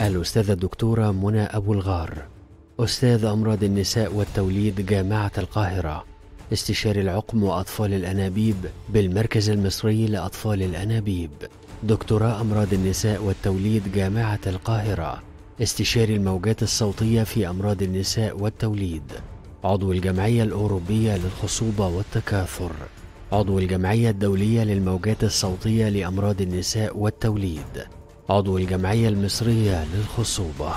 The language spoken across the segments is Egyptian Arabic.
الأستاذة الدكتورة منى أبو الغار أستاذ أمراض النساء والتوليد جامعة القاهرة استشاري العقم وأطفال الأنابيب بالمركز المصري لأطفال الأنابيب دكتوراه أمراض النساء والتوليد جامعة القاهرة استشاري الموجات الصوتية في أمراض النساء والتوليد عضو الجمعية الأوروبية للخصوبة والتكاثر عضو الجمعية الدولية للموجات الصوتية لأمراض النساء والتوليد عضو الجمعية المصرية للخصوبة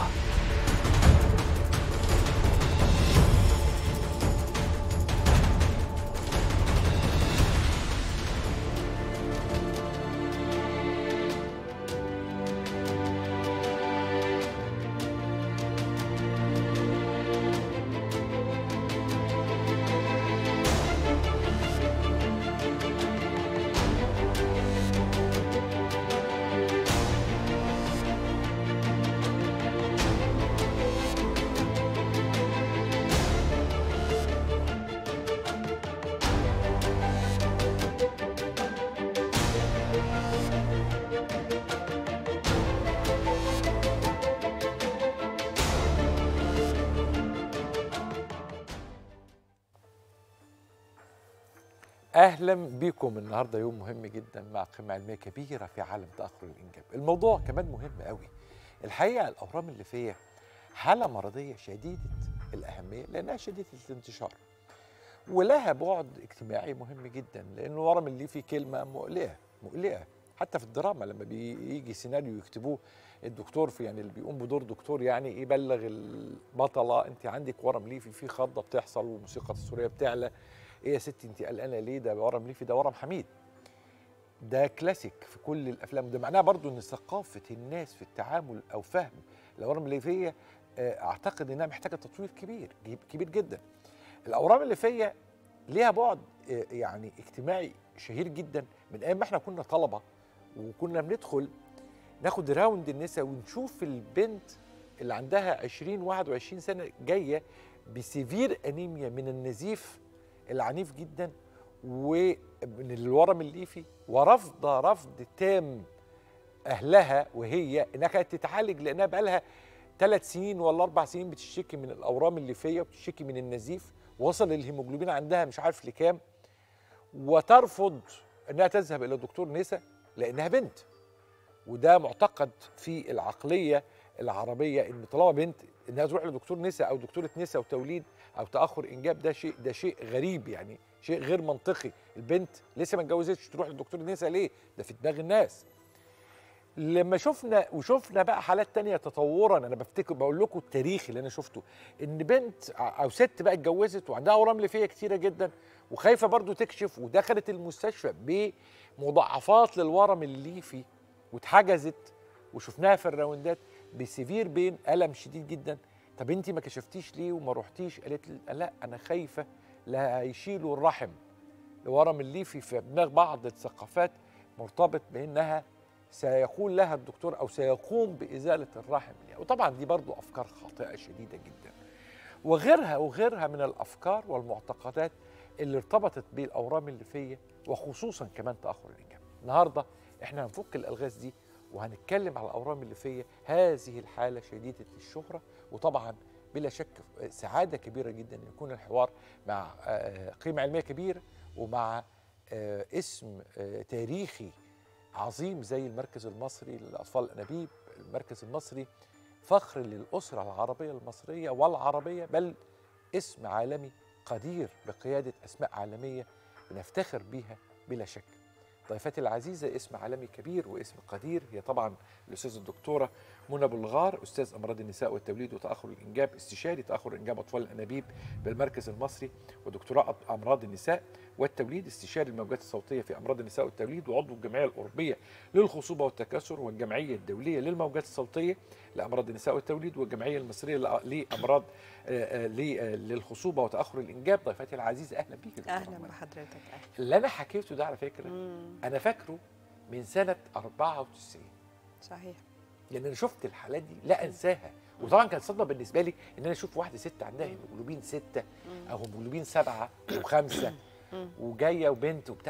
اهلا بيكم النهارده يوم مهم جدا مع قمه علميه كبيره في عالم تاخر الانجاب الموضوع كمان مهم قوي الحقيقه الاورام الليفيه حاله مرضيه شديده الاهميه لانها شديده الانتشار ولها بعد اجتماعي مهم جدا لان الورم الليفي كلمه مقلقه مقلقه حتى في الدراما لما بيجي سيناريو يكتبوه الدكتور في يعني اللي بيقوم بدور دكتور يعني يبلغ البطله انت عندك ورم ليفي في خضه بتحصل والموسيقى التصويريه بتعلى ايه يا ستي انت قلقانه ليه ده ورم ليفي ده ورم حميد ده كلاسيك في كل الافلام ده معناها برضو ان ثقافه الناس في التعامل او فهم الاورام الليفيه اعتقد انها محتاجه تطوير كبير كبير جدا الاورام الليفيه ليها بعد يعني اجتماعي شهير جدا من ايام ما احنا كنا طلبه وكنا بندخل ناخد راوند النساء ونشوف البنت اللي عندها 20 21 سنه جايه بسيفير انيميا من النزيف العنيف جدا ومن الورم الليفي ورفض رفض تام اهلها وهي انها كانت تتعالج لانها بقى لها ثلاث سنين ولا اربع سنين بتشتكي من الاورام الليفيه وبتشتكي من النزيف وصل الهيموجلوبين عندها مش عارف لكام وترفض انها تذهب الى دكتور نساء لانها بنت وده معتقد في العقليه العربيه ان طالما بنت انها تروح لدكتور نساء او دكتوره نساء وتوليد او تاخر انجاب ده شيء ده شيء غريب يعني شيء غير منطقي البنت لسه ما اتجوزتش تروح لدكتور نساء ليه ده في دماغ الناس لما شفنا وشفنا بقى حالات تانية تطورا انا بفتكر بقول لكم التاريخ اللي انا شفته ان بنت او ست بقى اتجوزت وعندها اورام ليفيه كتيره جدا وخايفه برضو تكشف ودخلت المستشفى بمضاعفات للورم الليفي واتحجزت وشفناها في الراوندات بسيفير بين الم شديد جدا طب انت ما كشفتيش ليه وما رحتيش قالت لي لا انا خايفه لا هيشيلوا الرحم الورم الليفي في دماغ بعض الثقافات مرتبط بانها سيقول لها الدكتور او سيقوم بازاله الرحم يعني وطبعا دي برضو افكار خاطئه شديده جدا وغيرها وغيرها من الافكار والمعتقدات اللي ارتبطت بالاورام الليفيه وخصوصا كمان تاخر الانجاب النهارده احنا هنفك الالغاز دي وهنتكلم على الاورام الليفيه هذه الحاله شديده الشهره وطبعا بلا شك سعاده كبيره جدا ان يكون الحوار مع قيمه علميه كبيره ومع اسم تاريخي عظيم زي المركز المصري للاطفال الانابيب المركز المصري فخر للاسره العربيه المصريه والعربيه بل اسم عالمي قدير بقياده اسماء عالميه بنفتخر بيها بلا شك ضيفتي العزيزه اسم عالمي كبير واسم قدير هي طبعا الاستاذه الدكتوره منى بلغار استاذ امراض النساء والتوليد وتاخر الانجاب استشاري تاخر انجاب اطفال الانابيب بالمركز المصري ودكتوراه امراض النساء والتوليد استشاري الموجات الصوتيه في امراض النساء والتوليد وعضو الجمعيه الاوروبيه للخصوبه والتكاثر والجمعيه الدوليه للموجات الصوتيه لامراض النساء والتوليد والجمعيه المصريه لامراض للخصوبه وتاخر الانجاب ضيفتي العزيزه اهلا بيك اهلا بحضرتك اهلا اللي انا حكيته ده على فكره مم. انا فاكره من سنه 94 صحيح لان انا شفت الحالات دي لا انساها وطبعا كانت صدمه بالنسبه لي ان انا اشوف واحده ست عندها هيموجلوبين سته او هيموجلوبين سبعه وخمسه وجايه وبنت وبتاع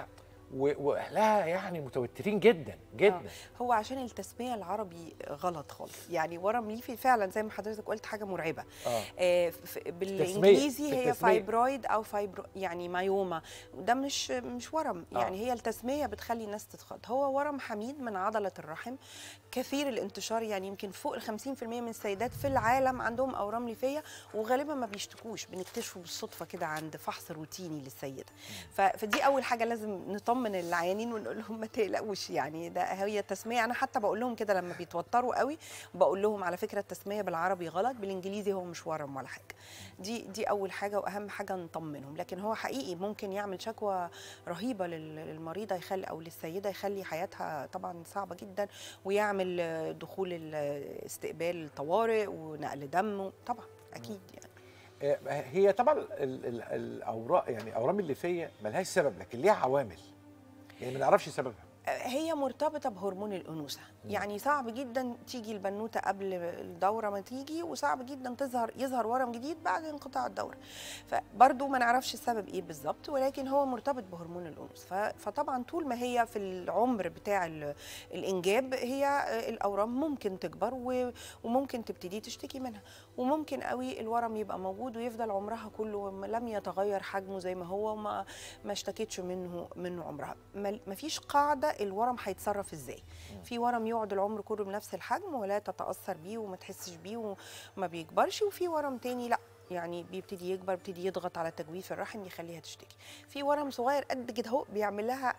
و- واهلها يعني متوترين جدا جدا هو عشان التسميه العربي غلط خالص يعني ورم ليفي فعلا زي ما حضرتك قلت حاجه مرعبه اه آه، ف- بالانجليزي في هي التسمية. فايبرويد او فايبرو يعني مايوما ده مش مش ورم آه. يعني هي التسميه بتخلي الناس تتخض هو ورم حميد من عضله الرحم كثير الانتشار يعني يمكن فوق ال 50% من السيدات في العالم عندهم اورام ليفيه وغالبا ما بيشتكوش بنكتشفه بالصدفه كده عند فحص روتيني للسيده ف- فدي اول حاجه لازم نطمن العيانين ونقول لهم ما تقلقوش يعني ده هي التسميه انا حتى بقول لهم كده لما بيتوتروا قوي بقول لهم على فكره التسميه بالعربي غلط بالانجليزي هو مش ورم ولا حاجه دي دي اول حاجه واهم حاجه نطمنهم لكن هو حقيقي ممكن يعمل شكوى رهيبه لل- للمريضه يخلي او للسيده يخلي حياتها طبعا صعبه جدا ويعمل آه، دخول ال- استقبال الطوارئ ونقل دم طبعا اكيد يعني آه، هي طبعا ال- ال- الاوراق يعني الاورام الليفيه ملهاش سبب لكن ليها عوامل يعني ما نعرفش سببها هي مرتبطة بهرمون الأنوثة يعني صعب جدا تيجي البنوتة قبل الدورة ما تيجي وصعب جدا تظهر يظهر ورم جديد بعد انقطاع الدورة فبرضه ما نعرفش السبب ايه بالظبط ولكن هو مرتبط بهرمون الأنوثة ف- فطبعا طول ما هي في العمر بتاع ال- الإنجاب هي الأورام ممكن تكبر و- وممكن تبتدي تشتكي منها وممكن قوي الورم يبقى موجود ويفضل عمرها كله لم يتغير حجمه زي ما هو وما ما اشتكتش منه منه عمرها ما ما فيش قاعده الورم هيتصرف ازاي في ورم يقعد العمر كله بنفس الحجم ولا تتاثر بيه وما تحسش بيه وما بيكبرش وفي ورم تاني لا يعني بيبتدي يكبر بيبتدي يضغط على تجويف الرحم يخليها تشتكي في ورم صغير قد كده اهو بيعمل لها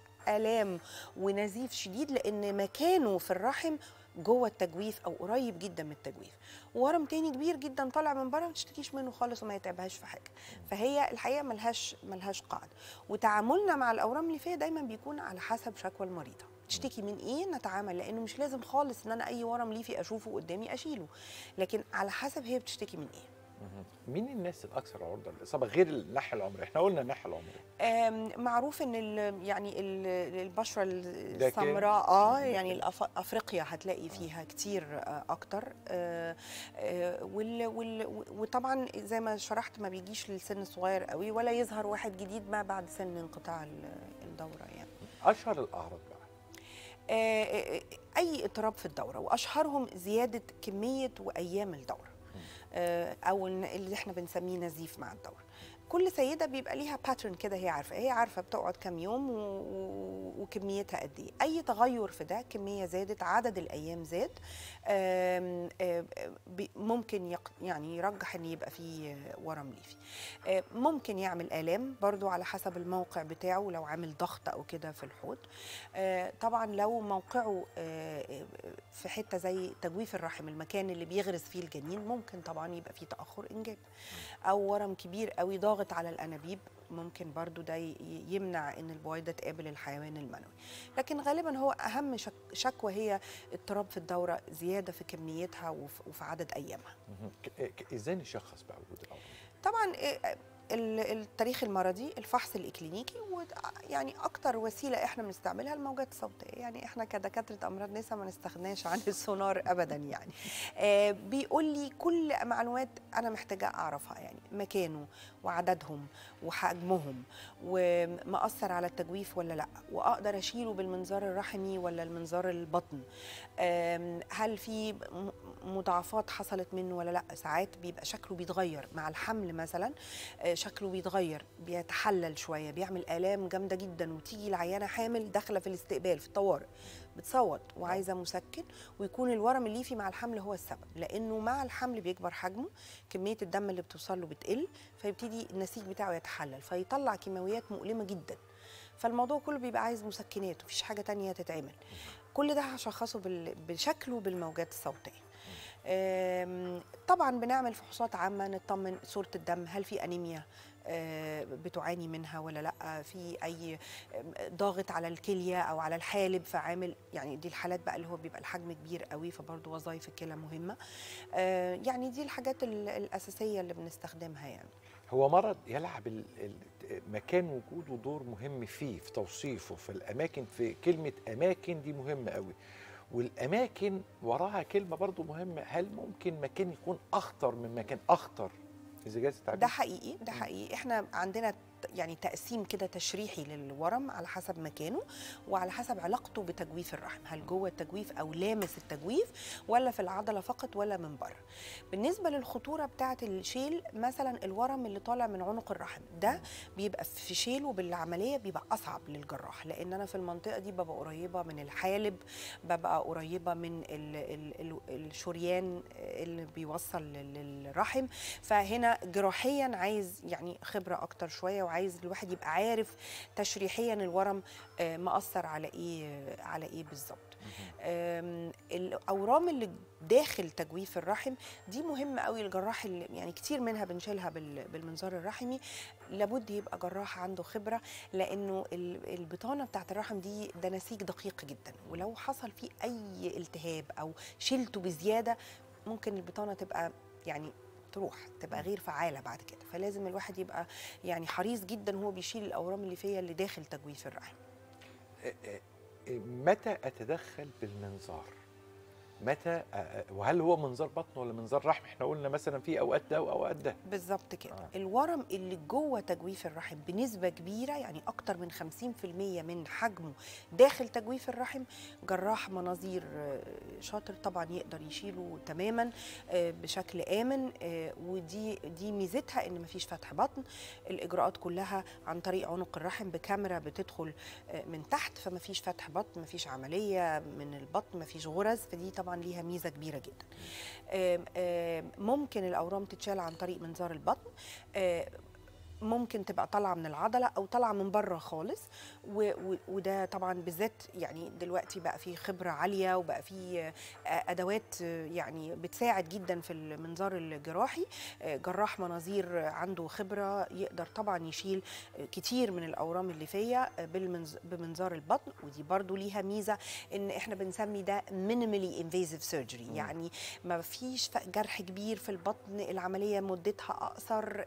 الام ونزيف شديد لان مكانه في الرحم جوه التجويف او قريب جدا من التجويف ورم تاني كبير جدا طالع من بره ما تشتكيش منه خالص وما يتعبهاش في حاجه فهي الحقيقه ملهاش ملهاش قاعده وتعاملنا مع الاورام الليفيه دايما بيكون على حسب شكوى المريضه تشتكي من ايه نتعامل لانه مش لازم خالص ان انا اي ورم ليفي اشوفه قدامي اشيله لكن على حسب هي بتشتكي من ايه مين الناس الاكثر عرضه للاصابه غير الناحيه العمريه احنا قلنا الناحيه العمريه آم، معروف ان ال- يعني ال- البشره ده كان- السمراء اه يعني الأف- افريقيا هتلاقي فيها كتير آه، اكتر آه، آه، وال وال وطبعا زي ما شرحت ما بيجيش للسن الصغير قوي ولا يظهر واحد جديد ما بعد سن انقطاع ال- الدوره يعني اشهر الاعراض بقى آه، آه، اي اضطراب في الدوره واشهرهم زياده كميه وايام الدوره آه، او الن- اللي احنا بنسميه نزيف مع الدوره كل سيده بيبقى ليها باترن كده هي عارفه هي عارفه بتقعد كام يوم و... و- وكميتها قد ايه اي تغير في ده كميه زادت عدد الايام زاد آم، آم، بي- ممكن يق... يعني يرجح ان يبقى فيه ورم ليفي آه، ممكن يعمل الام برضو على حسب الموقع بتاعه لو عامل ضغط او كده في الحوض آه، طبعا لو موقعه آه، في حته زي تجويف الرحم المكان اللي بيغرس فيه الجنين ممكن طبعا يبقى فيه تاخر انجاب او ورم كبير قوي ضاغط على الانابيب ممكن برضو ده ي- يمنع ان البويضه تقابل الحيوان المنوي لكن غالبا هو اهم شك شكوى هي اضطراب في الدوره زياده في كميتها وف- وفي عدد ايامها مهم. ك- ك- ازاي نشخص بقى وجود الاورام طبعا إيه، ال- التاريخ المرضي الفحص الاكلينيكي ويعني اكتر وسيله احنا بنستعملها الموجات الصوتيه يعني احنا كدكاتره امراض نساء ما نستغناش عن السونار ابدا يعني آه بيقول لي كل معلومات انا محتاجه اعرفها يعني مكانه وعددهم وحجمهم ومأثر على التجويف ولا لا واقدر اشيله بالمنظار الرحمي ولا المنظار البطن آم، هل في م- مضاعفات حصلت منه ولا لا ساعات بيبقى شكله بيتغير مع الحمل مثلا آه، شكله بيتغير بيتحلل شويه بيعمل الام جامده جدا وتيجي العيانه حامل داخله في الاستقبال في الطوارئ بتصوت وعايزه مسكن ويكون الورم الليفي مع الحمل هو السبب لانه مع الحمل بيكبر حجمه كميه الدم اللي بتوصل له بتقل فيبتدي النسيج بتاعه يتحلل فيطلع كيماويات مؤلمه جدا فالموضوع كله بيبقى عايز مسكنات مفيش حاجه تانية تتعمل كل ده هشخصه بال- بشكله بالموجات الصوتيه آم، طبعا بنعمل فحوصات عامه نطمن صوره الدم هل في انيميا آه، بتعاني منها ولا لا في اي آم، ضاغط على الكليه او على الحالب فعامل يعني دي الحالات بقى اللي هو بيبقى الحجم كبير قوي فبرضه وظائف الكلى مهمه آه، يعني دي الحاجات ال- الاساسيه اللي بنستخدمها يعني هو مرض يلعب ال- ال- مكان وجوده دور مهم فيه في توصيفه في الاماكن في كلمه اماكن دي مهمه قوي والاماكن وراها كلمه برضو مهمه هل ممكن مكان يكون اخطر من مكان اخطر اذا جاز التعبير ده حقيقي ده حقيقي احنا عندنا يعني تقسيم كده تشريحي للورم على حسب مكانه وعلى حسب علاقته بتجويف الرحم هل جوه التجويف او لامس التجويف ولا في العضله فقط ولا من بره بالنسبه للخطوره بتاعه الشيل مثلا الورم اللي طالع من عنق الرحم ده بيبقى في شيله بالعمليه بيبقى اصعب للجراح لان انا في المنطقه دي ببقى قريبه من الحالب ببقى قريبه من ال ال ال الشريان اللي بيوصل للرحم فهنا جراحيا عايز يعني خبره اكتر شويه وعايز الواحد يبقى عارف تشريحيا الورم آه، مأثر على ايه على ايه بالظبط آم، الاورام اللي داخل تجويف الرحم دي مهمه قوي الجراح اللي يعني كتير منها بنشيلها بال- بالمنظار الرحمي لابد يبقى جراح عنده خبره لانه ال- البطانه بتاعت الرحم دي ده نسيج دقيق جدا ولو حصل فيه اي التهاب او شلته بزياده ممكن البطانه تبقى يعني تروح تبقى غير فعاله بعد كده فلازم الواحد يبقى يعني حريص جدا وهو بيشيل الاورام اللي فيها اللي داخل تجويف الرحم آه، آه، متى اتدخل بالمنظار متى آه، آه، وهل هو منظار بطن ولا منظار رحم احنا قلنا مثلا في اوقات ده واوقات ده بالظبط كده آه. آه. الورم اللي جوه تجويف الرحم بنسبه كبيره يعني اكتر من 50% من حجمه داخل تجويف الرحم جراح مناظير آه، شاطر طبعا يقدر يشيله تماما آه، بشكل امن آه، ودي دي ميزتها ان مفيش فتح بطن الاجراءات كلها عن طريق عنق الرحم بكاميرا بتدخل آه، من تحت فمفيش فتح بطن مفيش عمليه من البطن مفيش غرز فدي طبعا ليها ميزه كبيره جدا آم، آم، ممكن الاورام تتشال عن طريق منظار البطن آم، ممكن تبقى طالعه من العضله او طالعه من بره خالص و و وده طبعا بالذات يعني دلوقتي بقى في خبره عاليه وبقى في آه، ادوات آه، يعني بتساعد جدا في المنظار الجراحي آه، جراح مناظير عنده خبره يقدر طبعا يشيل آه، كتير من الاورام الليفيه آه، بالمنظ- بمنظار البطن ودي برضو ليها ميزه ان احنا بنسمي ده minimally invasive surgery يعني ما فيش ف- جرح كبير في البطن العمليه مدتها اقصر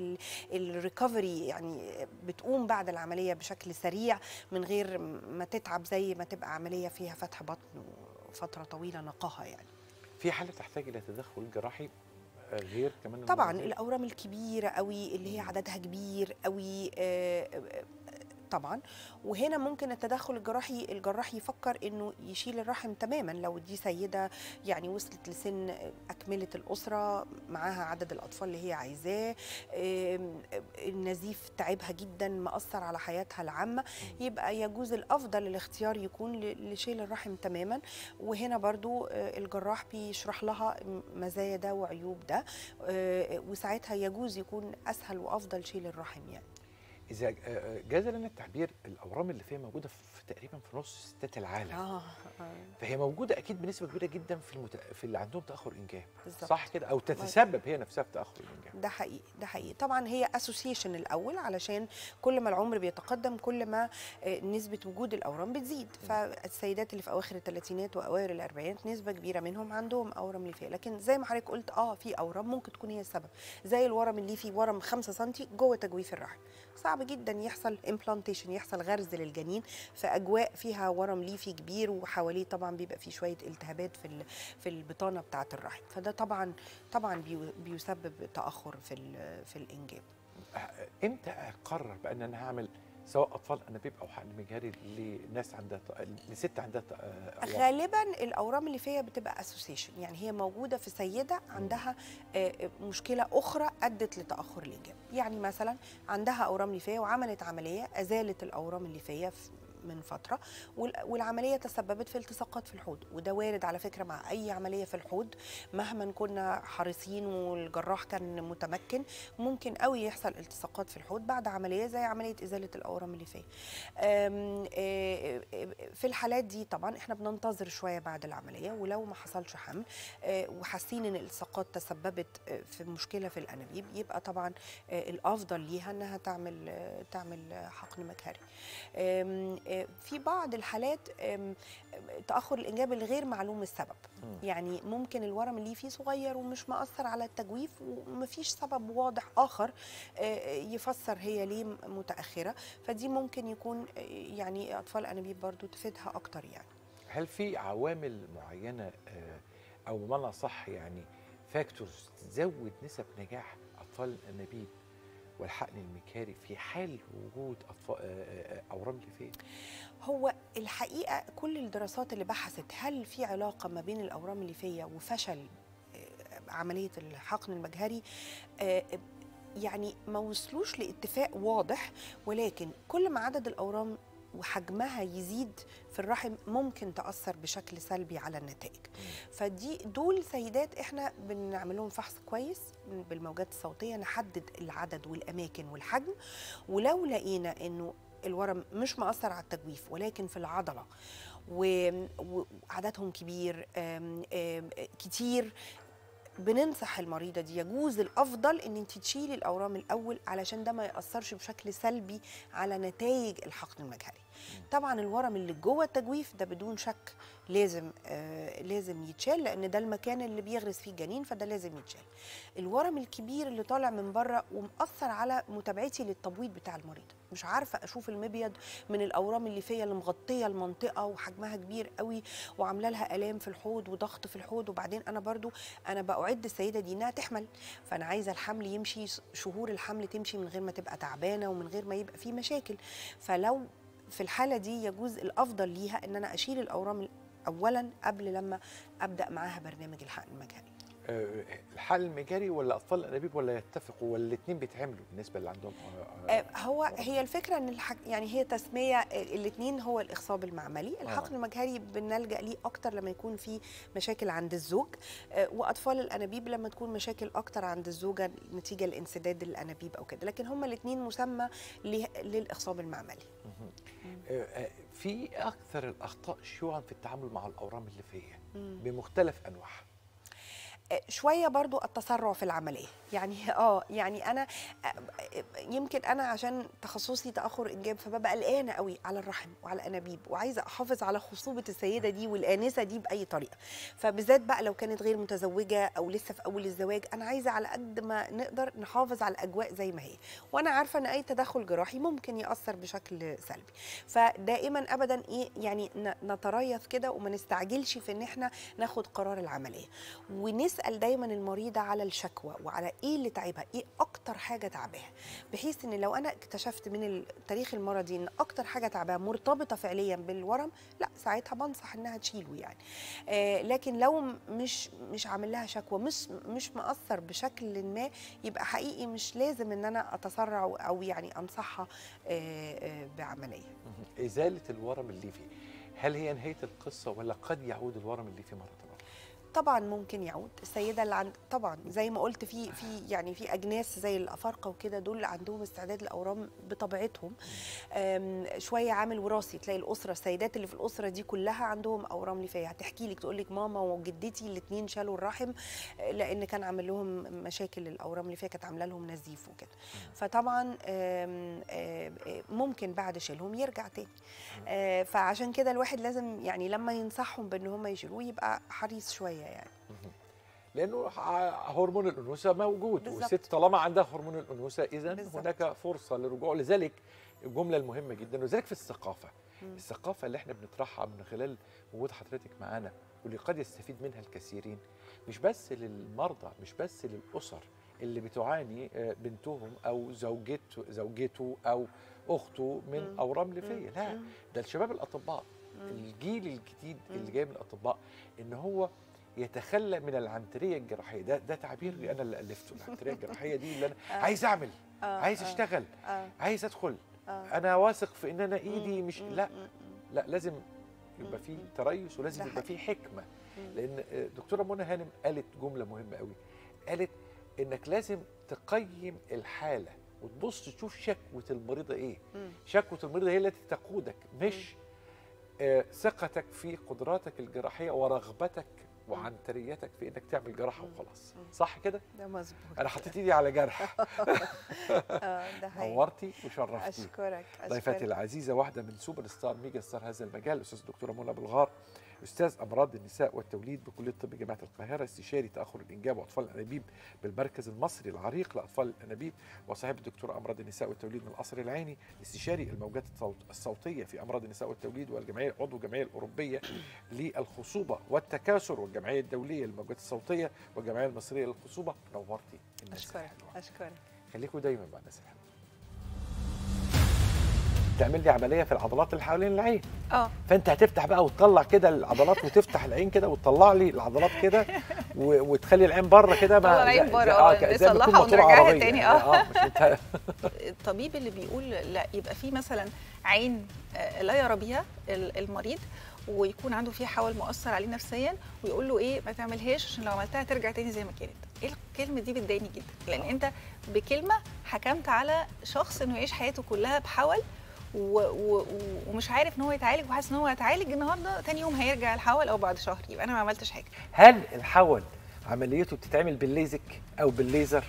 الريكفري يعني بتقوم بعد العمليه بشكل سريع من غير ما تتعب زي ما تبقى عمليه فيها فتح بطن وفتره طويله نقاها يعني في حاله تحتاج الى تدخل جراحي آه، غير كمان طبعا المناظير؟ الاورام الكبيره قوي اللي هي عددها كبير قوي آه، آه، طبعا وهنا ممكن التدخل الجراحي الجراح يفكر انه يشيل الرحم تماما لو دي سيده يعني وصلت لسن اكمله الاسره معاها عدد الاطفال اللي هي عايزاه آم، النزيف تعبها جدا مأثر على حياتها العامه يبقى يجوز الافضل الاختيار يكون ل- لشيل الرحم تماما وهنا برضو آه، الجراح بيشرح لها مزايا ده وعيوب ده آه، وساعتها يجوز يكون اسهل وافضل شيل الرحم يعني اذا آه، آه، جاز لنا التعبير الاورام اللي فيها موجوده في تقريبا في نص ستات العالم اه فهي موجوده اكيد بنسبه كبيره جدا في المت... في اللي عندهم تاخر انجاب بالظبط. صح كده او تتسبب هي نفسها في تاخر الانجاب ده حقيقي ده حقيقي طبعا هي اسوسيشن الاول علشان كل ما العمر بيتقدم كل ما آه، نسبه وجود الاورام بتزيد فالسيدات اللي في اواخر الثلاثينات واوائل الاربعينات نسبه كبيره منهم عندهم اورام ليفيه لكن زي ما حضرتك قلت اه في اورام ممكن تكون هي السبب زي الورم اللي فيه ورم 5 سم جوه تجويف الرحم صعب جدا يحصل امبلانتيشن يحصل غرز للجنين في اجواء فيها ورم ليفي كبير وحواليه طبعا بيبقى فيه شويه التهابات في ال- في البطانه بتاعه الرحم فده طبعا طبعا بيو- بيسبب تاخر في ال- في الانجاب آه، امتى اقرر بان انا هعمل سواء اطفال انابيب او حقن مجهري لناس عندها ط- لست عندها ط- آه، أورام؟ غالبا الاورام اللي فيها بتبقى اسوسيشن يعني هي موجوده في سيده عندها آه، آه، مشكله اخرى ادت لتاخر الانجاب يعني مثلا عندها اورام ليفيه وعملت عمليه ازالت الاورام الليفيه في- من فتره وال- والعمليه تسببت في التصاقات في الحوض وده وارد على فكره مع اي عمليه في الحوض مهما كنا حريصين والجراح كان متمكن ممكن قوي يحصل التصاقات في الحوض بعد عمليه زي عمليه ازاله الاورام الليفيه أم، آه، آه، في الحالات دي طبعا احنا بننتظر شويه بعد العمليه ولو ما حصلش حمل آه، وحاسين ان الالتصاقات تسببت آه، في مشكله في الانابيب يبقى طبعا آه، الافضل ليها انها تعمل آه، تعمل آه، حقن مجهري آم، آه، في بعض الحالات آم، آه، تاخر الانجاب الغير معلوم السبب مم. يعني ممكن الورم اللي فيه صغير ومش مأثر على التجويف ومفيش سبب واضح آخر آه، يفسر هي ليه متأخرة فدي ممكن يكون آه، يعني أطفال أنابيب برضو تفيدها أكتر يعني هل في عوامل معينه آه، او بمعنى صح يعني فاكتورز تزود نسب نجاح اطفال الانابيب والحقن المكاري في حال وجود أطفال آه، آه، اورام ليفيه هو الحقيقه كل الدراسات اللي بحثت هل في علاقه ما بين الاورام الليفيه وفشل آه، عمليه الحقن المجهري آه، يعني ما وصلوش لاتفاق واضح ولكن كل ما عدد الاورام وحجمها يزيد في الرحم ممكن تاثر بشكل سلبي على النتائج فدي دول سيدات احنا بنعمل لهم فحص كويس بالموجات الصوتيه نحدد العدد والاماكن والحجم ولو لقينا انه الورم مش مأثر على التجويف ولكن في العضله و- وعددهم كبير آم، آم، كتير بننصح المريضه دي يجوز الافضل ان انت تشيلي الاورام الاول علشان ده ما ياثرش بشكل سلبي على نتائج الحقن المجهري طبعا الورم اللي جوه التجويف ده بدون شك لازم آه لازم يتشال لان ده المكان اللي بيغرس فيه الجنين فده لازم يتشال الورم الكبير اللي طالع من بره ومأثر على متابعتي للتبويض بتاع المريض مش عارفه اشوف المبيض من الاورام اللي فيا اللي مغطيه المنطقه وحجمها كبير قوي وعامله لها الام في الحوض وضغط في الحوض وبعدين انا برضو انا باعد السيده دي انها تحمل فانا عايزه الحمل يمشي شهور الحمل تمشي من غير ما تبقى تعبانه ومن غير ما يبقى في مشاكل فلو في الحاله دي يجوز الافضل ليها ان انا اشيل الاورام اولا قبل لما ابدا معاها برنامج الحقن المجهري آه، الحقن المجاري ولا اطفال الانابيب ولا يتفقوا ولا الاثنين بيتعملوا بالنسبه اللي عندهم آه، آه، هو هي الفكره ان الحك... يعني هي تسميه الاثنين هو الاخصاب المعملي الحقن المجهري بنلجا ليه اكتر لما يكون في مشاكل عند الزوج آه، واطفال الانابيب لما تكون مشاكل اكتر عند الزوجه نتيجه لانسداد الانابيب او كده لكن هما الاثنين مسمى ل- للاخصاب المعملي آه، آه، في اكثر الاخطاء شيوعا في التعامل مع الاورام الليفيه مم. بمختلف انواعها آه، شويه برضو التسرع في العمليه يعني اه يعني انا آه، يمكن انا عشان تخصصي تاخر انجاب فببقى قلقانه قوي على الرحم وعلى الانابيب وعايزه احافظ على خصوبه السيده دي والانسه دي باي طريقه فبالذات بقى لو كانت غير متزوجه او لسه في اول الزواج انا عايزه على قد ما نقدر نحافظ على الاجواء زي ما هي وانا عارفه ان اي تدخل جراحي ممكن ياثر بشكل سلبي فدائما ابدا ايه يعني ن- نتريث كده وما نستعجلش في ان احنا ناخد قرار العمليه ونسال دايما المريضه على الشكوى وعلى ايه اللي تعبها ايه اكتر حاجه تعباها بحيث ان لو انا اكتشفت من التاريخ المرضي ان اكتر حاجه تعباها مرتبطه فعليا بالورم لا ساعتها بنصح انها تشيله يعني آه لكن لو م- مش مش عامل لها شكوى مش مش مأثر بشكل ما يبقى حقيقي مش لازم ان انا اتسرع او- او يعني انصحها آه آه بعمليه مهم. ازاله الورم الليفي هل هي نهايه القصه ولا قد يعود الورم الليفي مره اخرى طبعا ممكن يعود السيده اللي عند طبعا زي ما قلت في في يعني في اجناس زي الافارقه وكده دول اللي عندهم استعداد للاورام بطبيعتهم أم، شويه عامل وراثي تلاقي الاسره السيدات اللي في الاسره دي كلها عندهم اورام ليفيه هتحكي لك تقول لك ماما وجدتي الاثنين شالوا الرحم آه، لان كان عامل لهم مشاكل الاورام الليفيه كانت عامله لهم نزيف وكده فطبعا آم، آم، آه، ممكن بعد شيلهم يرجع تاني آه، فعشان كده الواحد لازم يعني لما ينصحهم بان هم يشيلوه يبقى حريص شويه يعني لانه ح- هرمون الانوثه موجود بالظبط. والست طالما عندها هرمون الانوثه اذا بالظبط. هناك فرصه للرجوع لذلك الجمله المهمه جدا وذلك في الثقافه مم. الثقافه اللي احنا بنطرحها من خلال وجود حضرتك معانا واللي قد يستفيد منها الكثيرين مش بس للمرضى مش بس للاسر اللي بتعاني آه، بنتهم او زوجته زوجته او اخته من مم. اورام ليفيه لا مم. ده الشباب الاطباء الجيل الجديد اللي مم. جاي من الاطباء ان هو يتخلى من العنتريه الجراحيه ده ده تعبير انا اللي الفته العنتريه الجراحيه دي اللي انا آه. عايز اعمل آه، عايز آه، اشتغل آه، عايز ادخل آه. انا واثق في ان انا ايدي مم، مش مم، لا مم، لا لازم يبقى في مم. تريث ولازم ده يبقى في حكمه مم. لان آه، دكتوره منى هانم قالت جمله مهمه قوي قالت انك لازم تقيم الحاله وتبص تشوف شكوى المريضه ايه مم. شكوى المريضه هي التي تقودك مش آه، ثقتك في قدراتك الجراحيه ورغبتك وعنتريتك في انك تعمل جراحه مم. وخلاص مم. صح كده ده مظبوط انا حطيت ايدي على جرح اه ده حقيقي نورتي وشرفتي اشكرك ضيفتي اشكرك العزيزه واحده من سوبر ستار ميجا ستار هذا المجال الاستاذ الدكتوره منى بلغار استاذ امراض النساء والتوليد بكليه طب جامعه القاهره استشاري تاخر الانجاب واطفال الانابيب بالمركز المصري العريق لاطفال الانابيب وصاحب الدكتوره امراض النساء والتوليد من القصر العيني استشاري الموجات الصوت- الصوتيه في امراض النساء والتوليد والجمعيه عضو الجمعيه الاوروبيه للخصوبه والتكاثر والجمعيه الدوليه للموجات الصوتيه والجمعيه المصريه للخصوبه نورتي الناس اشكرك الحلوة. اشكرك خليكوا دايما مع الناس الحلوه تعمل لي عمليه في العضلات اللي حوالين العين اه فانت هتفتح بقى وتطلع كده العضلات وتفتح العين كده وتطلع لي العضلات كده و- وتخلي العين بره كده تطلع ما- العين زي- بره، زي- اه، ك- زي ما نصلحها يكون موتور ونرجعها عربية تاني، يعني. اه. اه مش انت الطبيب اللي بيقول لا يبقى في مثلا عين آه، لا يرى بيها ال- المريض ويكون عنده فيها حول مؤثر عليه نفسيا ويقول له ايه ما تعملهاش عشان لو عملتها ترجع تاني زي ما كانت ايه الكلمه دي بتضايقني جدا لان انت بكلمه حكمت على شخص انه يعيش حياته كلها بحول و و ومش عارف ان هو يتعالج وحاسس ان هو هيتعالج النهارده تاني يوم هيرجع الحول او بعد شهر يبقى انا ما عملتش حاجه هل الحول عمليته بتتعمل بالليزك او بالليزر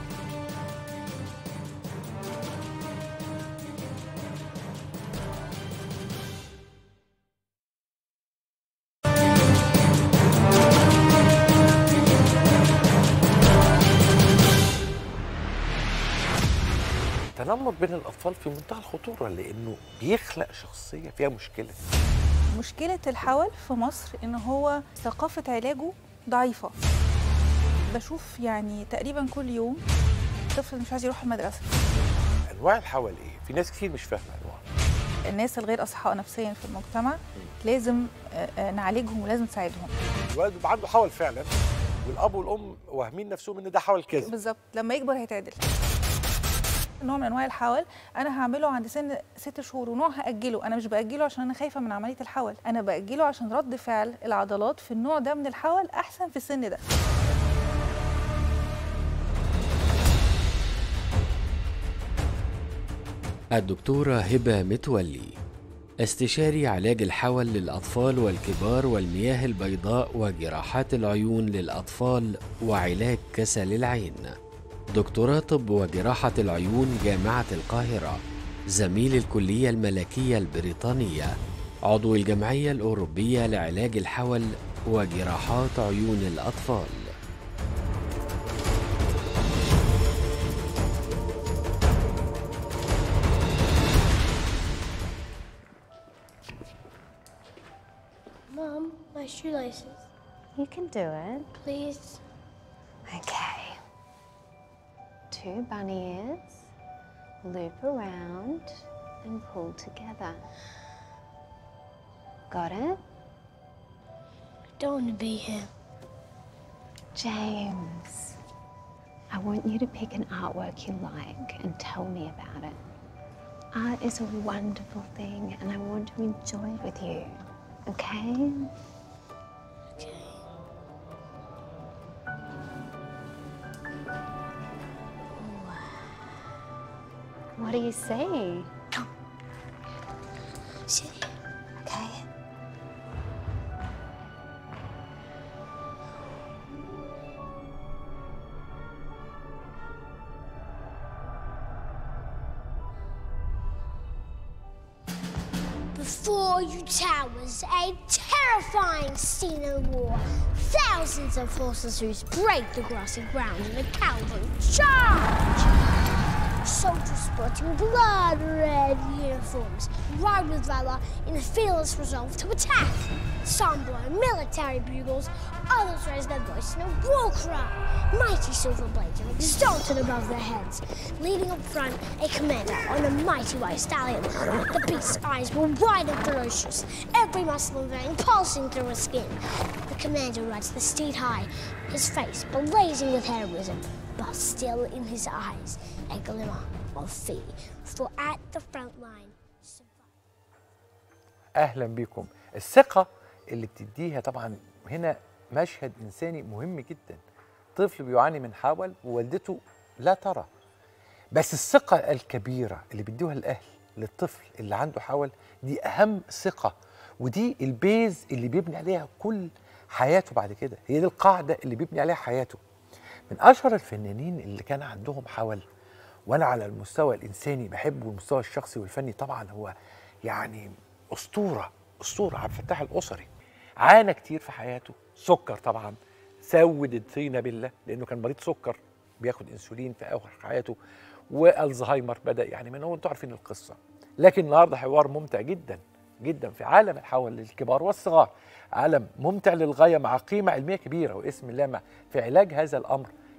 التنمر بين الاطفال في منتهى الخطوره لانه بيخلق شخصيه فيها مشكله مشكلة الحول في مصر إن هو ثقافة علاجه ضعيفة بشوف يعني تقريبا كل يوم طفل مش عايز يروح المدرسة انواع الحول ايه في ناس كتير مش فاهمه انواع الناس الغير أصحاء نفسيا في المجتمع لازم آه، آه، نعالجهم ولازم نساعدهم الولد بيبقى عنده حول فعلا والاب والام واهمين نفسهم ان ده حول كذب بالظبط لما يكبر هيتعدل نوع من انواع الحول انا هعمله عند سن ست شهور ونوع هاجله انا مش باجله عشان انا خايفه من عمليه الحول انا باجله عشان رد فعل العضلات في النوع ده من الحول احسن في السن ده الدكتورة هبة متولي استشاري علاج الحول للأطفال والكبار والمياه البيضاء وجراحات العيون للأطفال وعلاج كسل العين دكتوراه طب وجراحة العيون جامعة القاهرة زميل الكلية الملكية البريطانية عضو الجمعية الأوروبية لعلاج الحول وجراحات عيون الأطفال Mom, my shoelaces. You can do it. Please. Okay. Two bunny ears, loop around and pull together. Got it? I don't want to be here. James, I want you to pick an artwork you like and tell me about it. Art is a wonderful thing and I want to enjoy it with you. Okay? Okay. What do you see? Sit here. Okay. Before you towers a terrifying scene of war. Thousands of horses break the grassy ground in a cavalry charge. Soldiers sporting blood red uniforms ride with valor in a fearless resolve to attack. Some blow military bugles, others raise their voice in a war cry. Mighty silver blades are exalted above their heads. Leading up front, a commander on a mighty white stallion. The beast's eyes were wide and ferocious, every muscle and vein pulsing through his skin. The commander rides the steed high, his face blazing with heroism, but still in his eyes a glimmer of fear. For at the front line, اهلا بيكم الثقه اللي بتديها طبعا هنا مشهد انساني مهم جدا طفل بيعاني من حول ووالدته لا ترى بس الثقه الكبيره اللي بيدوها الاهل للطفل اللي عنده حول دي اهم ثقه ودي البيز اللي بيبني عليها كل حياته بعد كده هي دي القاعده اللي بيبني عليها حياته من اشهر الفنانين اللي كان عندهم حول وانا على المستوى الانساني بحبه والمستوى الشخصي والفني طبعا هو يعني اسطوره اسطوره عبد الفتاح الاسري عانى كتير في حياته سكر طبعا سود الطينه بالله لانه كان مريض سكر بياخد انسولين في اخر حياته والزهايمر بدا يعني من هو انتوا عارفين القصه لكن النهارده حوار ممتع جدا جدا في عالم الحول للكبار والصغار عالم ممتع للغايه مع قيمه علميه كبيره واسم لامع في علاج هذا الامر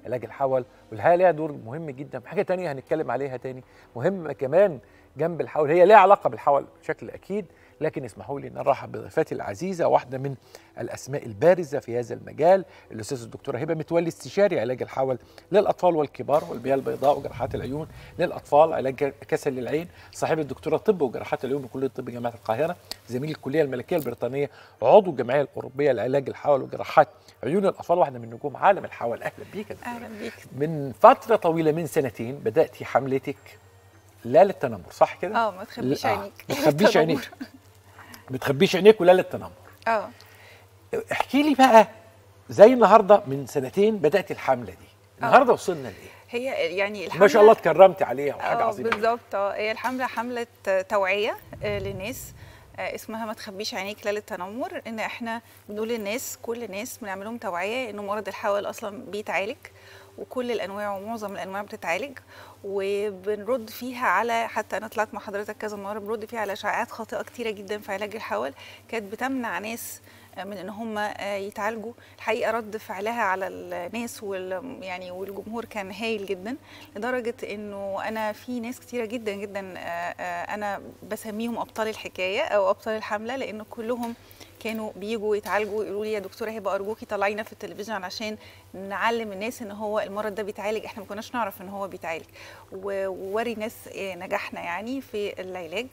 علاج الحول والحقيقه ليها دور مهم جدا حاجه تانية هنتكلم عليها تاني مهمه كمان جنب الحول هي ليها علاقه بالحول بشكل اكيد لكن اسمحوا لي ان ارحب بضيفتي العزيزه واحده من الاسماء البارزه في هذا المجال الاستاذه الدكتوره هبه متولي استشاري علاج الحول للاطفال والكبار والمياه البيضاء وجراحات العيون للاطفال علاج كسل العين صاحبه الدكتوراه طب وجراحات العيون بكليه الطب جامعه القاهره زميل الكليه الملكيه البريطانيه عضو الجمعيه الاوروبيه لعلاج الحول وجراحات عيون الاطفال واحده من نجوم عالم الحول اهلا بيك يا دكتورة. اهلا بيك من فتره طويله من سنتين بداتي حملتك لا للتنمر صح كده اه ما تخبيش آه، عينيك ما تخبيش عينيك ما تخبيش عينيك ولا للتنمر اه احكي لي بقى زي النهارده من سنتين بدات الحمله دي النهارده وصلنا لايه هي يعني الحمله ما شاء الله اتكرمتي عليها وحاجه اه عظيمه بالظبط اه هي الحمله حمله آه، توعيه آه، للناس آه، اسمها ما تخبيش عينيك لا للتنمر ان احنا بنقول للناس كل الناس بنعمل لهم توعيه انه مرض الحول اصلا بيتعالج وكل الانواع ومعظم الانواع بتتعالج وبنرد فيها على حتى انا طلعت مع حضرتك كذا مره بنرد فيها على اشاعات خاطئه كتيره جدا في علاج الحول كانت بتمنع ناس من ان هم يتعالجوا الحقيقه رد فعلها على الناس وال يعني والجمهور كان هايل جدا لدرجه انه انا في ناس كتيره جدا جدا آه، آه، انا بسميهم ابطال الحكايه او ابطال الحمله لان كلهم كانوا بيجوا يتعالجوا يقولوا لي يا دكتوره هبه ارجوكي طلعينا في التلفزيون عشان نعلم الناس ان هو المرض ده بيتعالج احنا ما كناش نعرف ان هو بيتعالج و- ووري الناس آه، نجاحنا يعني في العلاج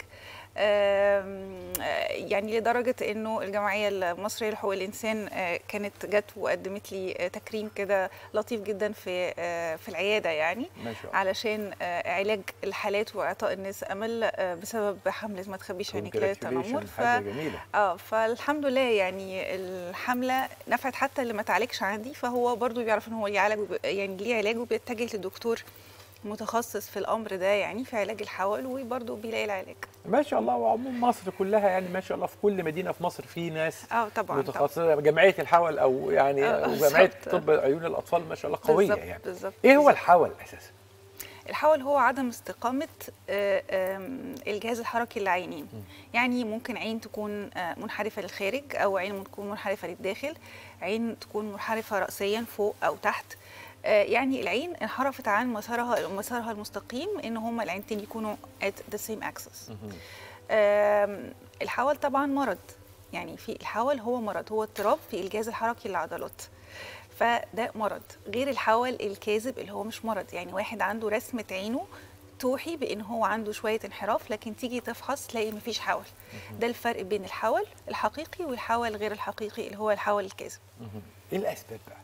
آم، آه، يعني لدرجه انه الجمعيه المصريه لحقوق الانسان آه، كانت جت وقدمت لي آه، تكريم كده لطيف جدا في آه، في العياده يعني ما شاء الله علشان آه، علاج الحالات واعطاء الناس امل آه، بسبب حمله ما تخبيش عينيك لا للتنمر Congratulations، حاجه جميله اه فالحمد لله يعني الحمله نفعت حتى اللي ما تعالجش عندي فهو برضو بيعرف ان هو ليه علاج وب- يعني ليه علاج وبيتجه لدكتور متخصص في الامر ده يعني في علاج الحول وبرضو بيلاقي العلاج ما شاء الله وعموم مصر كلها يعني ما شاء الله في كل مدينه في مصر في ناس اه طبعا طبعا متخصصه جمعيه الحول او يعني آه، وجمعيه بالظبط. طب عيون الاطفال ما شاء الله قويه بالظبط، يعني بالظبط ايه هو بالظبط. الحول اساسا الحول هو عدم استقامة آه، آم، الجهاز الحركي للعينين يعني ممكن عين تكون آه، منحرفة للخارج أو عين تكون منحرفة للداخل عين تكون منحرفة رأسيا فوق أو تحت آه، يعني العين انحرفت عن مسارها مسارها المستقيم ان هما العينتين يكونوا at the same axis آم، الحول طبعا مرض يعني في الحول هو مرض هو اضطراب في الجهاز الحركي للعضلات فده مرض غير الحول الكاذب اللي هو مش مرض يعني واحد عنده رسمة عينه توحي بان هو عنده شويه انحراف لكن تيجي تفحص تلاقي مفيش حول ده الفرق بين الحول الحقيقي والحول غير الحقيقي اللي هو الحول الكاذب ايه الاسباب بقى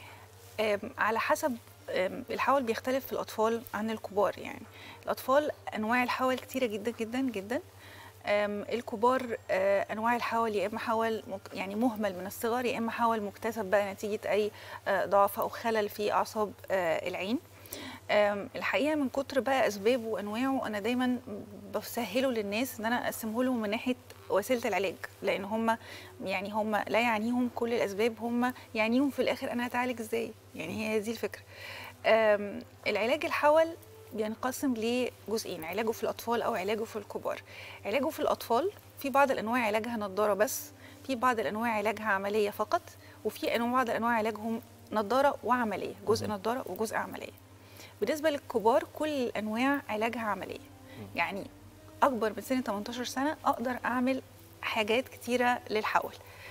آم، على حسب آم، الحول بيختلف في الأطفال عن الكبار يعني الأطفال أنواع الحول كتيرة جدا جدا جدا آم، الكبار آه، أنواع الحول يا إما حول مك- يعني مهمل من الصغر يا إما حول مكتسب بقى نتيجة أي آه، ضعف أو خلل في أعصاب آه، العين آم، الحقيقه من كتر بقى اسبابه وانواعه انا دايما بسهله للناس ان انا اقسمه لهم من ناحيه وسيله العلاج لان هم يعني هم لا يعنيهم كل الاسباب هم يعنيهم في الاخر انا هتعالج ازاي يعني هي دي الفكره آم، العلاج الحول بينقسم لجزئين علاجه في الاطفال او علاجه في الكبار علاجه في الاطفال في بعض الانواع علاجها نضاره بس في بعض الانواع علاجها عمليه فقط وفي انواع بعض الانواع علاجهم نضاره وعمليه جزء نضاره وجزء عمليه بالنسبه للكبار كل الانواع علاجها عمليه يعني اكبر من سن 18 سنه اقدر اعمل حاجات كتيره للحول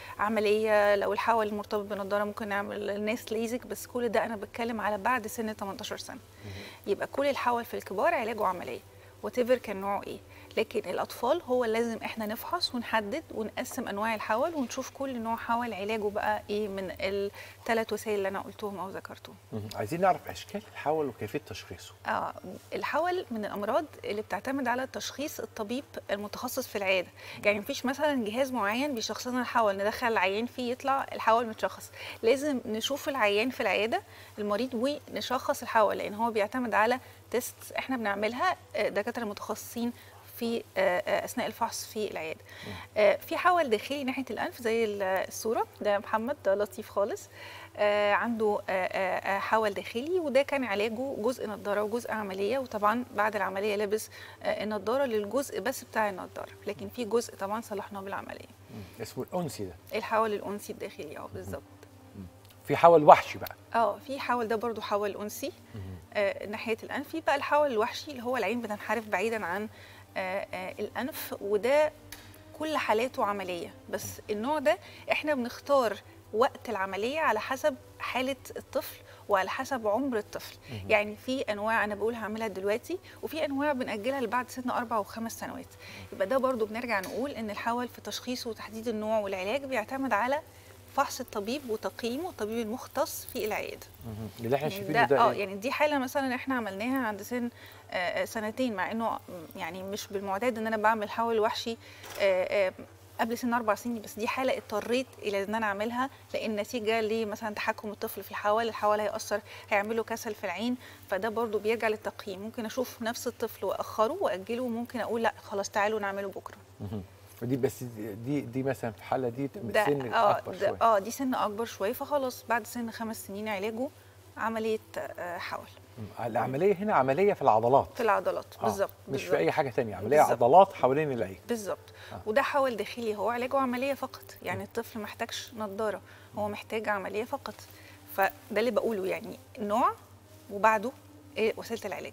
عمليه لو الحول مرتبط بنضاره ممكن نعمل للناس ليزك بس كل ده انا بتكلم على بعد سن 18 سنه يبقى كل الحول في الكبار علاجه عمليه وتفر كان نوعه ايه لكن الاطفال هو لازم احنا نفحص ونحدد ونقسم انواع الحول ونشوف كل نوع حول علاجه بقى ايه من الثلاث وسائل اللي انا قلتهم او ذكرتهم مهم. عايزين نعرف اشكال الحول وكيفيه تشخيصه آه الحول من الامراض اللي بتعتمد على تشخيص الطبيب المتخصص في العياده يعني مفيش مثلا جهاز معين بيشخص لنا الحول ندخل العيان فيه يطلع الحول متشخص لازم نشوف العيان في العياده المريض ونشخص الحول لان هو بيعتمد على تيست احنا بنعملها آه، دكاتره متخصصين في آه، آه، اثناء الفحص في العياده آه، في حول داخلي ناحيه الانف زي ال- الصوره ده محمد ده لطيف خالص آه، عنده آه، آه، آه، حول داخلي وده كان علاجه جزء نضاره وجزء عمليه وطبعا بعد العمليه لابس آه، النضاره للجزء بس بتاع النضاره لكن في جزء طبعا صلحناه بالعمليه اسمه الانسي ده الحول الانسي الداخلي اه بالظبط في حول وحشي بقى اه في حول ده برضو حول انسي آه ناحيه الانف في بقى الحول الوحشي اللي هو العين بتنحرف بعيدا عن آه آه الانف وده كل حالاته عمليه بس النوع ده احنا بنختار وقت العمليه على حسب حاله الطفل وعلى حسب عمر الطفل يعني في انواع انا بقول هعملها دلوقتي وفي انواع بناجلها لبعد سن اربع وخمس سنوات يبقى ده برضو بنرجع نقول ان الحول في تشخيصه وتحديد النوع والعلاج بيعتمد على فحص الطبيب وتقييمه الطبيب المختص في العياده اللي احنا يعني شايفينه ده ده اه إيه؟ يعني دي حاله مثلا احنا عملناها عند سن آه، آه، سنتين مع انه يعني مش بالمعتاد ان انا بعمل حول وحشي آه، آه، قبل سن اربع سنين بس دي حاله اضطريت الى ان انا اعملها لان نتيجه لمثلا تحكم الطفل في الحول الحول هيأثر هيعمل له كسل في العين فده برضو بيرجع للتقييم ممكن اشوف نفس الطفل واخره واجله وممكن اقول لا خلاص تعالوا نعمله بكره مهم. ودي بس دي دي مثلا في الحاله دي ده سن اه اكبر ده شويه اه دي سن اكبر شويه فخلاص بعد سن خمس سنين علاجه عمليه آه، حول مم. العمليه هنا عمليه في العضلات في العضلات آه، بالظبط مش في بالظبط. اي حاجه تانية عمليه بالظبط. عضلات حوالين العين بالظبط آه. وده حول داخلي هو علاجه عمليه فقط يعني الطفل محتاجش نظاره هو محتاج عمليه فقط فده اللي بقوله يعني نوع وبعده ايه وسيله العلاج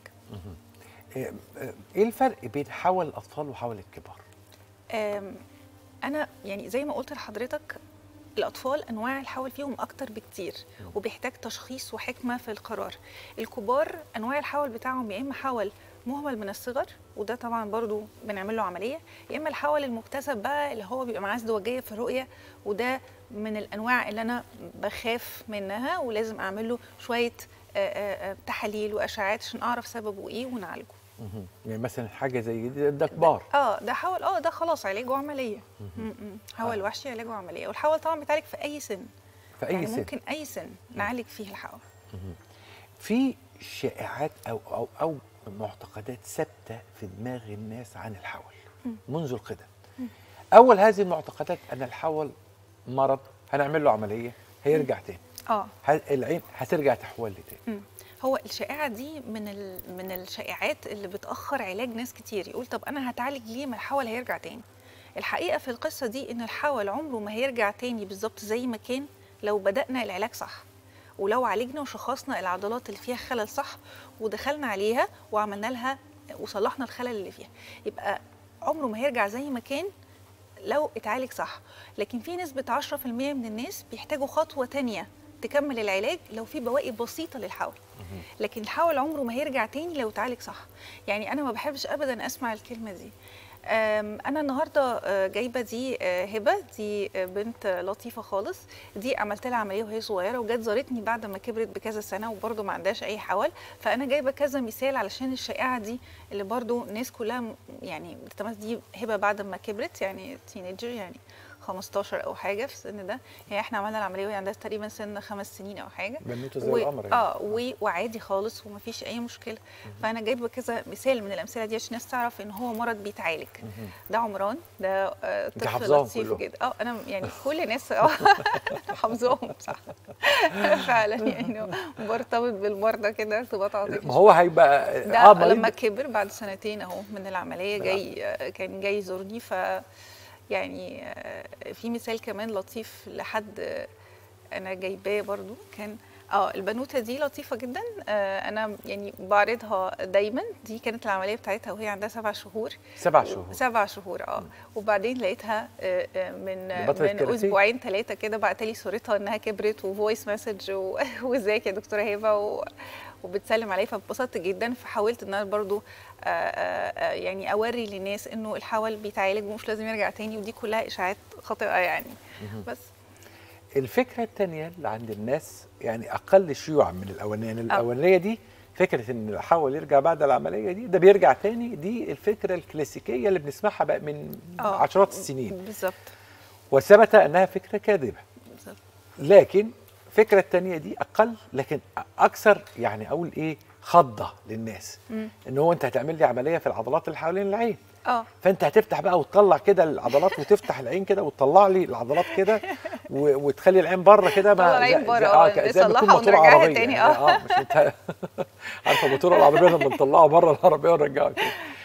ايه إيه الفرق بين حول الاطفال وحول الكبار آم، انا يعني زي ما قلت لحضرتك الاطفال انواع الحول فيهم اكتر بكتير وبيحتاج تشخيص وحكمه في القرار الكبار انواع الحول بتاعهم يا اما حول مهمل من الصغر وده طبعا برضو بنعمل له عمليه يا اما الحول المكتسب بقى اللي هو بيبقى معاه ازدواجيه في الرؤيه وده من الانواع اللي انا بخاف منها ولازم اعمل له شويه آه، آه، آه، تحاليل واشعاعات عشان اعرف سببه ايه ونعالجه مهم. يعني مثلا حاجه زي دي ده كبار اه ده حول اه ده خلاص علاجه عمليه م- م. حول آه. وحشي علاجه عمليه والحول طبعا بيتعالج في اي سن في اي يعني سن ممكن اي سن نعالج فيه الحول في شائعات او او او معتقدات ثابته في دماغ الناس عن الحول منذ القدم اول هذه المعتقدات ان الحول مرض هنعمل له عمليه هيرجع تاني اه ه- العين هترجع تحول لي تاني مم. هو الشائعه دي من ال... من الشائعات اللي بتاخر علاج ناس كتير يقول طب انا هتعالج ليه ما الحول هيرجع تاني الحقيقه في القصه دي ان الحول عمره ما هيرجع تاني بالظبط زي ما كان لو بدانا العلاج صح ولو عالجنا وشخصنا العضلات اللي فيها خلل صح ودخلنا عليها وعملنا لها وصلحنا الخلل اللي فيها يبقى عمره ما هيرجع زي ما كان لو اتعالج صح لكن في نسبة 10% من الناس بيحتاجوا خطوة تانية تكمل العلاج لو في بواقي بسيطة للحول لكن الحول عمره ما هيرجع تاني لو اتعالج صح يعني أنا ما بحبش أبدا أسمع الكلمة دي أم، أنا النهاردة آه، جايبة دي آه، هبة دي آه، بنت لطيفة خالص دي عملت لها عملية وهي صغيرة وجت زارتني بعد ما كبرت بكذا سنة وبرضه ما عندهاش أي حول فأنا جايبة كذا مثال علشان الشائعة دي اللي برضه الناس كلها م- يعني بتتمس دي هبة بعد ما كبرت يعني تينيجر يعني 15 او حاجه في السن ده يعني احنا عملنا العمليه وهي عندها تقريبا سن خمس سنين او حاجه بنوته زي و... القمر يعني. اه و... وعادي خالص ومفيش اي مشكله فانا جايبه كذا مثال من الامثله دي عشان الناس تعرف ان هو مرض بيتعالج ده عمران ده آه، انت طفل حافظاهم لطيف كلهم. جدا اه انا يعني كل الناس اه حافظاهم صح فعلا يعني مرتبط بالمرضى كده ارتباط عاطفي ما هو هيبقى ده اه لما مريض كبر بعد سنتين اهو من العمليه جاي كان جاي يزورني ف يعني آه، في مثال كمان لطيف لحد آه، انا جايباه برضو كان اه البنوته دي لطيفه جدا آه، انا يعني بعرضها دايما دي كانت العمليه بتاعتها وهي عندها سبع شهور سبع شهور سبع شهور اه وبعدين لقيتها آه، آه، من دي بطلة من كاراتيه. اسبوعين ثلاثه كده بعت لي صورتها انها كبرت وفويس مسج و- وازيك يا دكتوره هبه و... وبتسلم عليا فاتبسطت جدا فحاولت ان انا برضو آه، آه، آه، يعني اوري للناس انه الحول بيتعالج ومش لازم يرجع تاني ودي كلها اشاعات خاطئه يعني بس الفكره الثانيه اللي عند الناس يعني اقل شيوعا من الاولانيه الاولانيه دي فكره ان الحول يرجع بعد العمليه دي ده بيرجع تاني دي الفكره الكلاسيكيه اللي بنسمعها بقى من آه. عشرات السنين بالظبط وثبت انها فكره كاذبه بالظبط لكن الفكره الثانيه دي اقل لكن اكثر يعني اقول ايه خضه للناس ان هو انت هتعمل لي عمليه في العضلات اللي حوالين العين اه فانت هتفتح بقى وتطلع كده العضلات وتفتح العين كده وتطلع لي العضلات كده و- وتخلي العين بره كده تطلع ما- العين زي- بره، زي- آه، ك- زي ما يكون نصلحها موتور ونرجعها عربيه تاني، يعني آه. اه مش انت عارفه موتور العربيه لما نطلعه بره العربيه ونرجعه كده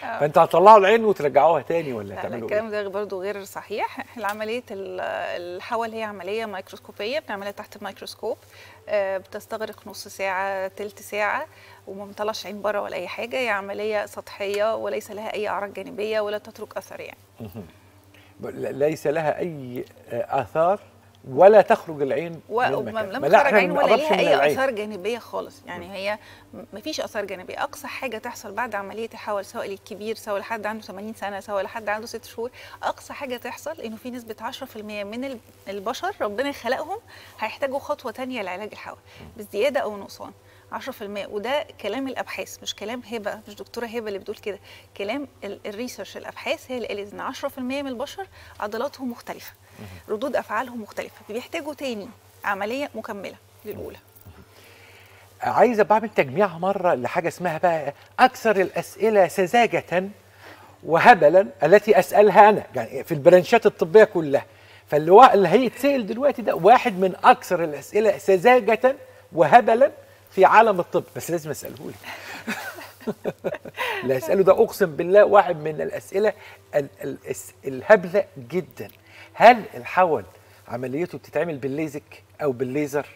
فانت هتطلعوا العين وترجعوها تاني ولا لا لا هتعملوا الكلام ايه؟ ده برضه غير صحيح العملية ال- الحول هي عملية ميكروسكوبية بنعملها تحت الميكروسكوب آه، بتستغرق نص ساعة تلت ساعة وما بنطلعش عين بره ولا أي حاجة هي عملية سطحية وليس لها أي أعراض جانبية ولا تترك أثر يعني ل- ليس لها اي آه، اثار ولا تخرج العين و- من وما- المكان. لم ما لا، تخرج إحنا عين ما ولا بنقربش ليها من اي العين. اثار جانبيه خالص يعني هي ما فيش اثار جانبيه اقصى حاجه تحصل بعد عمليه الحول سواء للكبير سواء لحد عنده 80 سنه سواء لحد عنده 6 شهور اقصى حاجه تحصل انه في نسبه 10% من ال- البشر ربنا خلقهم هيحتاجوا خطوه تانية لعلاج الحول بزياده او نقصان 10% وده كلام الابحاث مش كلام هبه مش دكتوره هبه اللي بتقول كده كلام ال- الريسيرش الابحاث هي اللي قالت ان 10% من البشر عضلاتهم مختلفه ردود افعالهم مختلفه بيحتاجوا تاني عمليه مكمله للاولى عايز بعمل تجميع مره لحاجه اسمها بقى اكثر الاسئله سذاجه وهبلا التي اسالها انا يعني في البرانشات الطبيه كلها فاللي وا- اللي هيتسال دلوقتي ده واحد من اكثر الاسئله سذاجه وهبلا في عالم الطب بس لازم اساله لي اللي هساله ده اقسم بالله واحد من الاسئله ال- ال- الس- الهبله جدا هل الحول عمليته بتتعمل بالليزك او بالليزر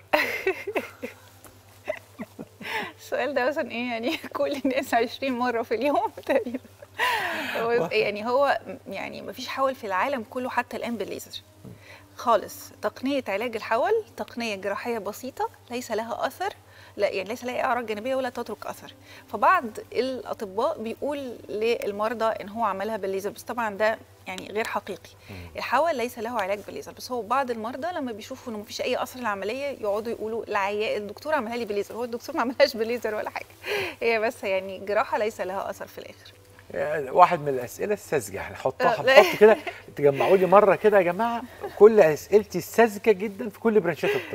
السؤال ده مثلا ايه يعني كل الناس 20 مره في اليوم تقريبا هو يعني هو يعني ما فيش حول في العالم كله حتى الان بالليزر خالص تقنيه علاج الحول تقنيه جراحيه بسيطه ليس لها اثر لا يعني ليس لها أي اعراض جانبيه ولا تترك اثر فبعض الاطباء بيقول للمرضى ان هو عملها بالليزر بس طبعا ده يعني غير حقيقي الحول ليس له علاج بالليزر بس هو بعض المرضى لما بيشوفوا انه مفيش اي اثر للعمليه يقعدوا يقولوا العيان الدكتور عملها لي بالليزر هو الدكتور ما عملهاش بالليزر ولا حاجه هي بس يعني جراحه ليس لها اثر في الاخر يعني واحد من الاسئله الساذجه هنحطها آه، لا. هنحط كده تجمعوا لي مره كده يا جماعه كل اسئلتي الساذجه جدا في كل برانشات الطب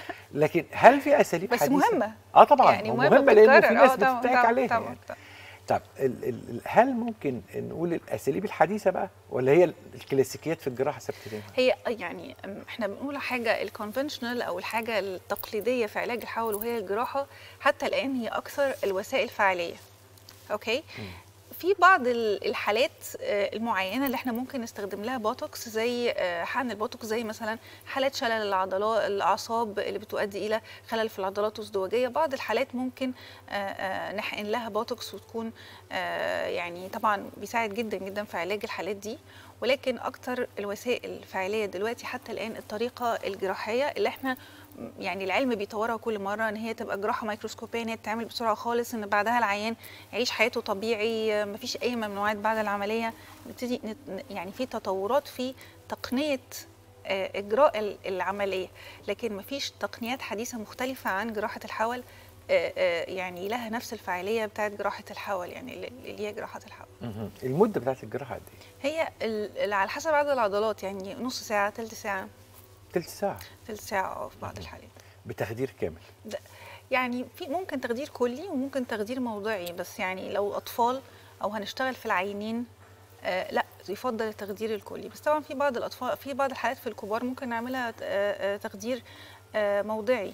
لكن هل في اساليب بس حديثه مهمه اه طبعا يعني يعني مهمة مهمه لان في بتتكرر. ناس آه، طبعاً، بتتاك طبعاً، عليها طبعاً، يعني. طبعاً. طب ال ال هل ممكن نقول الاساليب الحديثه بقى ولا هي الكلاسيكيات في الجراحه ثابتين هي يعني أم، احنا بنقول حاجه الكونفنشنال او الحاجه التقليديه في علاج الحول وهي الجراحه حتى الان هي اكثر الوسائل فعاليه اوكي في بعض ال- الحالات آه، المعينه اللي احنا ممكن نستخدم لها بوتوكس زي آه، حقن البوتوكس زي مثلا حالات شلل العضلات الاعصاب اللي بتؤدي الى خلل في العضلات الازدواجيه بعض الحالات ممكن آه، آه، نحقن لها بوتوكس وتكون آه، يعني طبعا بيساعد جدا جدا في علاج الحالات دي ولكن اكتر الوسائل الفعاليه دلوقتي حتى الان الطريقه الجراحيه اللي احنا يعني العلم بيطورها كل مره ان هي تبقى جراحه ميكروسكوبيه ان هي تتعمل بسرعه خالص ان بعدها العيان يعيش حياته طبيعي مفيش اي ممنوعات بعد العمليه نبتدي نت- يعني في تطورات في تقنيه آه، اجراء ال- العمليه لكن مفيش تقنيات حديثه مختلفه عن جراحه الحول آه، آه، يعني لها نفس الفعاليه بتاعت جراحه الحول يعني اللي اللي هي جراحه الحول المده بتاعت الجراحه قد ايه؟ هي ال- ال- على حسب عدد العضلات يعني نص ساعه تلت ساعه تلت ساعه تلت ساعه اه في بعض الحالات بتخدير كامل ده يعني في ممكن تخدير كلي وممكن تخدير موضعي بس يعني لو اطفال او هنشتغل في العينين آه لا يفضل التخدير الكلي بس طبعا في بعض الاطفال في بعض الحالات في الكبار ممكن نعملها آه آه تخدير آه موضعي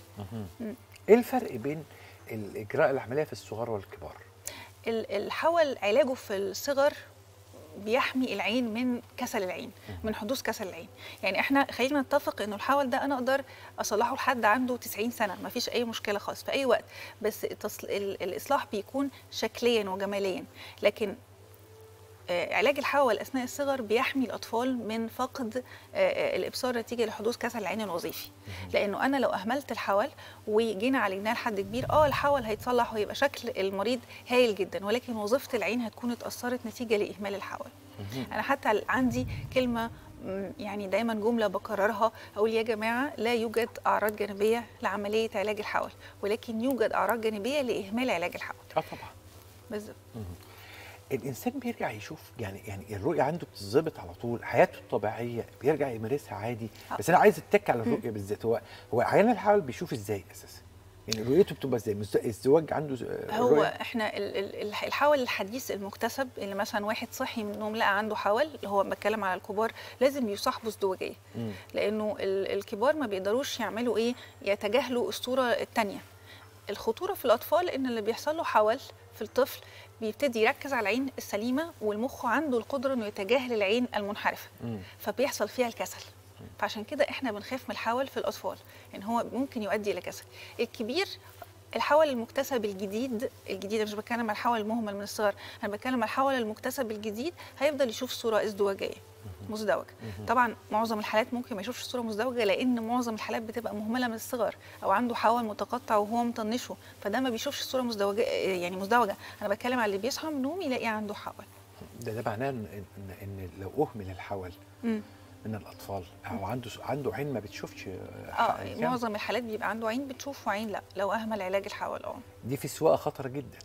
ايه الفرق بين الاجراء العمليه في الصغار والكبار؟ ال- الحول علاجه في الصغر بيحمي العين من كسل العين من حدوث كسل العين يعني احنا خلينا نتفق انه الحول ده انا اقدر اصلحه لحد عنده 90 سنه ما فيش اي مشكله خالص في اي وقت بس التصل... ال- الاصلاح بيكون شكليا وجماليا لكن آه، علاج الحول اثناء الصغر بيحمي الاطفال من فقد آه، آه، الابصار نتيجه لحدوث كسل العين الوظيفي لانه انا لو اهملت الحول وجينا عالجناه لحد كبير اه الحول هيتصلح ويبقى شكل المريض هايل جدا ولكن وظيفه العين هتكون اتاثرت نتيجه لاهمال الحول انا حتى عندي كلمه م، يعني دايما جمله بكررها اقول يا جماعه لا يوجد اعراض جانبيه لعمليه علاج الحول ولكن يوجد اعراض جانبيه لاهمال علاج الحول اه طبعا بالظبط الانسان بيرجع يشوف يعني يعني الرؤيه عنده بتتظبط على طول حياته الطبيعيه بيرجع يمارسها عادي بس انا عايز اتك على الرؤيه بالذات هو هو عيان الحول بيشوف ازاي اساسا يعني رؤيته بتبقى ازاي مز- الزواج عنده آه، هو رؤية؟ احنا ال- ال- ال- الحول الحديث المكتسب اللي مثلا واحد صحي من النوم لقى عنده حول اللي هو بتكلم على الكبار لازم يصاحبوا ازدواجيه مم. لانه ال- الكبار ما بيقدروش يعملوا ايه يتجاهلوا الصوره الثانيه الخطوره في الاطفال ان اللي بيحصل له حول في الطفل بيبتدي يركز على العين السليمه والمخ عنده القدره انه يتجاهل العين المنحرفه مم. فبيحصل فيها الكسل فعشان كده احنا بنخاف من الحول في الاطفال يعني هو ممكن يؤدي الى كسل الكبير الحول المكتسب الجديد الجديد أنا مش بتكلم على الحول المهمل من الصغر انا بتكلم على الحول المكتسب الجديد هيفضل يشوف صوره ازدواجيه مزدوجه طبعا معظم الحالات ممكن ما يشوفش الصوره مزدوجه لان معظم الحالات بتبقى مهمله من الصغر او عنده حول متقطع وهو مطنشه فده ما بيشوفش الصوره مزدوجه يعني مزدوجه انا بتكلم على اللي بيصحى من النوم يلاقي عنده حول ده ده معناه ان ان, إن لو اهمل الحول مم. من الاطفال او عنده عنده عين ما بتشوفش اه يعني معظم الحالات بيبقى عنده عين بتشوف وعين لا لو اهمل علاج الحول اه دي في سواقه خطره جدا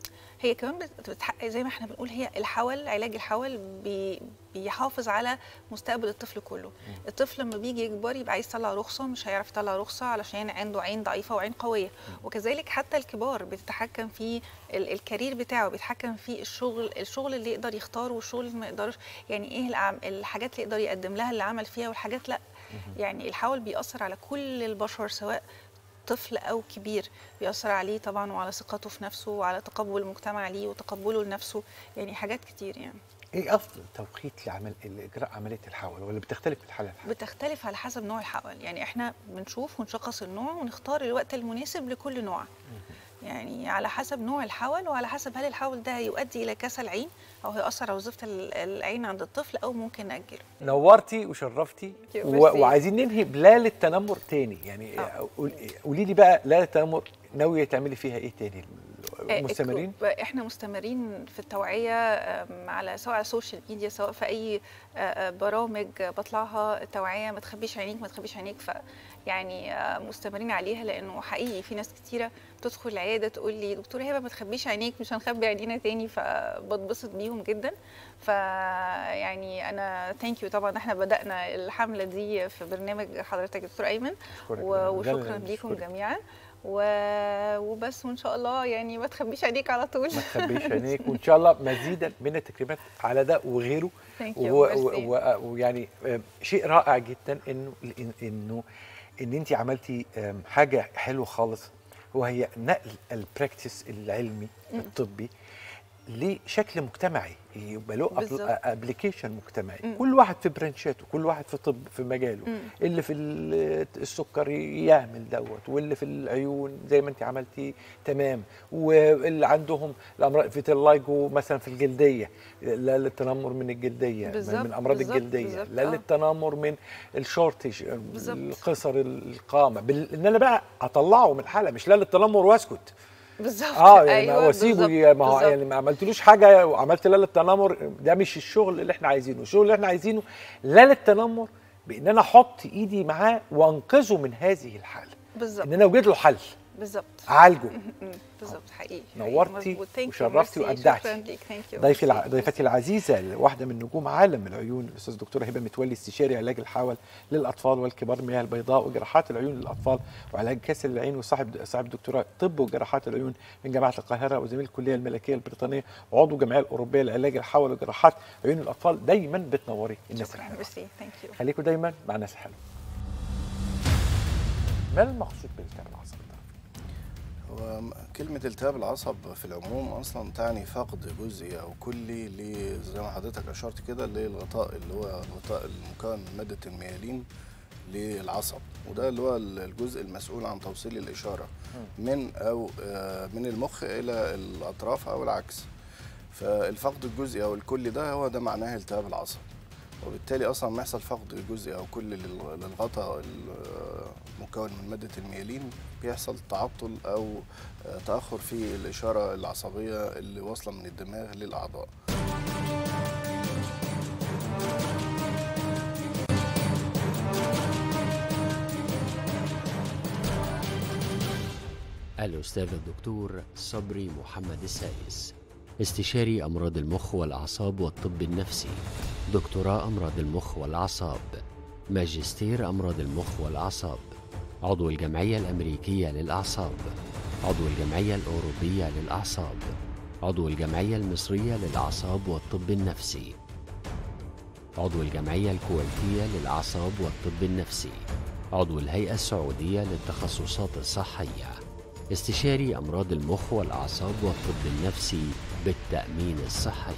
هي كمان بت- بتحقق زي ما احنا بنقول هي الحول علاج الحول بي بيحافظ على مستقبل الطفل كله الطفل لما بيجي يكبر يبقى عايز يطلع رخصه مش هيعرف يطلع رخصه علشان عنده عين ضعيفه وعين قويه وكذلك حتى الكبار بتتحكم في ال- الكارير بتاعه بيتحكم في الشغل الشغل اللي يقدر يختاره والشغل اللي ما يقدرش يعني ايه الأعم- الحاجات اللي يقدر يقدم لها اللي عمل فيها والحاجات لا يعني الحول بيأثر على كل البشر سواء طفل او كبير بيأثر عليه طبعا وعلى ثقته في نفسه وعلى تقبل المجتمع ليه وتقبله لنفسه يعني حاجات كتير يعني ايه افضل توقيت لعمل لاجراء عمليه الحول ولا بتختلف من حاله لحاله؟ بتختلف على حسب نوع الحول يعني احنا بنشوف ونشخص النوع ونختار الوقت المناسب لكل نوع يعني على حسب نوع الحول وعلى حسب هل الحول ده هيؤدي الى كسل عين او هيأثر على وظيفه ال- العين عند الطفل او ممكن نأجله نورتي وشرفتي Thank you. و... Merci. وعايزين ننهي بليله التنمر تاني يعني آه. قول- قولي لي بقى ليله التنمر ناويه تعملي فيها ايه تاني آه، مستمرين الك- احنا مستمرين في التوعيه آم، على سواء على السوشيال ميديا سواء في اي آه، آه، برامج بطلعها توعيه ما تخبيش عينيك ما تخبيش عينيك ف يعني آه، مستمرين عليها لانه حقيقي في ناس كتيره بتدخل العياده تقول لي دكتوره هبه ما تخبيش عينيك مش هنخبي عينينا تاني فبتبسط بيهم جدا ف يعني انا ثانك يو طبعا احنا بدانا الحمله دي في برنامج حضرتك يا دكتور ايمن أشكرك. و- ده وشكرا اللي ليكم بشكرك. جميعا و- وبس وان شاء الله يعني ما تخبيش عينيك على طول ما تخبيش عينيك وان شاء الله مزيدا من التكريمات على ده وغيره Thank you. و- Merci. و- و- ويعني آم، شيء رائع جدا انه إن- انه ان انت عملتي آم، حاجه حلوه خالص وهي نقل البراكتس العلمي الطبي لشكل مجتمعي يبقى له بالظبط. ابلكيشن مجتمعي مم. كل واحد في برانشاته كل واحد في طب في مجاله مم. اللي في ال- السكر يعمل دوت واللي في العيون زي ما انت عملتي تمام واللي عندهم الامراض فيتيلايجو مثلا في الجلديه لا للتنمر من الجلديه بالظبط، من امراض بالظبط، الجلديه بالظبط، لا آه. للتنمر من الشورتج بالظبط. القصر القامه بال... ان انا بقى اطلعه من الحاله مش لا للتنمر واسكت بالظبط اه يعني أيوة واسيبه بالظبط، ي- ما هو بالظبط. يعني ما عملتلوش حاجه وعملت لا للتنمر ده مش الشغل اللي احنا عايزينه الشغل اللي احنا عايزينه لا للتنمر بان انا احط ايدي معاه وانقذه من هذه الحاله بالظبط ان انا اوجد له حل بالظبط اعالجه مم، بالظبط حقيقي نورتي حقيقي، مظبوط. Thank you, وشرفتي merci. وأبدعتي. شكرا ليك ثانك يو ضيفي الع... ضيفتي العزيزه واحده من نجوم عالم العيون الاستاذ دكتوره هبه متولي استشاري علاج الحول للاطفال والكبار المياه البيضاء وجراحات العيون للاطفال وعلاج كسل العين وصاحب صاحب دكتوراه طب وجراحات العيون من جامعه القاهره وزميل الكليه الملكيه البريطانيه وعضو الجمعيه الاوروبيه لعلاج الحول وجراحات عيون الاطفال دايما بتنوري الناس شكرا الحلوه ميرسي ثانك يو خليكم دايما مع الناس الحلوه ما المقصود بالالتهاب العصبي هو كلمة التهاب العصب في العموم أصلا تعني فقد جزئي أو كلي ل- زي ما حضرتك أشرت كده للغطاء اللي هو الغطاء المكون من مادة الميالين للعصب وده اللي هو الجزء المسؤول عن توصيل الإشارة من أو آه، من المخ إلى الأطراف أو العكس فالفقد الجزئي أو الكلي ده هو ده معناه التهاب العصب وبالتالي اصلا ما يحصل فقد جزئي او كل لل- للغطاء المكون من ماده الميالين بيحصل تعطل او آه، تاخر في الاشاره العصبيه اللي واصله من الدماغ للاعضاء الأستاذ الدكتور صبري محمد السائس استشاري أمراض المخ والأعصاب والطب النفسي دكتوراه أمراض المخ والأعصاب ماجستير أمراض المخ والأعصاب عضو الجمعية الأمريكية للأعصاب عضو الجمعية الأوروبية للأعصاب عضو الجمعية المصرية للأعصاب والطب النفسي عضو الجمعية الكويتية للأعصاب والطب النفسي عضو الهيئة السعودية للتخصصات الصحية استشاري أمراض المخ والأعصاب والطب النفسي بالتأمين الصحي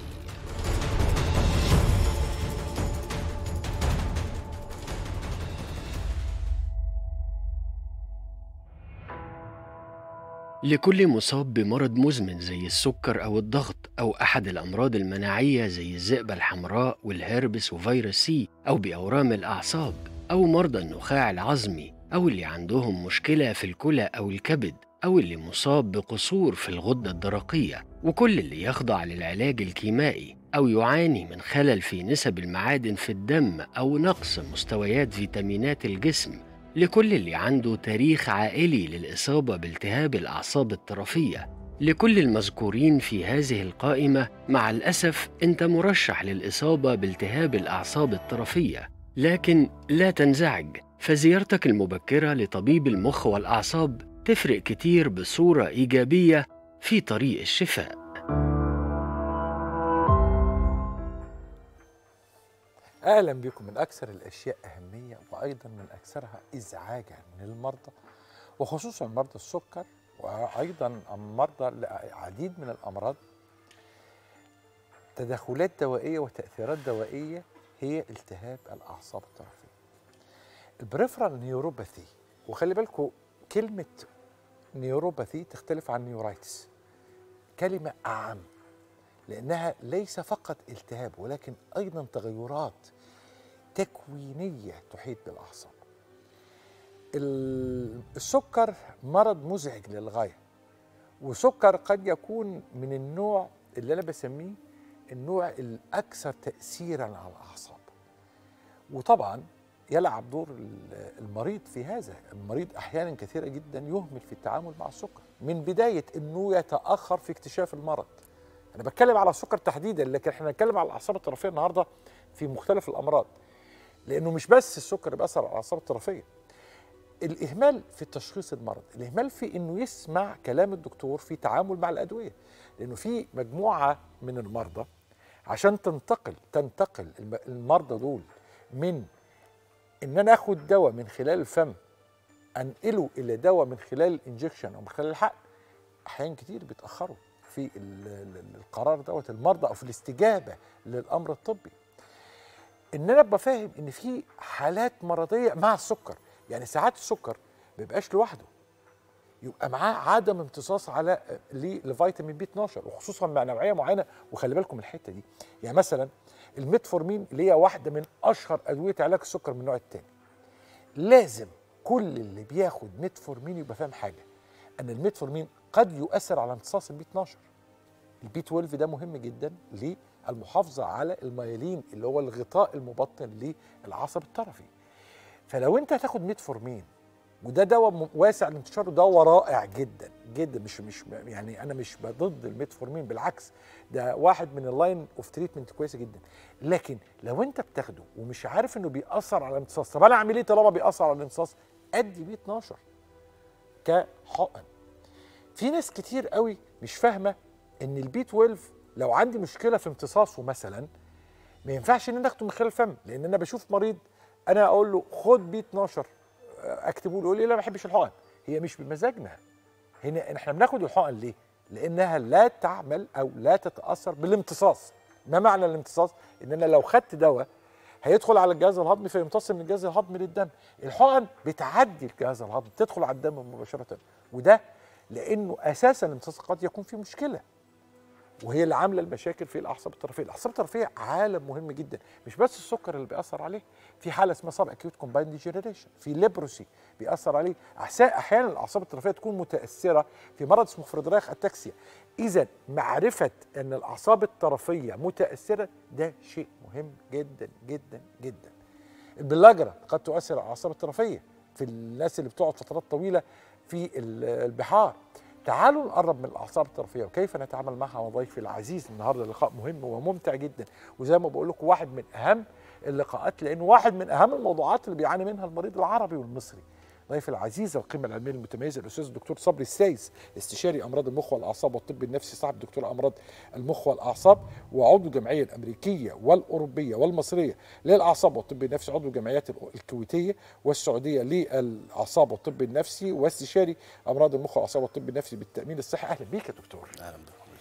لكل مصاب بمرض مزمن زي السكر أو الضغط أو أحد الأمراض المناعية زي الذئبة الحمراء والهربس وفيروس سي أو بأورام الأعصاب أو مرضى النخاع العظمي أو اللي عندهم مشكلة في الكلى أو الكبد أو اللي مصاب بقصور في الغدة الدرقية وكل اللي يخضع للعلاج الكيمائي أو يعاني من خلل في نسب المعادن في الدم أو نقص مستويات فيتامينات الجسم لكل اللي عنده تاريخ عائلي للإصابة بالتهاب الأعصاب الطرفية لكل المذكورين في هذه القائمة مع الأسف أنت مرشح للإصابة بالتهاب الأعصاب الطرفية لكن لا تنزعج فزيارتك المبكرة لطبيب المخ والأعصاب تفرق كتير بصورة إيجابية في طريق الشفاء اهلا بكم من اكثر الاشياء اهميه وايضا من اكثرها ازعاجا من المرضى وخصوصا مرضى السكر وايضا مرضى العديد من الامراض تدخلات دوائيه وتاثيرات دوائيه هي التهاب الاعصاب الطرفيه البريفرال نيوروباثي وخلي بالكم كلمه نيوروباثي تختلف عن نيورايتس كلمه اعم لانها ليس فقط التهاب ولكن ايضا تغيرات تكوينيه تحيط بالاعصاب ال- السكر مرض مزعج للغايه وسكر قد يكون من النوع اللي انا بسميه النوع الاكثر تاثيرا على الاعصاب وطبعا يلعب دور ال- المريض في هذا المريض احيانا كثيره جدا يهمل في التعامل مع السكر من بدايه انه يتاخر في اكتشاف المرض انا بتكلم على السكر تحديدا لكن احنا هنتكلم على الاعصاب الطرفيه النهارده في مختلف الامراض لانه مش بس السكر اللي بيأثر على الاعصاب الطرفيه الاهمال في تشخيص المرض الاهمال في انه يسمع كلام الدكتور في تعامل مع الادويه لانه في مجموعه من المرضى عشان تنتقل تنتقل الم- المرضى دول من ان انا اخد دواء من خلال الفم انقله الى دواء من خلال الانجكشن او من خلال الحقن احيان كتير بيتاخروا في ال- ال- القرار دوت المرضى او في الاستجابه للامر الطبي ان انا ابقى فاهم ان في حالات مرضيه مع السكر يعني ساعات السكر ما بيبقاش لوحده يبقى معاه عدم امتصاص على ل- لفيتامين بي 12 وخصوصا مع نوعيه معينه وخلي بالكم من الحته دي يعني مثلا الميتفورمين اللي هي واحده من اشهر ادويه علاج السكر من النوع الثاني لازم كل اللي بياخد ميتفورمين يبقى فاهم حاجه ان الميتفورمين قد يؤثر على امتصاص البي 12 البي 12 ده مهم جدا للمحافظه على الميالين اللي هو الغطاء المبطن للعصب الطرفي فلو انت هتاخد ميتفورمين وده دواء م- واسع الانتشار دواء رائع جدا جدا مش مش يعني انا مش ضد الميتفورمين بالعكس ده واحد من اللاين اوف تريتمنت كويسه جدا لكن لو انت بتاخده ومش عارف انه بيأثر على الامتصاص طب انا اعمل ايه طالما بيأثر على الامتصاص ادي بي 12 كحقن في ناس كتير قوي مش فاهمه ان البي 12 لو عندي مشكله في امتصاصه مثلا ما ينفعش ان انا اخده من خلال الفم لان انا بشوف مريض انا اقول له خد بي 12 اكتبه له يقول لي لا ما بحبش الحقن هي مش بمزاجنا هنا احنا بناخد الحقن ليه لانها لا تعمل او لا تتاثر بالامتصاص ما معنى الامتصاص ان انا لو خدت دواء هيدخل على الجهاز الهضمي فيمتص من الجهاز الهضمي للدم الحقن بتعدي الجهاز الهضمي تدخل على الدم مباشره وده لانه اساسا الامتصاص قد يكون فيه مشكله وهي اللي عامله المشاكل في الاعصاب الطرفيه، الاعصاب الطرفيه عالم مهم جدا، مش بس السكر اللي بيأثر عليه، في حاله اسمها سب اكيوت كومبايند ديجنريشن، في ليبروسي بيأثر عليه، أحسا- احيانا الاعصاب الطرفيه تكون متاثره في مرض اسمه فريدرايخ اتاكسيا، اذا معرفه ان الاعصاب الطرفيه متاثره ده شيء مهم جدا جدا جدا. البلاجرا قد تؤثر على الاعصاب الطرفيه في الناس اللي بتقعد فترات طويله في ال- البحار تعالوا نقرب من الاعصاب الطرفيه وكيف نتعامل معها وضيفي العزيز النهارده لقاء مهم وممتع جدا وزي ما بقول لكم واحد من اهم اللقاءات لانه واحد من اهم الموضوعات اللي بيعاني منها المريض العربي والمصري ضيف العزيز القيمه العلميه المتميزه الاستاذ الدكتور صبري السايس استشاري امراض المخ والاعصاب والطب النفسي صاحب دكتور امراض المخ والاعصاب وعضو الجمعيه الامريكيه والاوروبيه والمصريه للاعصاب والطب النفسي عضو الجمعيات الكويتيه والسعوديه للاعصاب والطب النفسي واستشاري امراض المخ والاعصاب والطب النفسي بالتامين الصحي اهلا بيك يا دكتور اهلا بحضرتك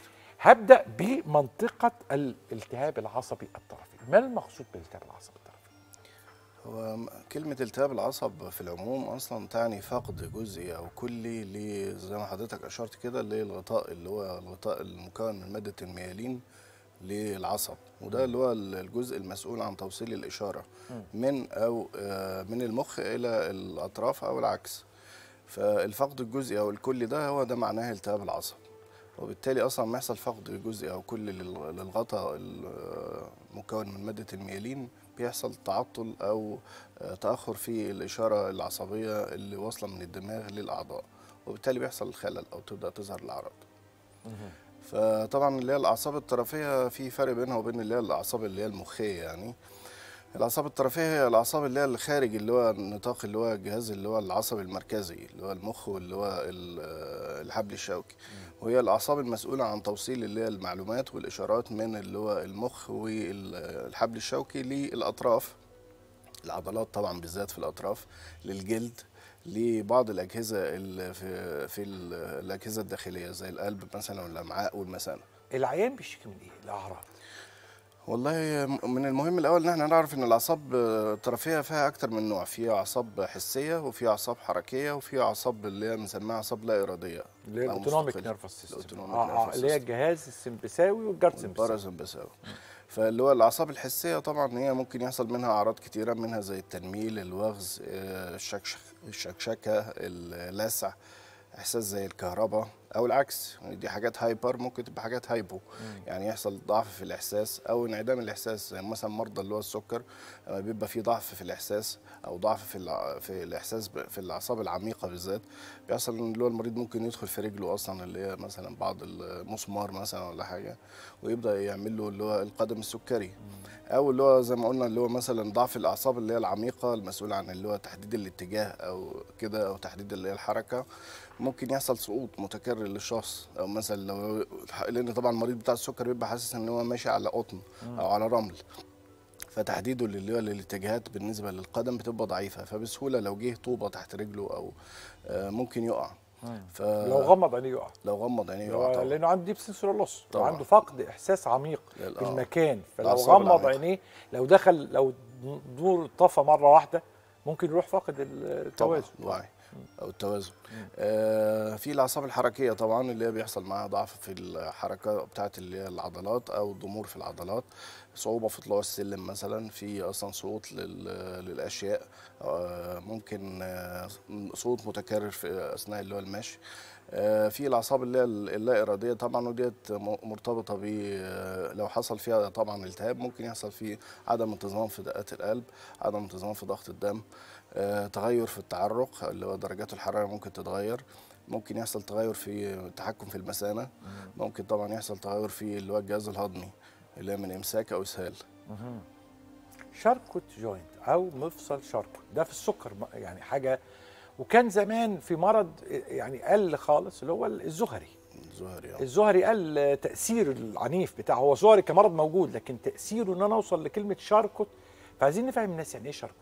هبدا بمنطقه الالتهاب العصبي الطرفي ما المقصود بالالتهاب العصبي الطرفي هو م- كلمة التهاب العصب في العموم أصلا تعني فقد جزئي أو كلي ل- زي ما حضرتك أشرت كده للغطاء اللي هو الغطاء المكون من مادة الميالين للعصب وده اللي هو ال- الجزء المسؤول عن توصيل الإشارة من أو آه، من المخ إلى الأطراف أو العكس فالفقد الجزئي أو الكلي ده هو ده معناه التهاب العصب وبالتالي اصلا ما يحصل فقد جزئي او كلي لل- للغطاء المكون من ماده الميالين بيحصل تعطل او آه، تاخر في الاشاره العصبيه اللي واصله من الدماغ للاعضاء وبالتالي بيحصل الخلل او تبدا تظهر الاعراض فطبعا اللي هي الاعصاب الطرفيه في فرق بينها وبين اللي هي الاعصاب اللي هي المخيه يعني الاعصاب الطرفيه هي الاعصاب اللي هي اللي خارج اللي هو النطاق اللي هو الجهاز اللي هو العصبي المركزي اللي هو المخ واللي هو ال- الحبل الشوكي وهي الاعصاب المسؤوله عن توصيل اللي هي المعلومات والاشارات من اللي هو المخ والحبل الشوكي للاطراف العضلات طبعا بالذات في الاطراف للجلد لبعض الاجهزه اللي في في ال- الاجهزه الداخليه زي القلب مثلا والامعاء والمثانه العيان بيشتكي من ايه الاعراض والله من المهم الاول ان احنا نعرف ان الاعصاب الطرفيه فيها اكتر من نوع في اعصاب حسيه وفي اعصاب حركيه وفي اعصاب اللي هي بنسميها اعصاب لا اراديه اللي هي أو الاوتونوميك مستقلة. نيرفس سيستم الأوتونوميك اه اه nervous اللي هي system. الجهاز السمبثاوي والجارد سمبثاوي الباراسمبثاوي فاللي هو الاعصاب الحسيه طبعا هي ممكن يحصل منها اعراض كتيره منها زي التنميل الوغز آه، الشكشك الشكشكه اللسع احساس زي الكهرباء او العكس دي حاجات هايبر ممكن تبقى حاجات هايبو يعني يحصل ضعف في الاحساس او انعدام الاحساس زي مثلا مرضى اللي هو السكر لما بيبقى في ضعف في الاحساس او ضعف في الع- في الاحساس ب- في الاعصاب العميقه بالذات بيحصل ان اللي هو المريض ممكن يدخل في رجله اصلا اللي هي مثلا بعض المسمار مثلا ولا حاجه ويبدا يعمل له اللي هو القدم السكري او اللي هو زي ما قلنا اللي هو مثلا ضعف الاعصاب اللي هي العميقه المسؤوله عن اللي هو تحديد الاتجاه او كده او تحديد اللي هي الحركه ممكن يحصل سقوط متكرر للشخص او مثلا لو لان طبعا المريض بتاع السكر بيبقى حاسس ان هو ماشي على قطن او على رمل فتحديده اللي هو للاتجاهات بالنسبه للقدم بتبقى ضعيفه فبسهوله لو جه طوبه تحت رجله او آه، ممكن يقع ف لو غمض عينيه يقع لو غمض عينيه لو- يقع طبعا لانه عنده ديب سنسور لوس طبعاً. عنده فقد احساس عميق لل- في آه. المكان فلو الأعصاب غمض العميقة. عينيه لو دخل لو نور طفى مره واحده ممكن يروح فاقد طبعا التوازن الوعي او التوازن آه في الاعصاب الحركيه طبعا اللي هي بيحصل معاها ضعف في الحركه بتاعه اللي هي العضلات او ضمور في العضلات صعوبه في طلوع السلم مثلا في اصلا صوت لل- للاشياء آه ممكن آه صوت متكرر في اثناء اللي هو المشي آه، في الاعصاب اللي هي اللا اراديه طبعا وديت م- مرتبطه ب آه، لو حصل فيها طبعا التهاب ممكن يحصل فيه عدم انتظام في دقات القلب عدم انتظام في ضغط الدم آه، تغير في التعرق اللي هو درجات الحراره ممكن تتغير ممكن يحصل تغير في التحكم في المثانه ممكن طبعا يحصل تغير في اللي هو الجهاز الهضمي اللي هي من امساك او اسهال شاركوت جوينت او مفصل شاركوت ده في السكر م- يعني حاجه وكان زمان في مرض يعني قل خالص اللي هو الزهري الزهري آه. الزهري قل تاثير العنيف بتاعه هو زهري كمرض موجود لكن تاثيره ان انا اوصل لكلمه شاركوت فعايزين نفهم الناس يعني ايه شاركوت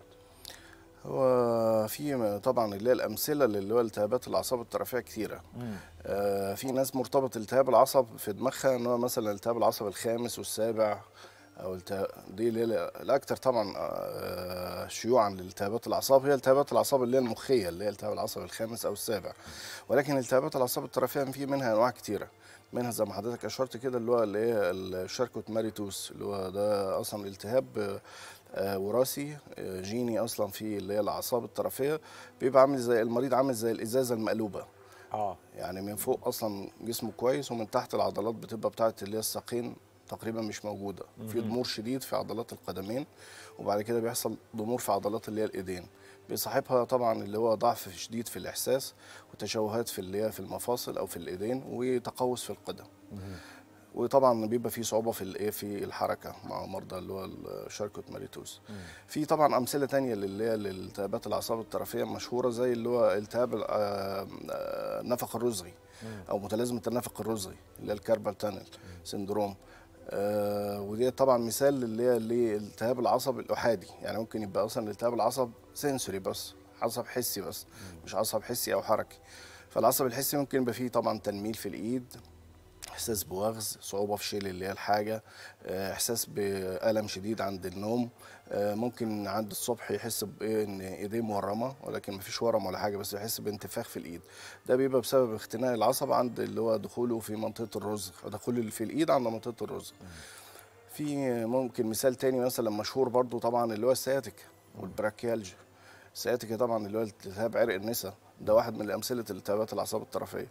هو في طبعا اللي هي الامثله اللي هو التهابات الاعصاب الطرفيه كتيره آه في ناس مرتبط التهاب العصب في دماغها ان هو مثلا التهاب العصب الخامس والسابع او التهاب دي اللي هي الاكثر طبعا آه شيوعا لالتهابات الاعصاب هي التهابات الاعصاب اللي هي المخيه اللي هي التهاب العصب الخامس او السابع ولكن التهابات الاعصاب الطرفيه في منها انواع كتيره منها زي ما حضرتك اشرت كده اللي هو اللي هي الشاركوت ماريتوس اللي هو ده اصلا التهاب آه، آه، وراثي آه، جيني اصلا في اللي هي الاعصاب الطرفيه بيبقى عامل زي المريض عامل زي الازازه المقلوبه اه يعني من فوق اصلا جسمه كويس ومن تحت العضلات بتبقى بتاعت اللي هي الساقين تقريبا مش موجوده في ضمور شديد في عضلات القدمين وبعد كده بيحصل ضمور في عضلات اللي هي الايدين بيصاحبها طبعا اللي هو ضعف شديد في الاحساس وتشوهات في اللي هي في المفاصل او في الايدين وتقوس في القدم وطبعا بيبقى في صعوبه في الايه في الحركه مع مرضى اللي هو الشاركوت ماريتوس في طبعا امثله تانية اللي هي للالتهابات الاعصاب الطرفيه مشهوره زي اللي هو التهاب ال- آه، آه، النفق الرزغي او متلازمه النفق الرزغي اللي هي الكاربال تانل سندروم آه ودي طبعا مثال اللي هي لالتهاب العصب الاحادي يعني ممكن يبقى اصلا التهاب العصب سنسوري بس عصب حسي بس مش عصب حسي او حركي فالعصب الحسي ممكن يبقى فيه طبعا تنميل في الايد احساس بوغز صعوبه في شيل اللي هي الحاجه آه، احساس بالم شديد عند النوم آه، ممكن عند الصبح يحس بايه ان ايديه مورمه ولكن مفيش ورم ولا حاجه بس يحس بانتفاخ في الايد ده بيبقى بسبب اختناق العصب عند اللي هو دخوله في منطقه الرزغ دخول اللي في الايد عند منطقه الرزغ في ممكن مثال تاني مثلا مشهور برضو طبعا اللي هو السياتيكا والبراكيالجيا السياتيكا طبعا اللي هو التهاب عرق النسا ده واحد من امثله التهابات الاعصاب الطرفيه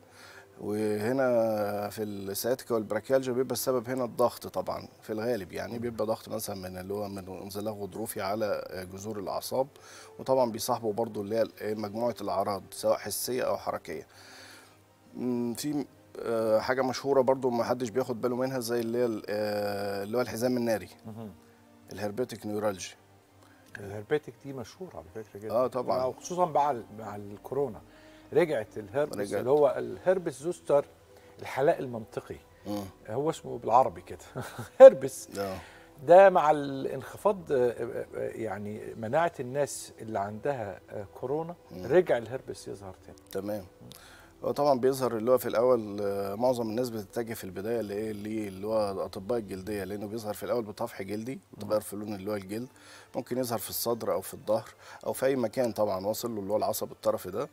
وهنا في السياتيكا والبراكيالجيا بيبقى السبب هنا الضغط طبعا في الغالب يعني بيبقى ضغط مثلا من اللي هو من انزلاق غضروفي على جذور الاعصاب وطبعا بيصاحبه برضو اللي هي مجموعه الاعراض سواء حسيه او حركيه مم، في آه، حاجه مشهوره برضو ما حدش بياخد باله منها زي اللي هي ال- آه، اللي هو الحزام الناري الهربيتك نيورالجي الهربيتك دي مشهوره على فكره جدا آه، طبعاً. وخصوصا مع ال- مع الكورونا رجعت الهربس رجعت. اللي هو الهربس زوستر الحلاق المنطقي مم. هو اسمه بالعربي كده هربس ده ده مع الانخفاض آه، آه، آه، يعني مناعه الناس اللي عندها آه، كورونا رجع الهربس يظهر تاني تمام هو طبعا بيظهر اللي هو في الاول آه، معظم الناس بتتجه في البدايه لايه ليه اللي هو الاطباء الجلديه لانه بيظهر في الاول بطفح جلدي وتغير في لون اللي هو الجلد ممكن يظهر في الصدر او في الظهر او في اي مكان طبعا واصل له اللي هو العصب الطرفي ده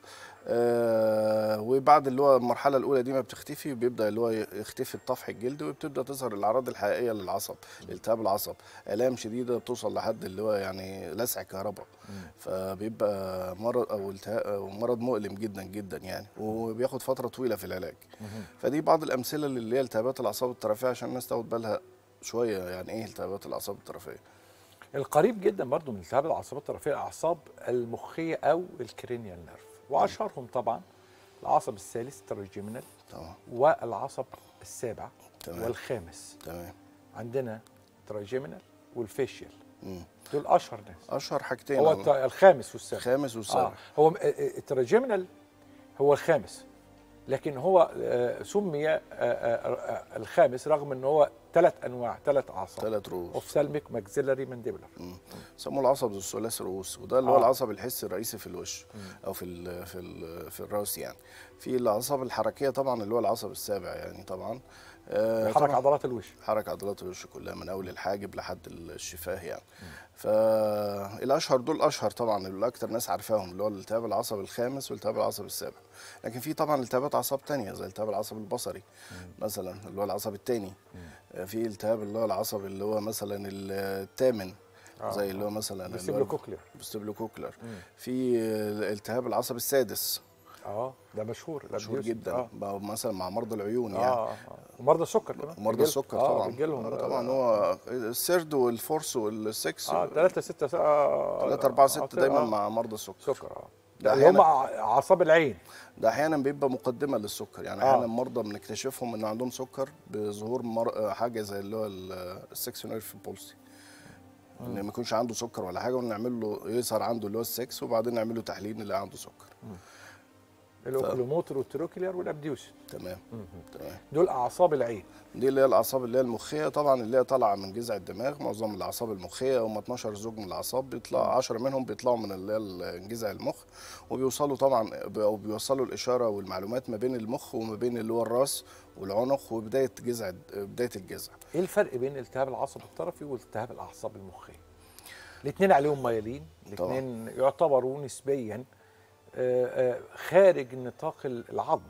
آه وبعد اللي هو المرحله الاولى دي ما بتختفي بيبدا اللي هو يختفي الطفح الجلدي وبتبدا تظهر الاعراض الحقيقيه للعصب التهاب العصب الام شديده بتوصل لحد اللي هو يعني لسع كهرباء فبيبقى مرض او التهاب أو مرض مؤلم جدا جدا يعني وبياخد فتره طويله في العلاج فدي بعض الامثله اللي هي التهابات الاعصاب الطرفيه عشان الناس تاخد بالها شويه يعني ايه التهابات الاعصاب الطرفيه القريب جدا برضو من التهاب الاعصاب الطرفيه الاعصاب المخيه او الكرينيال نيرف واشهرهم طبعا العصب الثالث التراجيمينال طبعا والعصب السابع تمام. والخامس تمام عندنا التراجيمينال والفيشيال مم. دول اشهر ناس اشهر حاجتين هو عن- الت- الخامس والسابع الخامس والسابع آه. هو م- آه، آه، التراجيمينال هو الخامس لكن هو آه، سمي آه، آه، آه، الخامس رغم ان هو ثلاث انواع ثلاث اعصاب ثلاث رؤوس اوفثالميك ماكسيلاري مانديبولار سموه العصب ذو الثلاث رؤوس وده اللي هو آه. العصب الحسي الرئيسي في الوش او في ال في ال في الراس يعني في العصب الحركيه طبعا اللي هو العصب السابع يعني طبعا آه، بيحرك طبعاً عضلات الوش حرك عضلات الوش كلها من اول الحاجب لحد الشفاه يعني فالاشهر دول اشهر طبعا اللي اكتر ناس عارفاهم اللي هو الالتهاب العصب الخامس والتهاب العصب السابع لكن في طبعا التهابات اعصاب تانية زي التهاب العصب البصري مثلا اللي هو العصب التاني في التهاب اللي هو العصب اللي هو مثلا الثامن آه، زي اللي هو مثلا اللي هو السيبلوكوكلير الفستيبلوكوكلر في التهاب العصب السادس اه ده مشهور مشهور الأبيوس. جدا اه بقى مثلا مع مرضى العيون يعني اه آه. ومرضى السكر كمان مرضى بيجيلهم- السكر آه طبعا بيجيلهم آه طبعا هو السرد والفورس والسكس اه 3 6 آه 3 4 6 آه، دايما آه. مع مرضى السكر سكر اه ده اللي هم أحياناً- اعصاب العين ده احيانا بيبقى مقدمه للسكر يعني آه. احيانا مرضى بنكتشفهم ان عندهم سكر بظهور مر... حاجه زي اللي هو السكس نيرف بولسي ان ما يكونش عنده سكر ولا حاجه ونعمل له يظهر عنده اللي هو السكس وبعدين نعمل له تحليل نلاقي عنده سكر الاوكلوموتر والتروكلير والابديوس تمام تمام دول اعصاب العين دي اللي هي الاعصاب اللي هي المخيه طبعا اللي هي طالعه من جذع الدماغ معظم الاعصاب المخيه هم 12 زوج من الاعصاب بيطلع 10 منهم بيطلعوا من اللي هي جذع المخ وبيوصلوا طبعا او بيوصلوا الاشاره والمعلومات ما بين المخ وما بين اللي هو الراس والعنق وبدايه جذع بدايه الجذع ايه الفرق بين التهاب العصب الطرفي والتهاب الاعصاب المخيه الاثنين عليهم ميالين الاثنين يعتبروا نسبيا آه، آه، خارج نطاق العظم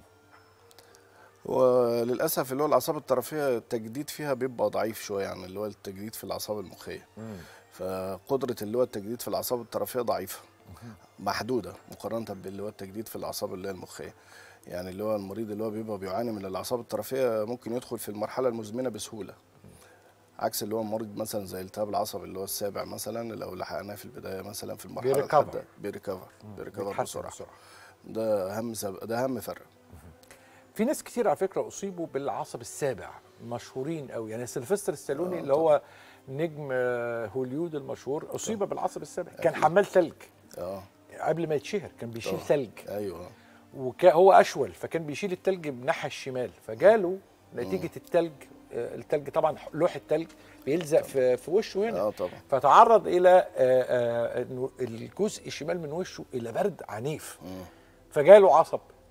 وللاسف اللي هو الاعصاب الطرفيه التجديد فيها بيبقى ضعيف شويه يعني اللي هو التجديد في الاعصاب المخيه فقدره اللي هو التجديد في الاعصاب الطرفيه ضعيفه محدوده مقارنه باللي هو التجديد في الاعصاب اللي هي المخيه يعني اللي هو المريض اللي هو بيبقى بيعاني من الاعصاب الطرفيه ممكن يدخل في المرحله المزمنه بسهوله عكس اللي هو مريض مثلا زي التهاب العصب اللي هو السابع مثلا لو لحقناه في البدايه مثلا في المرحله بيريكفر. الحادة بيريكفر بيريكفر بيتحسن بسرعه بسرعه ده اهم سبب ده اهم فرق في ناس كتير على فكره اصيبوا بالعصب السابع مشهورين قوي يعني سيلفستر السالوني آه، اللي هو نجم آه، هوليود المشهور اصيب بالعصب السابع كان حمال ثلج اه قبل ما يتشهر كان بيشيل طبعا. ثلج ايوه وهو اشول فكان بيشيل التلج بالناحيه الشمال فجاله نتيجه التلج آه، التلج طبعا لوح التلج بيلزق في في وشه هنا اه طبعا فتعرض الى آه، آه، إنه الجزء الشمال من وشه الى برد عنيف مم. فجاله عصب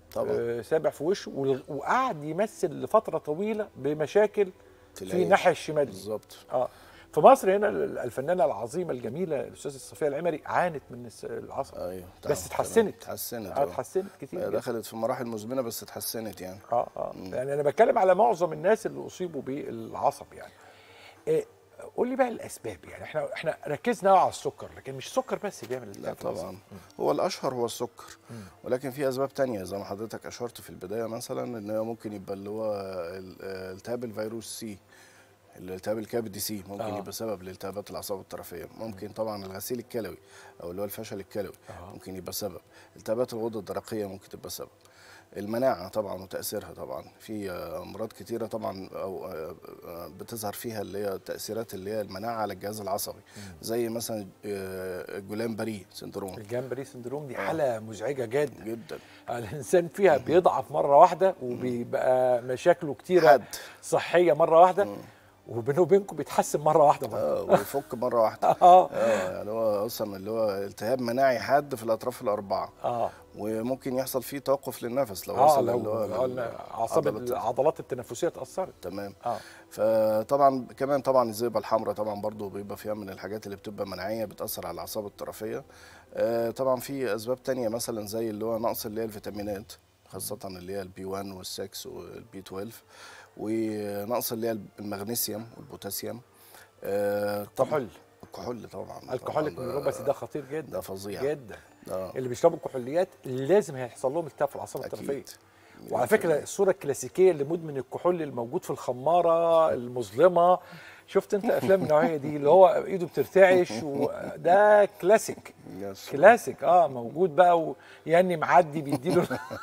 طبعا. آه، سابع في وشه وال- وقعد يمثل لفتره طويله بمشاكل في تلاقي- الناحيه الشمال دي. بالظبط اه في مصر هنا ال- الفنانه العظيمه الجميله الاستاذه صفيه العمري عانت من الس- العصب ايوه بس اتحسنت اتحسنت اه آه. اتحسنت كتير جداً. دخلت في مراحل مزمنه بس اتحسنت يعني اه اه يعني انا بتكلم على معظم الناس اللي اصيبوا بالعصب يعني إيه قول لي بقى الاسباب يعني احنا احنا ركزنا أوي على السكر لكن مش السكر بس بيعمل لا التهاب في العصب. طبعا هو الاشهر هو السكر ولكن في اسباب تانية زي ما حضرتك اشرت في البدايه مثلا ان هو ممكن يبقى اللي هو ال- آه، التهاب الفيروس سي الالتهاب الكبدي سي ممكن آه. آه. يبقى سبب لالتهابات الاعصاب الطرفيه ممكن طبعا الغسيل الكلوي او اللي هو الفشل الكلوي آه. ممكن يبقى سبب التهابات الغده الدرقيه ممكن تبقى سبب المناعه طبعا وتاثيرها طبعا في آه، امراض كتيره طبعا او آه، آه، بتظهر فيها اللي هي تاثيرات اللي هي المناعه على الجهاز العصبي زي مثلا آه، جولان باري سندروم الجامبري سندروم دي آه. حاله مزعجه جدا جدا الانسان فيها بيضعف مره واحده وبيبقى مشاكله كتيره حد صحيه مره واحده وبينه وبينكم بيتحسن مره واحده برضه اه ويفك مره واحده اه اه يعني هو اصلا اللي هو التهاب مناعي حاد في الاطراف الاربعه اه وممكن يحصل فيه توقف للنفس لو اه وصل لو اللي هو لو لل- اعصاب عضلة- العضلات التنفسيه اتاثرت تمام اه فطبعا كمان طبعا الذئبه الحمراء طبعا برضو بيبقى فيها من الحاجات اللي بتبقى مناعيه بتاثر على الاعصاب الطرفيه آه طبعا في اسباب تانية مثلا زي اللي هو نقص اللي هي الفيتامينات خاصه اللي هي البي 1 وال6 والبي 12 ونقص اللي هي المغنيسيوم والبوتاسيوم آه طبعا كحول الكحول طبعا الكحول طبعاً الكلوروباس ده خطير جدا ده فظيع جدا اه اللي بيشربوا الكحوليات لازم هيحصل لهم التهاب في الاعصاب أكيد. الطرفيه وعلى فكره الصوره الكلاسيكيه لمدمن الكحول الموجود في الخماره المظلمه شفت انت افلام النوعيه دي اللي هو ايده بترتعش وده كلاسيك يس. كلاسيك اه موجود بقى ويعني معدي بيديله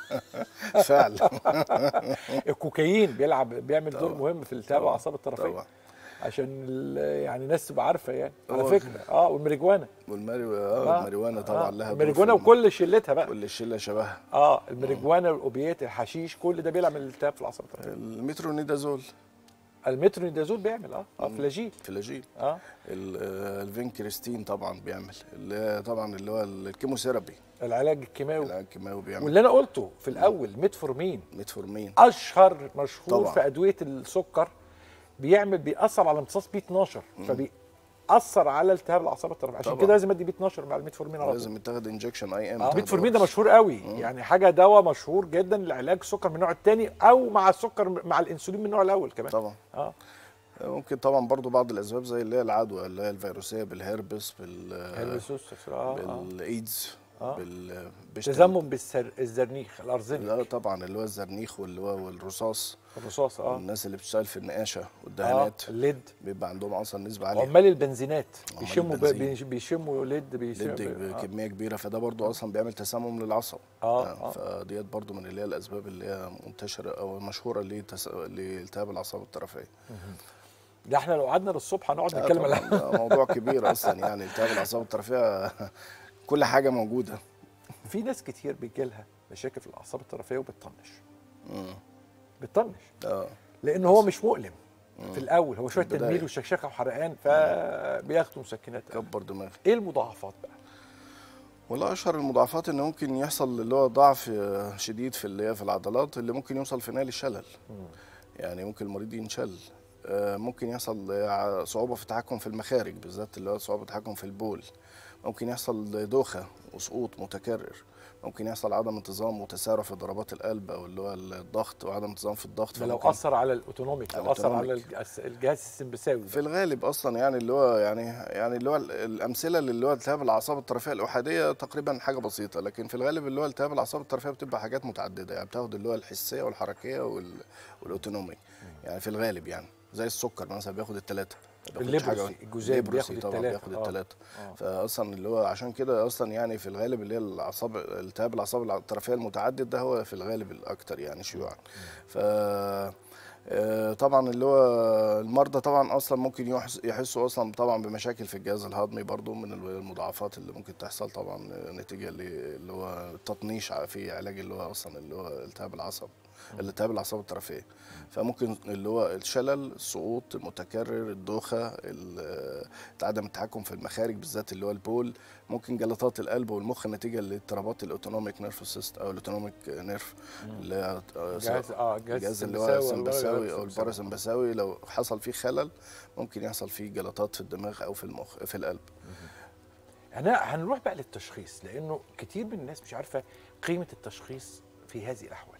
فعلا الكوكايين بيلعب بيعمل دور طبعاً. مهم في التهاب طبعاً. الاعصاب الطرفيه طبعا عشان ال- يعني الناس تبقى عارفه يعني على هو فكره اه والماريجوانا والماري اه الماريجوانا طبعا لها دور في الماريجوانا الم- وكل شلتها بقى كل الشله شبهها اه الماريجوانا والاوبيات الحشيش كل ده بيعمل التهاب في الاعصاب الطرفيه المترونيدازول المترونيدازول بيعمل اه اه فلاجيل فلاجيل اه ال- آه، الفينكريستين طبعا بيعمل اللي هي طبعا اللي هو الكيموثيرابي العلاج الكيماوي العلاج الكيماوي بيعمل واللي انا قلته في الاول ميتفورمين ميتفورمين اشهر مشهور طبعاً. في ادويه السكر بيعمل بيأثر على امتصاص بي 12 فبيأثر على التهاب الاعصاب الطرفيه عشان طبعاً. كده لازم ادي بي 12 مع الميتفورمين على طول لازم يتاخد انجكشن اي ام آه. ميتفورمين ده مشهور قوي يعني حاجه دواء مشهور جدا لعلاج سكر من النوع الثاني او مع السكر مع الانسولين من النوع الاول كمان طبعا اه ممكن طبعا برضو بعض الاسباب زي اللي هي العدوى اللي هي الفيروسيه بالهربس بال هيربسوس اه آه. بالايدز آه. بال تزمم بالزرنيخ الارزنيك لا طبعا اللي هو الزرنيخ واللي هو والرصاص الرصاص اه الناس اللي بتشتغل في النقاشه اه والدهانات الليد بيبقى عندهم اصلا نسبه عاليه عمال البنزينات عمال بيشموا ب- البنزين. بيش- بيشموا ليد بيشموا لد آه. بكميه كبيره فده برضو اصلا بيعمل تسمم للعصب آه، آه، آه. فديت برضو من اللي هي الاسباب اللي هي منتشره او مشهوره لتس... لالتهاب الاعصاب الطرفيه ده احنا لو قعدنا للصبح هنقعد آه، نتكلم طبعاً على ده موضوع كبير اصلا يعني التهاب الاعصاب الطرفيه كل حاجه موجوده في ناس كتير بيجي لها مشاكل في الاعصاب الطرفيه وبتطنش مم. بتطنش اه لان هو مش مؤلم في الاول هو شويه البداية. تنميل وشكشكه وحرقان فبياخدوا مسكنات كبر دماغي ايه المضاعفات بقى والله اشهر المضاعفات ان ممكن يحصل اللي هو ضعف آه، شديد في اللي هي في العضلات اللي ممكن يوصل في نهايه الشلل يعني ممكن المريض ينشل آه، ممكن يحصل آه، صعوبه في التحكم في المخارج بالذات اللي هو صعوبه التحكم في البول ممكن يحصل دوخه وسقوط متكرر ممكن يحصل عدم انتظام وتسارع في ضربات القلب او اللي هو الضغط وعدم انتظام في الضغط ده لو فممكن- اثر على الاوتونوميك لو اثر على الأوتونوميك. الج- الجهاز السمبثاوي في الغالب اصلا يعني اللي هو يعني يعني اللي هو ال- الامثله اللي هو التهاب الاعصاب الطرفيه الاحاديه تقريبا حاجه بسيطه لكن في الغالب اللي هو التهاب الاعصاب الطرفيه بتبقى حاجات متعدده يعني بتاخد اللي هو الحسيه والحركيه وال- والاوتونومي يعني في الغالب يعني زي السكر مثلا بياخد الثلاثه الليبروسي، الجذام بياخد طبعا التلاتة. بياخد آه. الثلاثه آه. فاصلا اللي هو عشان كده اصلا يعني في الغالب اللي هي الاعصاب التهاب الاعصاب الطرفيه المتعدد ده هو في الغالب الاكثر يعني شيوعا ف آه، طبعا اللي هو المرضى طبعا اصلا ممكن يحس يحسوا اصلا طبعا بمشاكل في الجهاز الهضمي برضو من المضاعفات اللي ممكن تحصل طبعا نتيجه ل- اللي هو التطنيش في علاج اللي هو اصلا اللي هو التهاب العصب الالتهاب الاعصاب الطرفيه فممكن اللي هو الشلل السقوط المتكرر الدوخه ال- عدم التحكم في المخارج بالذات اللي هو البول ممكن جلطات القلب والمخ نتيجه لاضطرابات الاوتونوميك نيرف سيست او الاوتونوميك نيرف اللي هي آه، سواء جهاز اه جهاز الجهاز اللي هو السمبثاوي السمبثاوي او السمبثاوي. الباراسمبثاوي لو حصل فيه خلل ممكن يحصل فيه جلطات في الدماغ او في المخ في القلب هنا هنروح بقى للتشخيص لانه كتير من الناس مش عارفه قيمه التشخيص في هذه الاحوال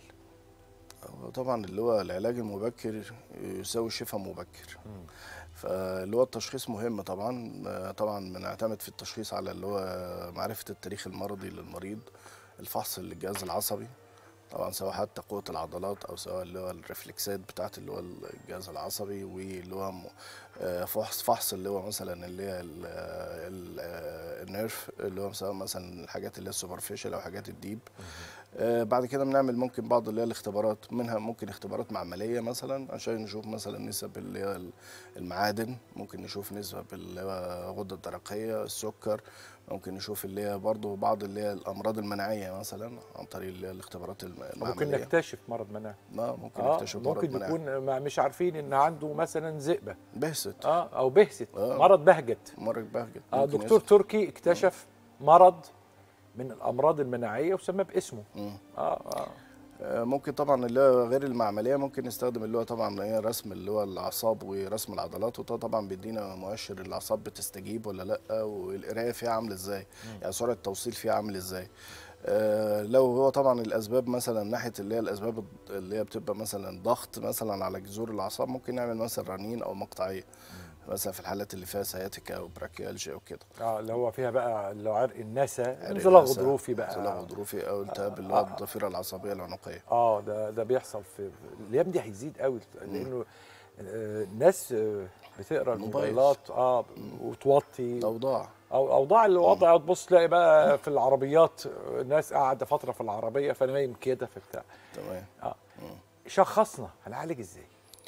هو طبعا اللي هو العلاج المبكر يساوي شفاء مبكر فاللي هو التشخيص مهم طبعا آه، طبعا بنعتمد في التشخيص على اللي هو معرفة التاريخ المرضي للمريض الفحص للجهاز العصبي طبعا سواء حتى قوة العضلات أو سواء اللي هو الرفلكسات بتاعت اللي هو الجهاز العصبي واللي هو م- آه، فحص فحص اللي هو مثلا اللي هي ال- ال- آه، النيرف اللي هو سواء مثلا الحاجات اللي هي السوبرفيشال أو حاجات الديب آه، بعد كده بنعمل ممكن بعض اللي هي الاختبارات منها ممكن اختبارات معمليه مثلا عشان نشوف مثلا نسب اللي هي المعادن ممكن نشوف نسبه اللي هو الغده الدرقيه السكر ممكن نشوف اللي هي برضه بعض اللي هي الامراض المناعيه مثلا عن طريق اللي هي الاختبارات الم- ممكن المعمليه نكتشف مرض مناعي اه ممكن اه نكتشف مرض ممكن مناعي يكون ما مش عارفين ان عنده مثلا ذئبه بهست اه او بهست آه. مرض بهجت مرض بهجت اه ممكن دكتور يحصل. تركي اكتشف مرض من الامراض المناعيه وسماه باسمه مم. اه اه آه، ممكن طبعا اللي هو غير المعمليه ممكن نستخدم اللي هو طبعا هي رسم اللي هو الاعصاب ورسم العضلات وده طبعا بيدينا مؤشر الاعصاب بتستجيب ولا لا والقرايه فيها عامله ازاي يعني سرعه التوصيل فيها عامل ازاي آه، لو هو طبعا الاسباب مثلا ناحيه اللي هي الاسباب اللي هي بتبقى مثلا ضغط مثلا على جذور الاعصاب ممكن نعمل مثلا رنين او مقطعيه مثلا في الحالات اللي فيها سياتيكا او براكيالجيا او كده اه اللي هو فيها بقى اللي هو عرق النسا عرق انزلاق النسا، غضروفي بقى انزلاق غضروفي او التهاب اللي هو الضفيره العصبيه العنقيه اه ده ده بيحصل في الايام دي هيزيد قوي لانه آه، الناس آه، بتقرا الموبايل. الموبايلات اه وتوطي اوضاع او اوضاع الوضع تبص تلاقي بقى في العربيات آه، ناس قاعده فتره في العربيه فنايم كده في بتاع تمام اه شخصنا هنعالج ازاي؟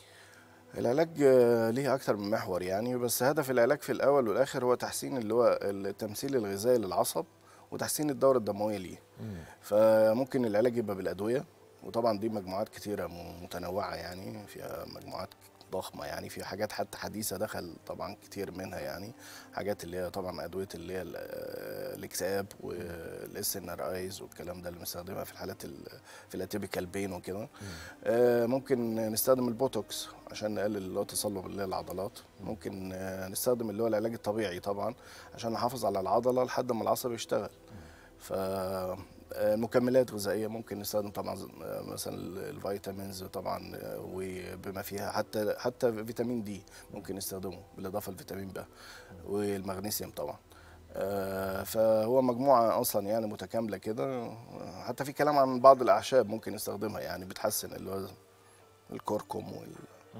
العلاج آه، ليه اكتر من محور يعني بس هدف العلاج في الاول والاخر هو تحسين اللي هو التمثيل الغذائي للعصب وتحسين الدوره الدمويه ليه فممكن العلاج يبقى بالادويه وطبعا دي مجموعات كتيره م- متنوعه يعني فيها مجموعات ضخمه يعني في حاجات حتى حديثه دخل طبعا كتير منها يعني حاجات اللي هي طبعا ادويه اللي هي ال- آه، الاكتئاب والاس ان ار ايز والكلام ده اللي بنستخدمها في الحالات ال- في الاتيبيكال بين وكده آه، ممكن نستخدم البوتوكس عشان نقلل اللي هو تصلب اللي هي العضلات ممكن آه، نستخدم اللي هو العلاج الطبيعي طبعا عشان نحافظ على العضله لحد ما العصب يشتغل ف آه، مكملات غذائيه ممكن نستخدم طبعا ز- آه، مثلا ال- الفيتامينز طبعا آه، وبما فيها حتى حتى فيتامين دي ممكن نستخدمه بالاضافه لفيتامين ب والمغنيسيوم طبعا آه، فهو مجموعه اصلا يعني متكامله كده حتى في كلام عن بعض الاعشاب ممكن نستخدمها يعني بتحسن اللي هو الكركم وال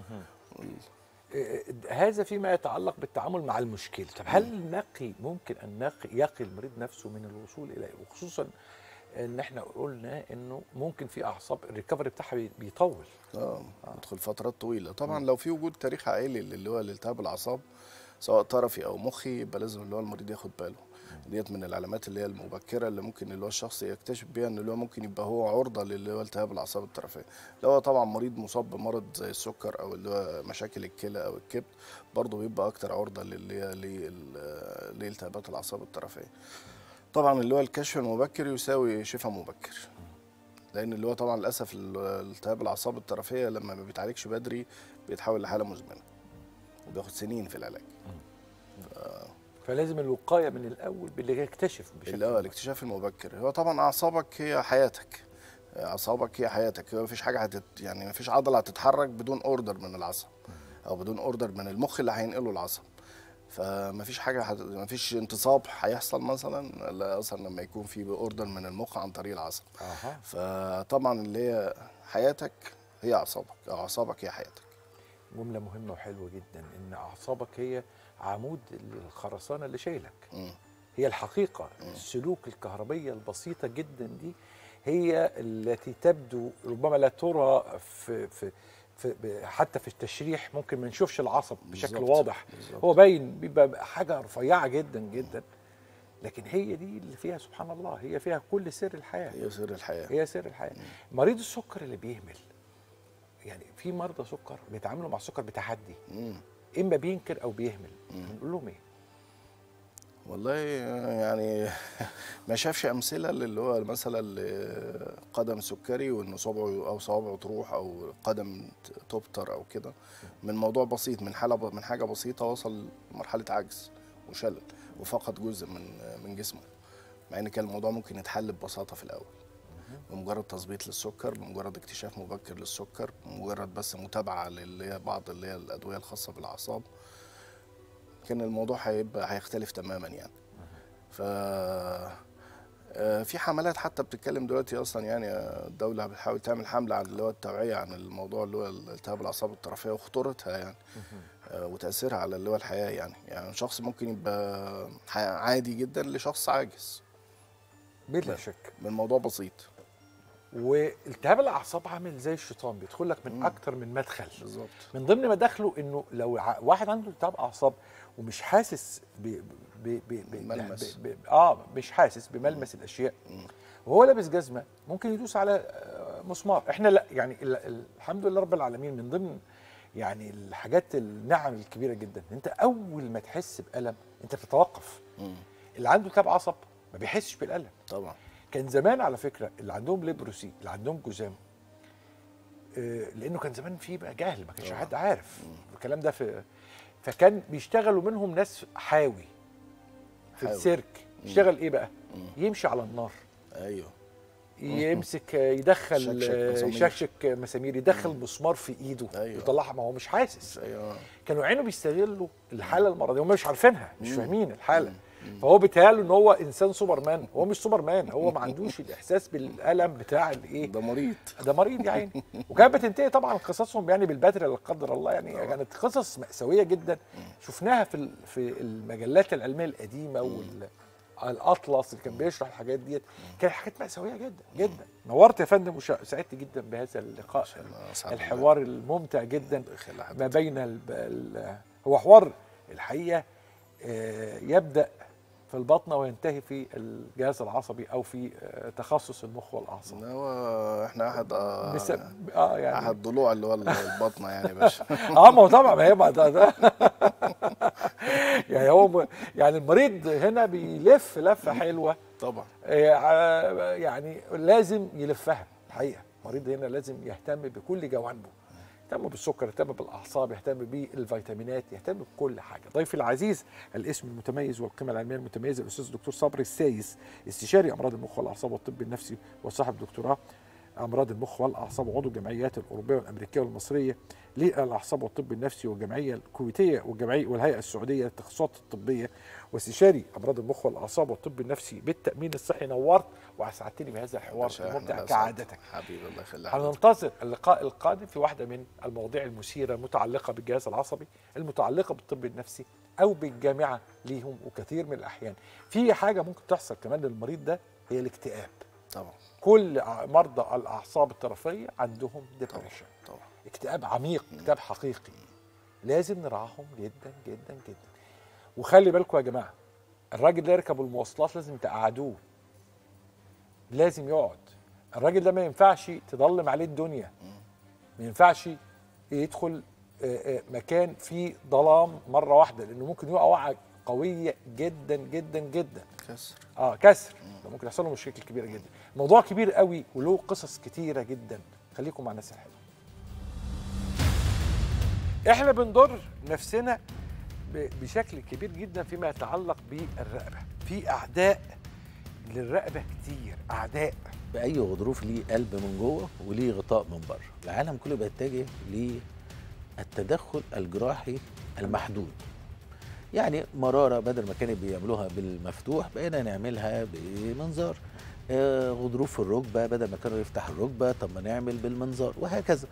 آه، هذا فيما يتعلق بالتعامل مع المشكله طب هل نقي ممكن ان نقي يقي المريض نفسه من الوصول اليه وخصوصا ان احنا قلنا انه ممكن في اعصاب الريكفري بتاعها بي- بيطول اه يدخل فترات طويله طبعا لو في وجود تاريخ عائلي اللي هو الالتهاب الاعصاب سواء طرفي او مخي يبقى لازم اللي هو المريض ياخد باله ديت من العلامات اللي هي المبكره اللي ممكن اللي هو الشخص يكتشف بيها ان اللي هو ممكن يبقى هو عرضه للي هو التهاب الاعصاب الطرفيه لو هو طبعا مريض مصاب بمرض زي السكر او اللي هو مشاكل الكلى او الكبد برضه بيبقى اكتر عرضه للي هي لل- لالتهابات الاعصاب الطرفيه طبعا اللي هو الكشف المبكر يساوي شفاء مبكر لان اللي هو طبعا للاسف ال- التهاب الاعصاب الطرفيه لما ما بيتعالجش بدري بيتحول لحاله مزمنه وبياخد سنين في العلاج فلازم الوقايه من الاول باللي يكتشف بشكل اللي هو مبكر. الاكتشاف المبكر هو طبعا اعصابك هي حياتك اعصابك هي حياتك هو مفيش حاجه هتت يعني مفيش عضله هتتحرك بدون اوردر من العصب او بدون اوردر من المخ اللي هينقله العصب فمفيش حاجه هت... مفيش انتصاب هيحصل مثلا الا اصلا لما يكون في اوردر من المخ عن طريق العصب اها فطبعا اللي هي حياتك هي اعصابك او اعصابك هي حياتك جمله مهمه وحلوه جدا ان اعصابك هي عمود الخرسانه اللي شايلك مم. هي الحقيقه السلوك الكهربيه البسيطه جدا دي هي التي تبدو ربما لا ترى في في في ب- حتى في التشريح ممكن ما نشوفش العصب بشكل بالظبط، واضح بالظبط. هو باين بيبقى حاجه رفيعه جدا جدا لكن هي دي اللي فيها سبحان الله هي فيها كل سر الحياه هي سر الحياه هي سر الحياه مريض السكر اللي بيهمل يعني في مرضى سكر بيتعاملوا مع السكر بتحدي مم. اما بينكر او بيهمل نقول لهم ايه والله يعني ما شافش امثله اللي هو مثلا اللي قدم سكري وان صبعه او صوابعه تروح او قدم ت- تبتر او كده من موضوع بسيط من حاله ب- من حاجه بسيطه وصل لمرحله عجز وشلل وفقد جزء من من جسمه مع ان كان الموضوع ممكن يتحل ببساطه في الاول بمجرد تظبيط للسكر بمجرد اكتشاف مبكر للسكر بمجرد بس متابعه اللي هي بعض اللي هي الادويه الخاصه بالاعصاب كان الموضوع هيبقى هيختلف تماما يعني ف آه، في حملات حتى بتتكلم دلوقتي اصلا يعني آه، الدوله بتحاول تعمل حمله عن اللي هو التوعيه عن الموضوع اللي هو التهاب الاعصاب الطرفيه وخطورتها يعني آه، وتاثيرها على اللي هو الحياه يعني يعني شخص ممكن يبقى ح- عادي جدا لشخص عاجز بلا شك من موضوع بسيط والتهاب الاعصاب عامل زي الشيطان بيدخل لك من مم. اكتر من مدخل بالظبط من ضمن مداخله انه لو ع- واحد عنده التهاب اعصاب ومش حاسس ب ب ب ب ب ملمس. ب ب اه مش حاسس بملمس الاشياء مم. وهو لابس جزمه ممكن يدوس على آه، مسمار احنا لا يعني ال- ال- الحمد لله رب العالمين من ضمن يعني الحاجات النعم الكبيره جدا إن انت اول ما تحس بالم انت بتتوقف مم. اللي عنده تاب عصب ما بيحسش بالالم طبعا كان زمان على فكره اللي عندهم ليبروسي اللي عندهم جذام آه، لانه كان زمان في بقى جهل ما كانش طبعا. حد عارف الكلام ده في فكان بيشتغلوا منهم ناس حاوي في حاوي. السيرك يشتغل ايه بقى مم. يمشي على النار ايوه يمسك آه، يدخل شكشك آه، مسامير. يشكشك مسامير يدخل مسمار في ايده أيوة. يطلعها ما هو مش حاسس ايوه كانوا عينه بيستغلوا الحاله المرضيه هم مش عارفينها مش مم. فاهمين الحاله مم. فهو بيتهيأله ان هو انسان سوبرمان هو مش سوبرمان هو ما عندوش الاحساس بالالم بتاع الايه ده مريض ده مريض يا عيني وكانت بتنتهي طبعا قصصهم يعني بالبتر لا قدر الله يعني كانت قصص مأساوية جدا شفناها في ال- في المجلات العلمية القديمة وال الاطلس اللي كان بيشرح الحاجات ديت كانت حاجات مأساوية جدا جدا نورت يا فندم وسعدت جدا بهذا اللقاء الله يسعدك. الحوار الممتع جدا الله يخلي حضرتك. ما بين ال ال هو حوار الحقيقه آه، يبدا في البطنه وينتهي في الجهاز العصبي او في آه، تخصص المخ والاعصاب ده هو احنا احد آه بس اه يعني احد ضلوع اللي هو البطنه يعني يا باشا اه ما هو طبعا ما هي ما ده, ده يعني هو م- يعني المريض هنا بيلف لفه حلوه طبعا آه، ع- يعني لازم يلفها الحقيقه المريض هنا لازم يهتم بكل جوانبه يهتم بالسكر يهتم بالاعصاب يهتم بالفيتامينات يهتم بكل حاجه ضيفي العزيز الاسم المتميز والقيمه العلميه المتميزه الاستاذ الدكتور صبري السايس استشاري امراض المخ والاعصاب والطب النفسي وصاحب دكتوراه امراض المخ والاعصاب وعضو الجمعيات الاوروبيه والامريكيه والمصريه للاعصاب والطب النفسي والجمعيه الكويتيه والجمعيه والهيئه السعوديه للتخصصات الطبيه واستشاري امراض المخ والاعصاب والطب النفسي بالتامين الصحي نورت واسعدتني بهذا الحوار باشا، احنا الممتع اللي كعادتك أسعد. حبيبي الله يخلي حضرتك. هننتظر اللقاء القادم في واحدة من المواضيع المثيرة المتعلقة بالجهاز العصبي المتعلقة بالطب النفسي أو بالجامعة ليهم وكثير من الأحيان في حاجة ممكن تحصل كمان للمريض ده هي الاكتئاب طبعا كل ع- مرضى الأعصاب الطرفية عندهم طبعا ديبريشن طبعا اكتئاب عميق اكتئاب حقيقي لازم نراعاهم جدا جدا جدا وخلي بالكم يا جماعه الراجل ده يركب المواصلات لازم تقعدوه لازم يقعد الراجل ده ما ينفعش تضلم عليه الدنيا ما ينفعش يدخل آه، آه، مكان فيه ظلام مره واحده لانه ممكن يقع وقعه قويه جدا جدا جدا كسر اه كسر ده ممكن يحصل له مشاكل كبيره جدا موضوع كبير قوي وله قصص كتيره جدا خليكم مع الناس الحلوه احنا بنضر نفسنا ب- بشكل كبير جدا فيما يتعلق بالرقبه في اعداء للرقبه كتير اعداء باي غضروف ليه قلب من جوه وليه غطاء من بره العالم كله بيتجه للتدخل الجراحي المحدود يعني مراره بدل ما كانوا بيعملوها بالمفتوح بقينا نعملها بمنظار آه، غضروف الركبه بدل ما كانوا يفتح الركبه طب ما نعمل بالمنظار وهكذا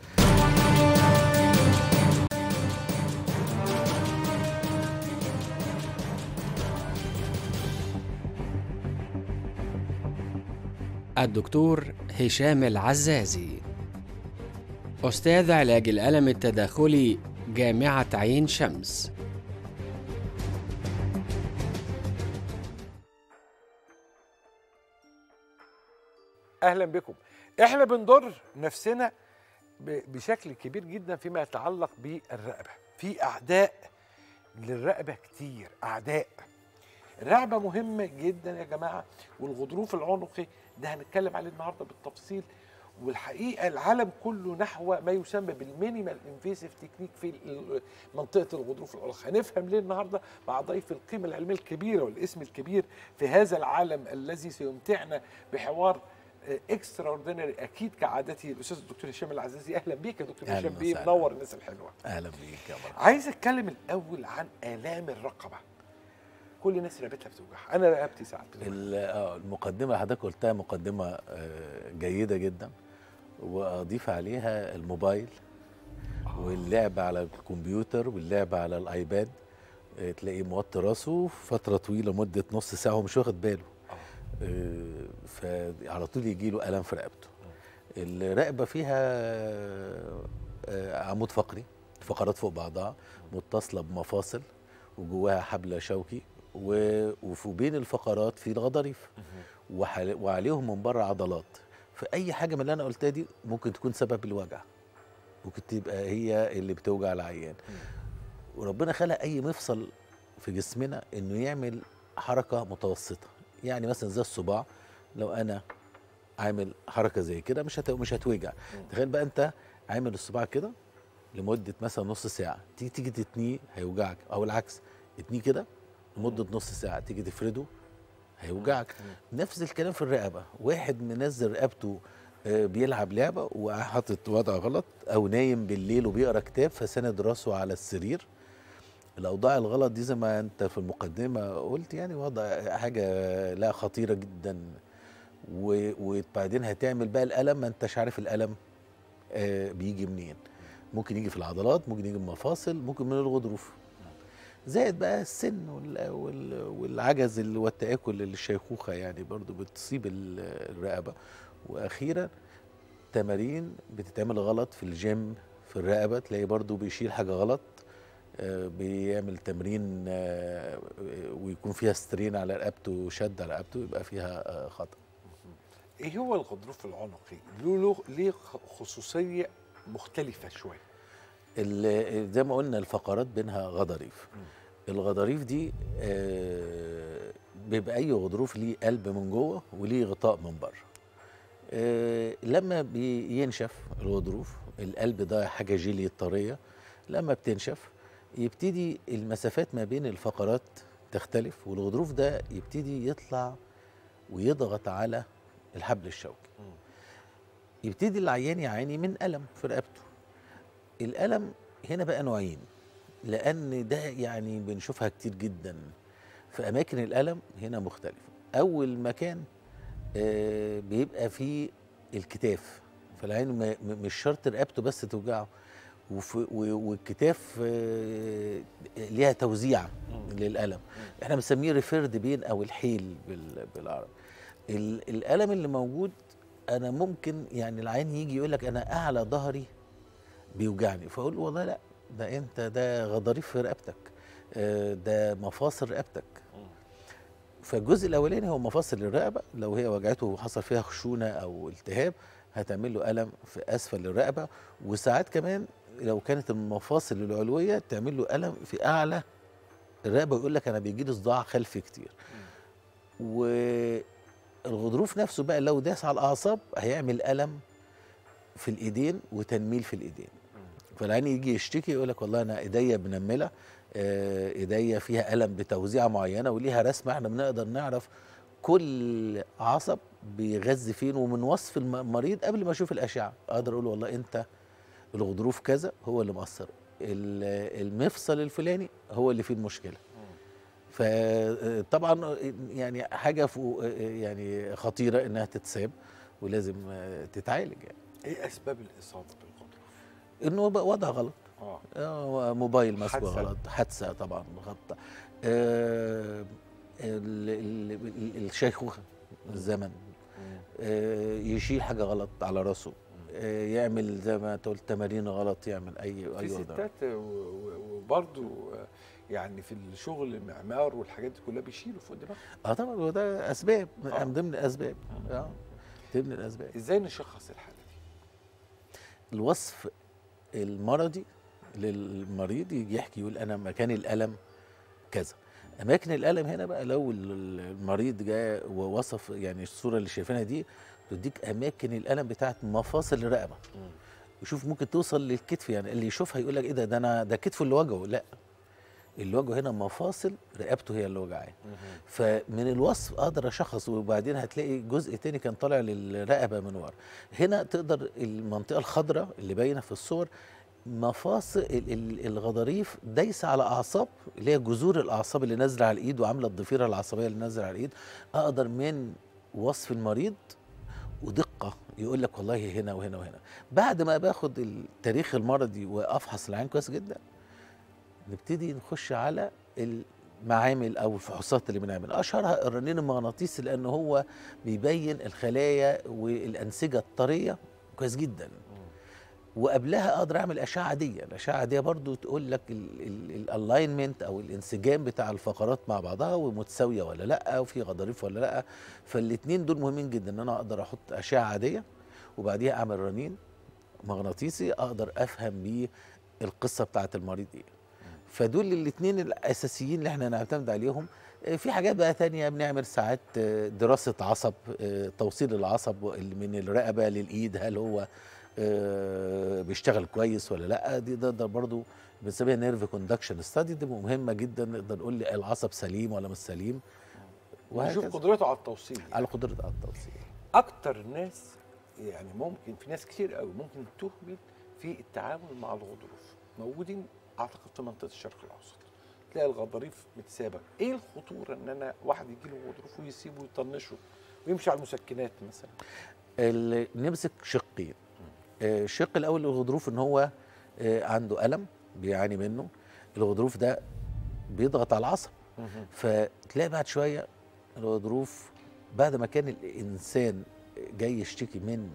الدكتور هشام العزازي أستاذ علاج الألم التداخلي جامعة عين شمس اهلا بكم احنا بنضر نفسنا ب- بشكل كبير جدا فيما يتعلق بالرقبه في اعداء للرقبه كتير اعداء الرقبه مهمه جدا يا جماعه والغضروف العنقي ده هنتكلم عليه النهارده بالتفصيل والحقيقه العالم كله نحو ما يسمى بالمينيمال انفيسيف تكنيك في ال- منطقه الغضروف العنقي هنفهم ليه النهارده مع ضيف القيمه العلميه الكبيره والاسم الكبير في هذا العالم الذي سيمتعنا بحوار اكسترا اوردينري اكيد كعادتي الاستاذ الدكتور هشام العزازي اهلا بيك يا دكتور أهلاً هشام بيه وسهلاً. منور الناس الحلوه اهلا بيك يا مرحبا عايز اتكلم الاول عن الام الرقبه كل الناس رقبتها بتوجعها انا رقبتي ساعات بتوجع. ال- آه، المقدمه اللي حضرتك قلتها مقدمه آه، جيده جدا واضيف عليها الموبايل واللعب على الكمبيوتر واللعب على الايباد آه، تلاقيه موطي راسه فتره طويله مده نص ساعه ومش واخد باله آه، فعلى طول يجي له الم في رقبته الرقبه فيها آه، عمود فقري فقرات فوق بعضها متصله بمفاصل وجواها حبل شوكي و- وفي بين الفقرات في الغضاريف وحل- وعليهم من بره عضلات فاي حاجه من اللي انا قلتها دي ممكن تكون سبب الوجع ممكن تبقى هي اللي بتوجع العيان وربنا خلق اي مفصل في جسمنا انه يعمل حركه متوسطه يعني مثلا زي الصباع لو انا عامل حركه زي كده مش هت... مش هتوجع تخيل بقى انت عامل الصباع كده لمده مثلا نص ساعه تيجي تيجي تتنيه هيوجعك او العكس اتنيه كده لمده نص ساعه تيجي تفرده هيوجعك نفس الكلام في الرقبه واحد منزل رقبته آه، بيلعب لعبه وحاطط وضع غلط او نايم بالليل وبيقرا كتاب فسند راسه على السرير الاوضاع الغلط دي زي ما انت في المقدمه قلت يعني وضع حاجه لا خطيره جدا و- وبعدين هتعمل بقى الالم ما انتش عارف الالم آه، بيجي منين ممكن يجي في العضلات ممكن يجي من المفاصل ممكن من الغضروف زائد بقى السن وال- وال- والعجز ال- والتآكل الشيخوخة يعني برضو بتصيب ال- الرقبة وأخيرا تمارين بتتعمل غلط في الجيم في الرقبة تلاقي برضو بيشيل حاجة غلط آه، بيعمل تمرين آه، ويكون فيها سترين على رقبته وشد على رقبته يبقى فيها آه، خطأ ايه هو الغضروف العنقي له له ليه خ- خصوصيه مختلفه شويه ال- زي ما قلنا الفقرات بينها غضاريف الغضاريف دي آه، بيبقى اي غضروف ليه قلب من جوه وليه غطاء من بره آه، لما بينشف الغضروف القلب ده حاجه جيلي طريه لما بتنشف يبتدي المسافات ما بين الفقرات تختلف والغضروف ده يبتدي يطلع ويضغط على الحبل الشوكي يبتدي العيان يعاني من ألم في رقبته الألم هنا بقى نوعين لأن ده يعني بنشوفها كتير جدا في أماكن الألم هنا مختلفة أول مكان آه، بيبقى فيه الكتاف فالعين ما- م- مش شرط رقبته بس توجعه وف- و- والكتاف آه، ليها توزيع للألم احنا بنسميه ريفيرد بين أو الحيل بال- بالعربي ال- الألم اللي موجود أنا ممكن يعني العين يجي يقول لك أنا أعلى ظهري بيوجعني فاقول له والله لا ده انت ده غضاريف في رقبتك آه، ده مفاصل رقبتك فالجزء الاولاني هو مفاصل الرقبه لو هي وجعته وحصل فيها خشونه او التهاب هتعمل له الم في اسفل الرقبه وساعات كمان لو كانت المفاصل العلويه تعمل له الم في اعلى الرقبه ويقول لك انا بيجي لي صداع خلفي كتير والغضروف نفسه بقى لو داس على الاعصاب هيعمل الم في الايدين وتنميل في الايدين فالعين يجي يشتكي يقول لك والله انا ايديا منمله آه، ايديا فيها الم بتوزيعه معينه وليها رسمه احنا بنقدر نعرف كل عصب بيغذي فين ومن وصف الم- المريض قبل ما اشوف الاشعه اقدر اقول والله انت الغضروف كذا هو اللي مأثر ال- المفصل الفلاني هو اللي فيه المشكله فطبعا يعني حاجه فوق يعني خطيره انها تتساب ولازم آه، تتعالج يعني ايه اسباب الاصابه بالغضروف انه بقى وضع غلط اه آه، موبايل مسكه حادثة. غلط حادثه طبعا غلط آه ال- ال- ال- الشيخوخه الزمن آه يشيل حاجه غلط على راسه آه يعمل زي ما انت قلت تمارين غلط يعمل اي في اي وضع ستات وبرضه يعني في الشغل معمار والحاجات دي كلها بيشيلوا فوق دماغهم اه طبعا هو ده اسباب من ضمن الاسباب اه ضمن الاسباب ازاي نشخص الحاله دي الوصف المرضي للمريض يجي يحكي يقول انا مكان الالم كذا اماكن الالم هنا بقى لو ال- ال- المريض جاء ووصف يعني الصوره اللي شايفينها دي تديك اماكن الالم بتاعت مفاصل الرقبه وشوف ممكن توصل للكتف يعني اللي يشوفها يقول لك ايه ده ده انا ده كتفه اللي وجعه لا اللي وجعه هنا مفاصل رقبته هي اللي وجعاه فمن الوصف اقدر اشخص وبعدين هتلاقي جزء تاني كان طالع للرقبه من ورا هنا تقدر المنطقه الخضراء اللي باينه في الصور مفاصل ال- ال- الغضاريف دايسه على اعصاب اللي هي جذور الاعصاب اللي نازله على الايد وعامله الضفيره العصبيه اللي نازله على الايد اقدر من وصف المريض ودقه يقول لك والله هنا وهنا وهنا بعد ما باخد التاريخ المرضي وافحص العين كويس جدا نبتدي نخش على المعامل او الفحوصات اللي بنعملها اشهرها الرنين المغناطيسي لان هو بيبين الخلايا والانسجه الطريه كويس جدا وقبلها اقدر اعمل اشعه عاديه الاشعه العاديه برضو تقول لك الالاينمنت او الانسجام بتاع الفقرات مع بعضها ومتساويه ولا لا وفي غضاريف ولا لا فالاثنين دول مهمين جدا ان انا اقدر احط اشعه عاديه وبعديها اعمل رنين مغناطيسي اقدر افهم بيه القصه بتاعت المريض ايه فدول الاثنين الاساسيين اللي احنا نعتمد عليهم آه، في حاجات بقى تانية بنعمل ساعات آه، دراسة عصب آه، توصيل العصب اللي من الرقبة للإيد هل هو آه، بيشتغل كويس ولا لا دي ده, ده برضو بنسميها نيرف كوندكشن ستادي دي مهمة جدا نقدر نقول لي العصب سليم ولا مش سليم ونشوف وهكذا. قدرته على التوصيل على قدرة على التوصيل اكتر ناس يعني ممكن في ناس كتير قوي ممكن تهمل في التعامل مع الغضروف موجودين اعتقد في منطقه الشرق الاوسط تلاقي الغضاريف متسابه ايه الخطوره ان انا واحد يجي له غضروف ويسيبه ويطنشه ويمشي على المسكنات مثلا ال- نمسك شقين آه، الشق الاول للغضروف ان هو آه، عنده الم بيعاني منه الغضروف ده بيضغط على العصب فتلاقي بعد شويه الغضروف بعد ما كان الانسان جاي يشتكي من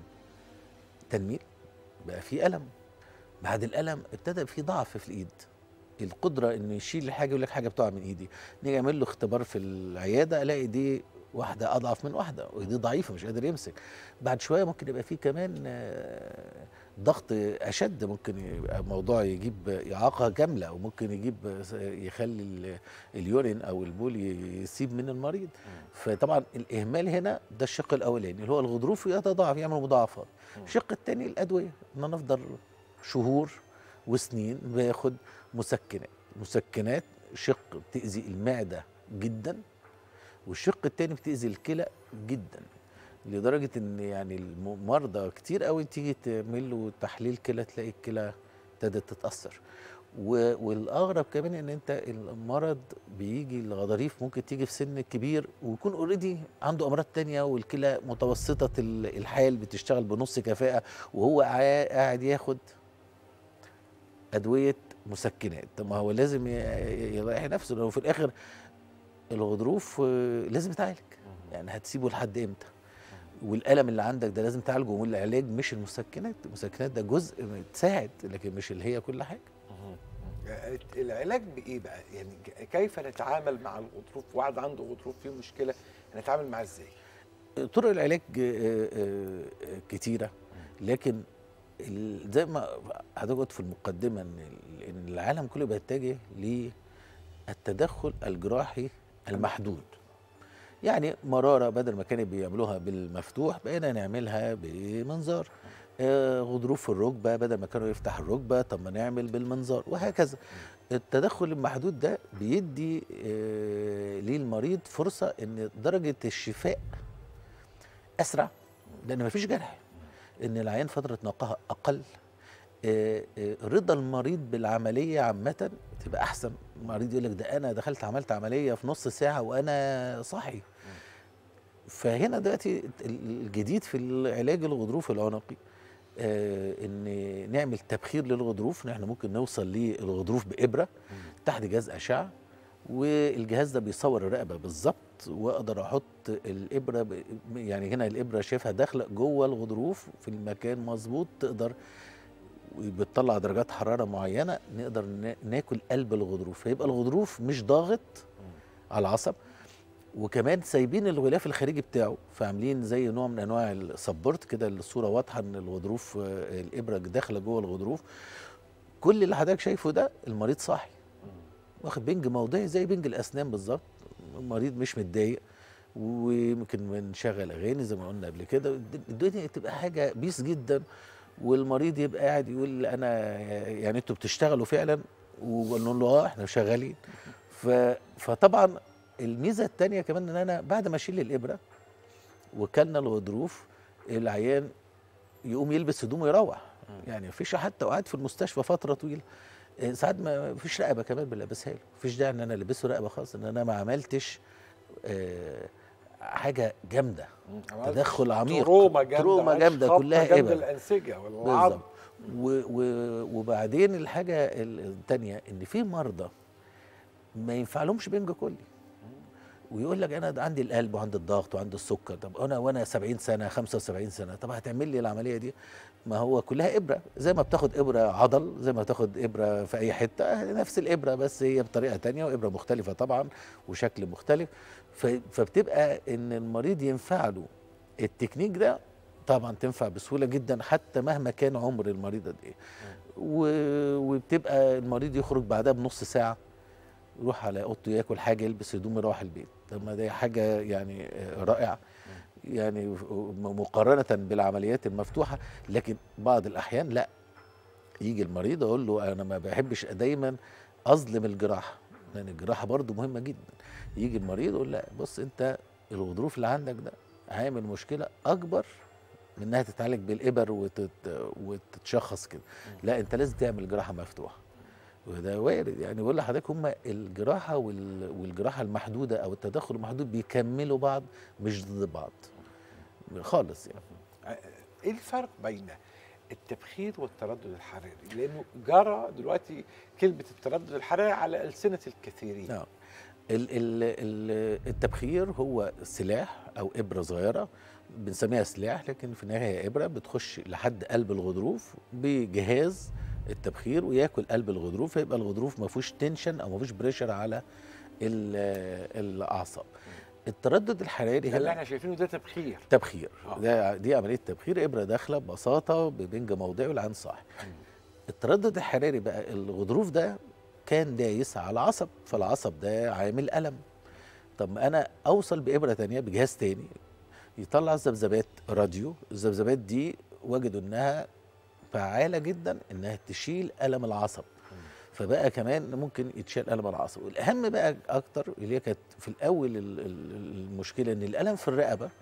تنميل بقى في الم بعد الالم ابتدى في ضعف في الايد القدره انه يشيل الحاجه يقول لك حاجه بتقع من ايدي نيجي اعمل له اختبار في العياده الاقي دي واحده اضعف من واحده ودي ضعيفه مش قادر يمسك بعد شويه ممكن يبقى في كمان آه، ضغط اشد ممكن يبقى موضوع يجيب اعاقه كامله او ممكن يجيب يخلي ال- اليورين او البول يسيب من المريض فطبعا الاهمال هنا ده الشق الاولاني اللي هو الغضروف يتضاعف يعمل مضاعفات الشق الثاني الادويه ان انا افضل شهور وسنين باخد مسكنات مسكنات شق بتاذي المعده جدا والشق التاني بتاذي الكلى جدا لدرجه ان يعني المرضى كتير قوي تيجي تعمل له تحليل كلى تلاقي الكلى ابتدت تتاثر و- والاغرب كمان ان انت المرض بيجي الغضاريف ممكن تيجي في سن كبير ويكون اوريدي عنده امراض تانية والكلى متوسطه ال- الحال بتشتغل بنص كفاءه وهو قاع- قاعد ياخد ادويه مسكنات طب ما هو لازم ي- يريح نفسه لو في الاخر الغضروف آه، لازم يتعالج يعني هتسيبه لحد امتى والالم اللي عندك ده لازم تعالجه والعلاج مش المسكنات المسكنات ده جزء تساعد لكن مش اللي هي كل حاجه العلاج بايه بقى يعني ك- كيف نتعامل مع الغضروف واحد عنده غضروف فيه مشكله نتعامل معاه ازاي طرق العلاج آه، آه، آه، كتيره لكن ال- زي ما حضرتك قلت في المقدمه ان ال- ان العالم كله بيتجه للتدخل الجراحي المحدود يعني مراره بدل ما كانوا بيعملوها بالمفتوح بقينا نعملها بمنظار آه، غضروف في الركبه بدل ما كانوا يفتح الركبه طب ما نعمل بالمنظار وهكذا التدخل المحدود ده بيدي آه، للمريض فرصه ان درجه الشفاء اسرع لان مفيش جرح ان العيان فتره نقاهه اقل آه، آه، رضا المريض بالعمليه عامه تبقى احسن المريض يقول لك ده انا دخلت عملت عمليه في نص ساعه وانا صاحي فهنا دلوقتي الجديد في العلاج الغضروف العنقي آه ان نعمل تبخير للغضروف ان احنا ممكن نوصل للغضروف بابره تحت جهاز اشعه والجهاز ده بيصور الرقبه بالظبط واقدر احط الابره ب... يعني هنا الابره شايفها داخله جوه الغضروف في المكان مظبوط تقدر بتطلع درجات حراره معينه نقدر نا- ناكل قلب الغضروف فيبقى الغضروف مش ضاغط على العصب وكمان سايبين الغلاف الخارجي بتاعه فعاملين زي نوع من انواع السبورت كده الصوره واضحه ان الغضروف آه، الابره داخله جوه الغضروف كل اللي حضرتك شايفه ده المريض صاحي واخد بنج موضعي زي بنج الاسنان بالظبط المريض مش متضايق ويمكن بنشغل اغاني زي ما قلنا قبل كده الد- الدنيا تبقى حاجه بيس جدا والمريض يبقى قاعد يقول انا يعني انتوا بتشتغلوا فعلا ونقول له اه احنا شغالين ف فطبعا الميزه الثانيه كمان ان انا بعد ما اشيل الابره وكلنا الغضروف العيان يقوم يلبس هدومه ويروح يعني مفيش حتى وقعد في المستشفى فتره طويله إيه، ساعات ما فيش رقبه كمان بنلبسها له مفيش داعي ان انا البسه رقبه خالص ان انا ما عملتش آه، حاجه جامده تدخل عميق تروما جامده تروما عملتش جامده خبطة كلها جنب ابر الانسجه والعظم بالظبط و- و- وبعدين الحاجه الثانيه ان في مرضى ما ينفع لهمش بنج كلي ويقول لك انا ده عندي القلب وعندي الضغط وعندي السكر طب انا وانا 70 سنه 75 سنه طب هتعمل لي العمليه دي ما هو كلها ابره زي ما بتاخد ابره عضل زي ما بتاخد ابره في اي حته نفس الابره بس هي بطريقه تانية وابره مختلفه طبعا وشكل مختلف ف- فبتبقى ان المريض ينفع له التكنيك ده طبعا تنفع بسهوله جدا حتى مهما كان عمر المريض قد ايه و- وبتبقى المريض يخرج بعدها بنص ساعه يروح على اوضته ياكل حاجه يلبس هدوم يروح البيت طب ما دي حاجه يعني آه، رائعه يعني م- مقارنه بالعمليات المفتوحه لكن بعض الاحيان لا يجي المريض اقول له انا ما بحبش دايما اظلم الجراحه لان الجراحه برضو مهمه جدا يجي المريض يقول لا بص انت الغضروف اللي عندك ده عامل مشكله اكبر من انها تتعالج بالابر وتت... وتتشخص كده لا انت لازم تعمل جراحه مفتوحه وده وارد يعني بقول لحضرتك هم الجراحه وال... والجراحه المحدوده او التدخل المحدود بيكملوا بعض مش ضد بعض خالص يعني ايه الفرق بين التبخير والتردد الحراري لانه جرى دلوقتي كلمه التردد الحراري على السنه الكثيرين نعم ال ال ال التبخير هو سلاح او ابره صغيره بنسميها سلاح لكن في النهايه هي ابره بتخش لحد قلب الغضروف بجهاز التبخير وياكل قلب الغضروف فيبقى الغضروف ما فيهوش تنشن او ما فيهوش بريشر على ال- الاعصاب التردد الحراري ده اللي هنا احنا شايفينه ده تبخير تبخير آه. ده دي عمليه تبخير ابره داخله ببساطه ببنج موضعي والعين صاحي التردد الحراري بقى الغضروف ده كان دايس على عصب فالعصب ده عامل الم طب ما انا اوصل بابره تانية بجهاز تاني يطلع ذبذبات راديو الذبذبات دي وجدوا انها فعاله جدا انها تشيل الم العصب فبقى كمان ممكن يتشال الم العصب والاهم بقى اكتر اللي هي كانت في الاول ال- ال- المشكله ان الالم في الرقبه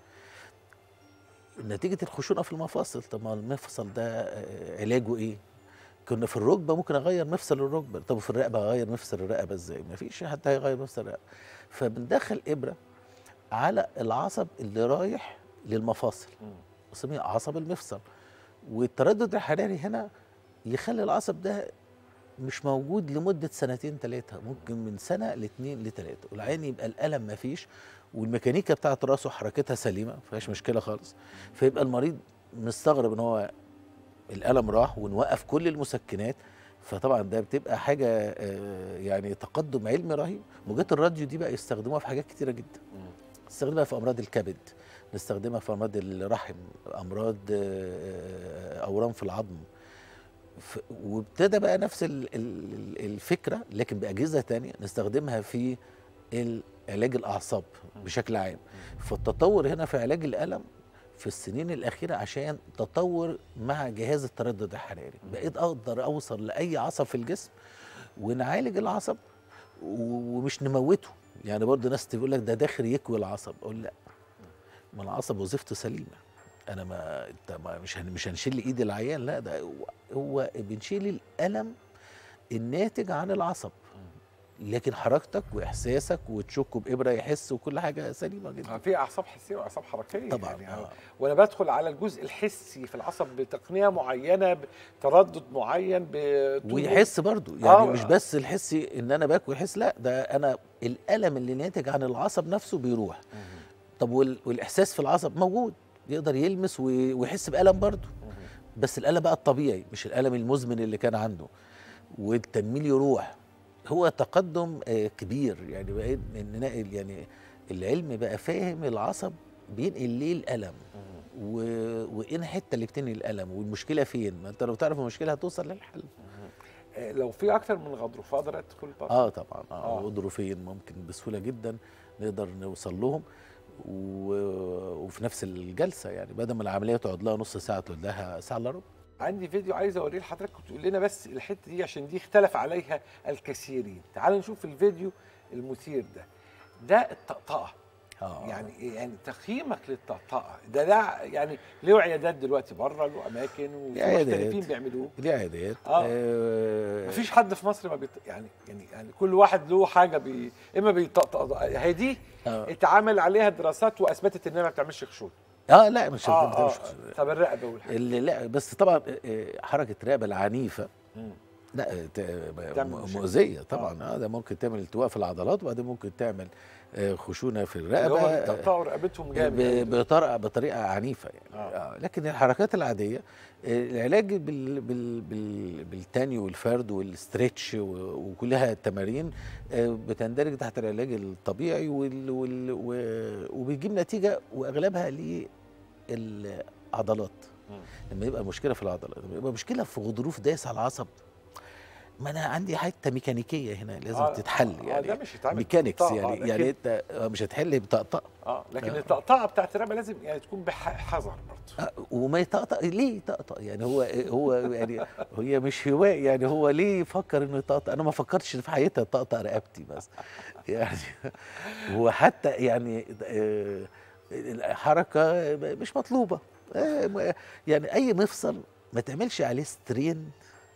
نتيجه الخشونه في المفاصل طب ما المفصل ده آه، علاجه ايه كنا في الركبه ممكن اغير مفصل الركبه طب في الرقبه اغير مفصل الرقبه ازاي ما فيش حد هيغير مفصل الرقبه فبندخل ابره على العصب اللي رايح للمفاصل بنسميه عصب المفصل والتردد الحراري هنا يخلي العصب ده مش موجود لمدة سنتين ثلاثة ممكن من سنة لاثنين لثلاثة والعين يبقى الألم ما فيش والميكانيكا بتاعت راسه حركتها سليمة ما فيهاش مشكلة خالص فيبقى المريض مستغرب ان هو الألم راح ونوقف كل المسكنات فطبعا ده بتبقى حاجة آه، يعني تقدم علمي رهيب موجات الراديو دي بقى يستخدموها في حاجات كتيرة جدا نستخدمها في أمراض الكبد نستخدمها في أمراض الرحم أمراض آه، أورام في العظم ف- وابتدى بقى نفس ال- ال- الفكره لكن باجهزه تانية نستخدمها في ال- علاج الاعصاب بشكل عام فالتطور هنا في علاج الالم في السنين الاخيره عشان تطور مع جهاز التردد الحراري بقيت اقدر اوصل لاي عصب في الجسم ونعالج العصب و- ومش نموته يعني برضه ناس تقول لك ده داخل يكوي العصب اقول لا ما العصب وظيفته سليمه انا ما انت ما مش هن مش هنشيل ايد العيان لا ده هو, هو بنشيل الالم الناتج عن العصب لكن حركتك واحساسك وتشكه بابره يحس وكل حاجه سليمه جدا في اعصاب حسيه واعصاب حركيه طبعا يعني آه. وانا بدخل على الجزء الحسي في العصب بتقنيه معينه بتردد معين بطول- ويحس برضو يعني آه. مش بس الحسي ان انا باكل يحس لا ده انا الالم اللي ناتج عن العصب نفسه بيروح طب وال- والاحساس في العصب موجود يقدر يلمس وي- ويحس بالم برضه بس الالم بقى الطبيعي مش الالم المزمن اللي كان عنده والتنميل يروح هو تقدم آه، كبير يعني بقيت ان نقل يعني العلم بقى فاهم العصب بينقل ليه الالم و... وايه الحته اللي بتنقل الالم والمشكله فين ما انت لو تعرف المشكله هتوصل للحل آه، لو في اكتر من غضروف اقدر ادخل برضه اه طبعا آه. اه غضروفين ممكن بسهوله جدا نقدر نوصل لهم و... وفي نفس الجلسه يعني بدل ما العمليه تقعد لها نص ساعه تقعد لها ساعه الا ربع عندي فيديو عايز اوريه لحضرتك وتقول لنا بس الحته دي عشان دي اختلف عليها الكثيرين تعال نشوف الفيديو المثير ده ده الطقطقه اه يعني إيه؟ يعني تقييمك للطقطقه ده ده يعني له عيادات دلوقتي بره له اماكن وفي عيادات. محترفين بيعملوه دي عيادات آه. آه. مفيش حد في مصر ما بيط... يعني يعني يعني كل واحد له حاجه بي... اما بيطقطق هي دي آه. اتعمل عليها دراسات واثبتت انها ما بتعملش خشونه اه لا مش اه, بتعملش آه. طب الرقبه والحاجات اللي لا بس طبعا آه، حركه الرقبه العنيفه مم. لا ت- تعمل م- مشكلة. مؤذيه طبعا اه ده ممكن تعمل التواء في العضلات وبعدين ممكن تعمل آه، خشونه في اللي الرقبه هم آه، بيطقطقوا رقبتهم جامد ب- يعني. بطريقه بطريقه عنيفه يعني آه. آه. لكن الحركات العاديه آه، العلاج بال بال بال بالتاني والفرد والستريتش و- وكلها تمارين آه، بتندرج تحت العلاج الطبيعي وال وال و- وبتجيب نتيجه واغلبها للعضلات مم. لما يبقى مشكله في العضلات لما يبقى مشكله في غضروف دايس على العصب ما انا عندي حته ميكانيكيه هنا لازم آه، تتحل آه، يعني ده مش هيتعمل ميكانيكس بطقطقة، يعني لكن- يعني انت آه، مش هتحل بطقطقه اه لكن آه. الطقطقه بتاعت الرقبه لازم يعني تكون بحذر برضه آه، وما يطقطق ليه يطقطق يعني هو هو يعني هي مش هواء يعني هو ليه يفكر انه يطقطق انا ما فكرتش في حياتي اطقطق رقبتي بس يعني هو حتى يعني آه، الحركه مش مطلوبه آه، م- يعني اي مفصل ما تعملش عليه سترين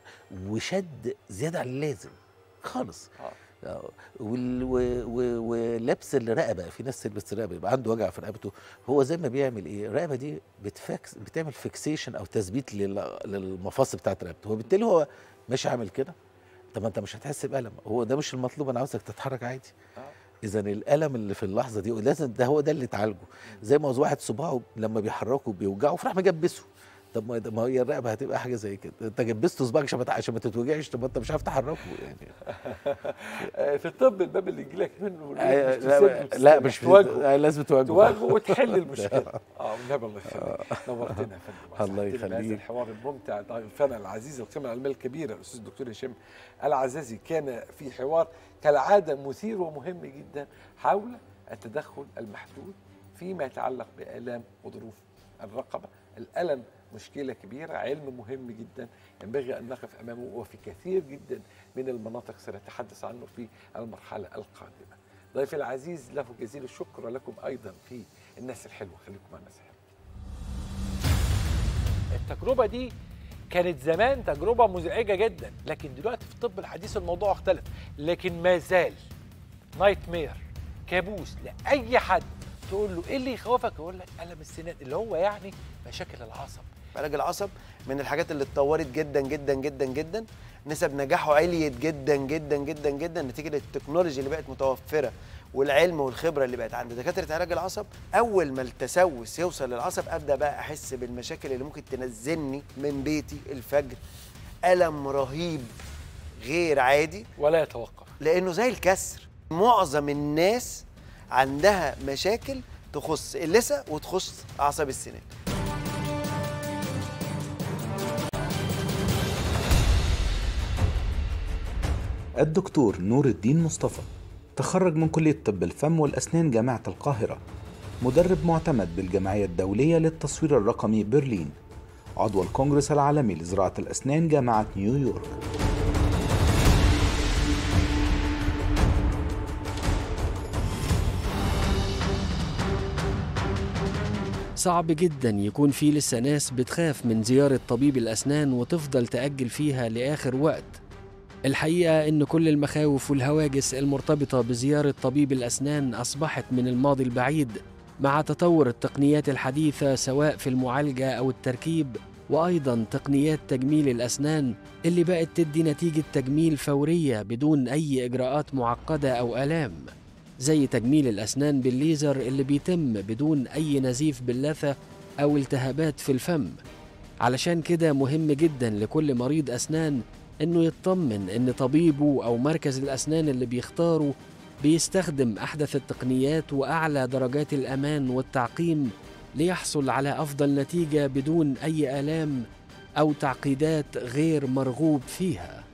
وشد زياده عن اللازم خالص آه. آه، وال- و- و- ولبس الرقبه في ناس تلبس الرقبه يبقى عنده وجع في رقبته هو زي ما بيعمل ايه الرقبه دي بتفكس بتعمل فيكسيشن او تثبيت لل- للمفاصل بتاعت رقبته وبالتالي هو مش عامل كده طب ما انت مش هتحس بالم هو ده مش المطلوب انا عاوزك تتحرك عادي آه. اذا الالم اللي في اللحظه دي لازم ده هو ده اللي تعالجه زي ما واحد صباعه لما بيحركه بيوجعه فراح مجبسه طب ما ما هي الرقبه هتبقى حاجه زي كده انت جبسته صباعك عشان ما تع- عشان ما تتوجعش طب ما انت مش عارف تحركه يعني آه، في الطب الباب اللي يجي لك منه آه، مش لا, تسد لا وتستريح، مش في تواجهه آه، لازم تواجهه تواجهه وتحل المشكله اه والنبي الله يخليك نورتنا يا فندم الله وأسعدتنا بهذا يخليك. الحوار الممتع ضيفنا العزيز القيمه العلميه الكبيره الاستاذ الدكتور هشام العزازي كان في حوار كالعاده مثير ومهم جدا حول التدخل المحدود فيما يتعلق بالام وظروف الرقبه الالم مشكله كبيره علم مهم جدا ينبغي ان نقف امامه وفي كثير جدا من المناطق سنتحدث عنه في المرحله القادمه ضيفي العزيز له جزيل الشكر ولكم ايضا في الناس الحلوه خليكم مع الناس الحلوه التجربه دي كانت زمان تجربه مزعجه جدا لكن دلوقتي في الطب الحديث الموضوع اختلف لكن ما زال نايت مير كابوس لاي حد تقول له ايه اللي يخوفك يقول لك الم السنان اللي هو يعني مشاكل العصب علاج العصب من الحاجات اللي اتطورت جدا جدا جدا جدا نسب نجاحه عليت جدا جدا جدا جدا نتيجه التكنولوجيا اللي بقت متوفره والعلم والخبره اللي بقت عند دكاتره علاج العصب اول ما التسوس يوصل للعصب ابدا بقى احس بالمشاكل اللي ممكن تنزلني من بيتي الفجر الم رهيب غير عادي ولا يتوقف لانه زي الكسر معظم الناس عندها مشاكل تخص اللثه وتخص اعصاب السنان الدكتور نور الدين مصطفى تخرج من كلية طب الفم والأسنان جامعة القاهرة مدرب معتمد بالجمعية الدولية للتصوير الرقمي برلين عضو الكونغرس العالمي لزراعة الأسنان جامعة نيويورك صعب جدا يكون في لسه ناس بتخاف من زيارة طبيب الأسنان وتفضل تأجل فيها لآخر وقت الحقيقة إن كل المخاوف والهواجس المرتبطة بزيارة طبيب الأسنان أصبحت من الماضي البعيد مع تطور التقنيات الحديثة سواء في المعالجة أو التركيب وأيضا تقنيات تجميل الأسنان اللي بقت تدي نتيجة تجميل فورية بدون أي إجراءات معقدة أو آلام زي تجميل الأسنان بالليزر اللي بيتم بدون أي نزيف باللثة أو التهابات في الفم علشان كده مهم جدا لكل مريض أسنان إنه يطمن إن طبيبه أو مركز الأسنان اللي بيختاره بيستخدم أحدث التقنيات وأعلى درجات الأمان والتعقيم ليحصل على أفضل نتيجة بدون أي آلام أو تعقيدات غير مرغوب فيها.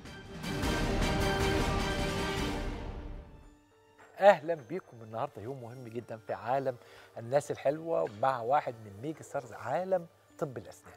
اهلا بيكم النهارده يوم مهم جدا في عالم الناس الحلوه مع واحد من ميجا ستارز عالم طب الاسنان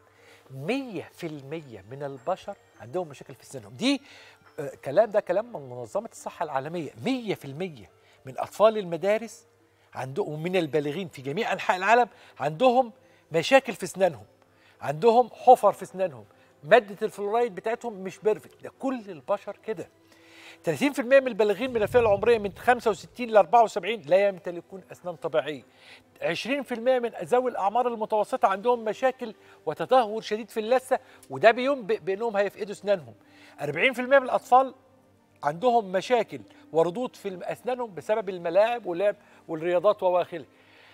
100% من البشر عندهم مشاكل في اسنانهم دي آه، كلام ده كلام من منظمه الصحه العالميه 100% من اطفال المدارس عندهم ومن البالغين في جميع انحاء العالم عندهم مشاكل في اسنانهم عندهم حفر في اسنانهم ماده الفلورايد بتاعتهم مش بيرفكت ده كل البشر كده 30% من البالغين من الفئه العمريه من 65 ل 74 لا يمتلكون اسنان طبيعيه 20% من ذوي الاعمار المتوسطه عندهم مشاكل وتدهور شديد في اللثه وده بينبئ بانهم هيفقدوا اسنانهم 40% من الاطفال عندهم مشاكل وردود في اسنانهم بسبب الملاعب واللعب والرياضات وواخره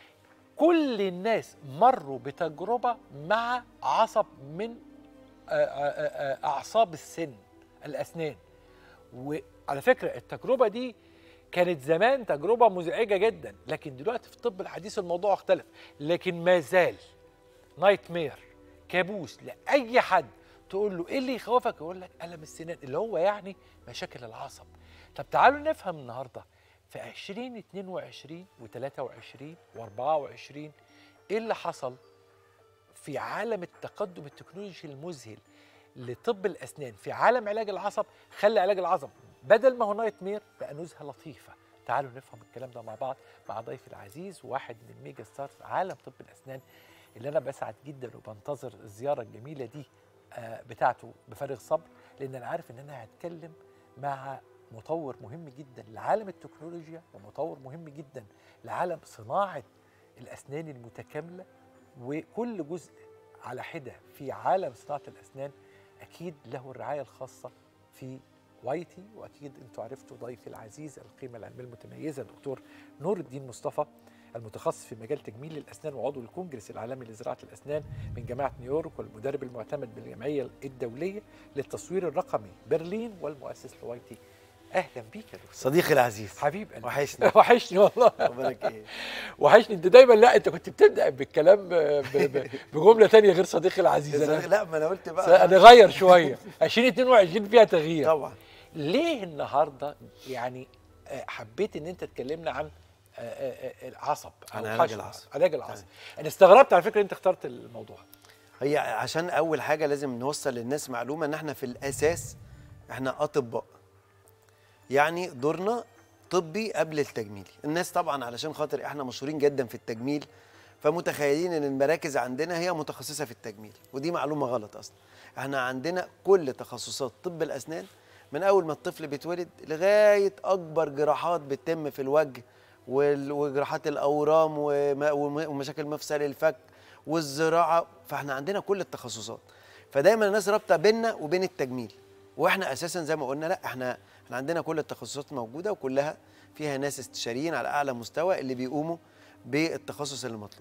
كل الناس مروا بتجربه مع عصب من آه، آه، آه، اعصاب السن الاسنان وعلى فكره التجربه دي كانت زمان تجربه مزعجه جدا لكن دلوقتي في الطب الحديث الموضوع اختلف لكن ما زال نايت مير كابوس لاي حد تقول له ايه اللي يخوفك يقول لك الم السنان اللي هو يعني مشاكل العصب طب تعالوا نفهم النهارده في 2022 و23 و24 ايه اللي حصل في عالم التقدم التكنولوجي المذهل لطب الاسنان في عالم علاج العصب خلى علاج العصب بدل ما هو نايت مير بقى نزهه لطيفه تعالوا نفهم الكلام ده مع بعض مع ضيفي العزيز واحد من ميجا ستارز عالم طب الاسنان اللي انا بسعد جدا وبنتظر الزياره الجميله دي آه، بتاعته بفارغ صبر لان انا عارف ان انا هتكلم مع مطور مهم جدا لعالم التكنولوجيا ومطور مهم جدا لعالم صناعه الاسنان المتكامله وكل جزء على حده في عالم صناعه الاسنان اكيد له الرعايه الخاصه في وايتي واكيد انتوا عرفتوا ضيفي العزيز القيمه العلميه المتميزه دكتور نور الدين مصطفى المتخصص في مجال تجميل الاسنان وعضو الكونجرس العالمي لزراعه الاسنان من جامعه نيويورك والمدرب المعتمد بالجمعيه الدوليه للتصوير الرقمي برلين والمؤسس لوايتي اهلا بيك يا دكتور صديقي العزيز حبيب قلبي وحشني وحشني والله اخبارك ايه وحشني انت دايما لا انت كنت بتبدا بالكلام ب- ب- بجمله تانية غير صديقي العزيز انا لا ما انا قلت بقى انا غير شويه 2022 فيها تغيير طبعا ليه النهارده يعني آه، حبيت ان انت تكلمنا عن آه، آه، آه، العصب عن أو علاج حشو- العصب. علاج العصب انا استغربت على فكره انت اخترت الموضوع هي عشان اول حاجه لازم نوصل للناس معلومه ان احنا في الاساس احنا اطباء يعني دورنا طبي قبل التجميلي الناس طبعا علشان خاطر احنا مشهورين جدا في التجميل فمتخيلين ان المراكز عندنا هي متخصصه في التجميل ودي معلومه غلط اصلا احنا عندنا كل تخصصات طب الاسنان من اول ما الطفل بيتولد لغايه اكبر جراحات بتتم في الوجه وال- وجراحات الاورام وم- وم- ومشاكل مفصل الفك والزراعه فاحنا عندنا كل التخصصات فدايما الناس رابطه بيننا وبين التجميل واحنا اساسا زي ما قلنا لا احنا احنا عندنا كل التخصصات موجوده وكلها فيها ناس استشاريين على اعلى مستوى اللي بيقوموا بالتخصص اللي مطلوب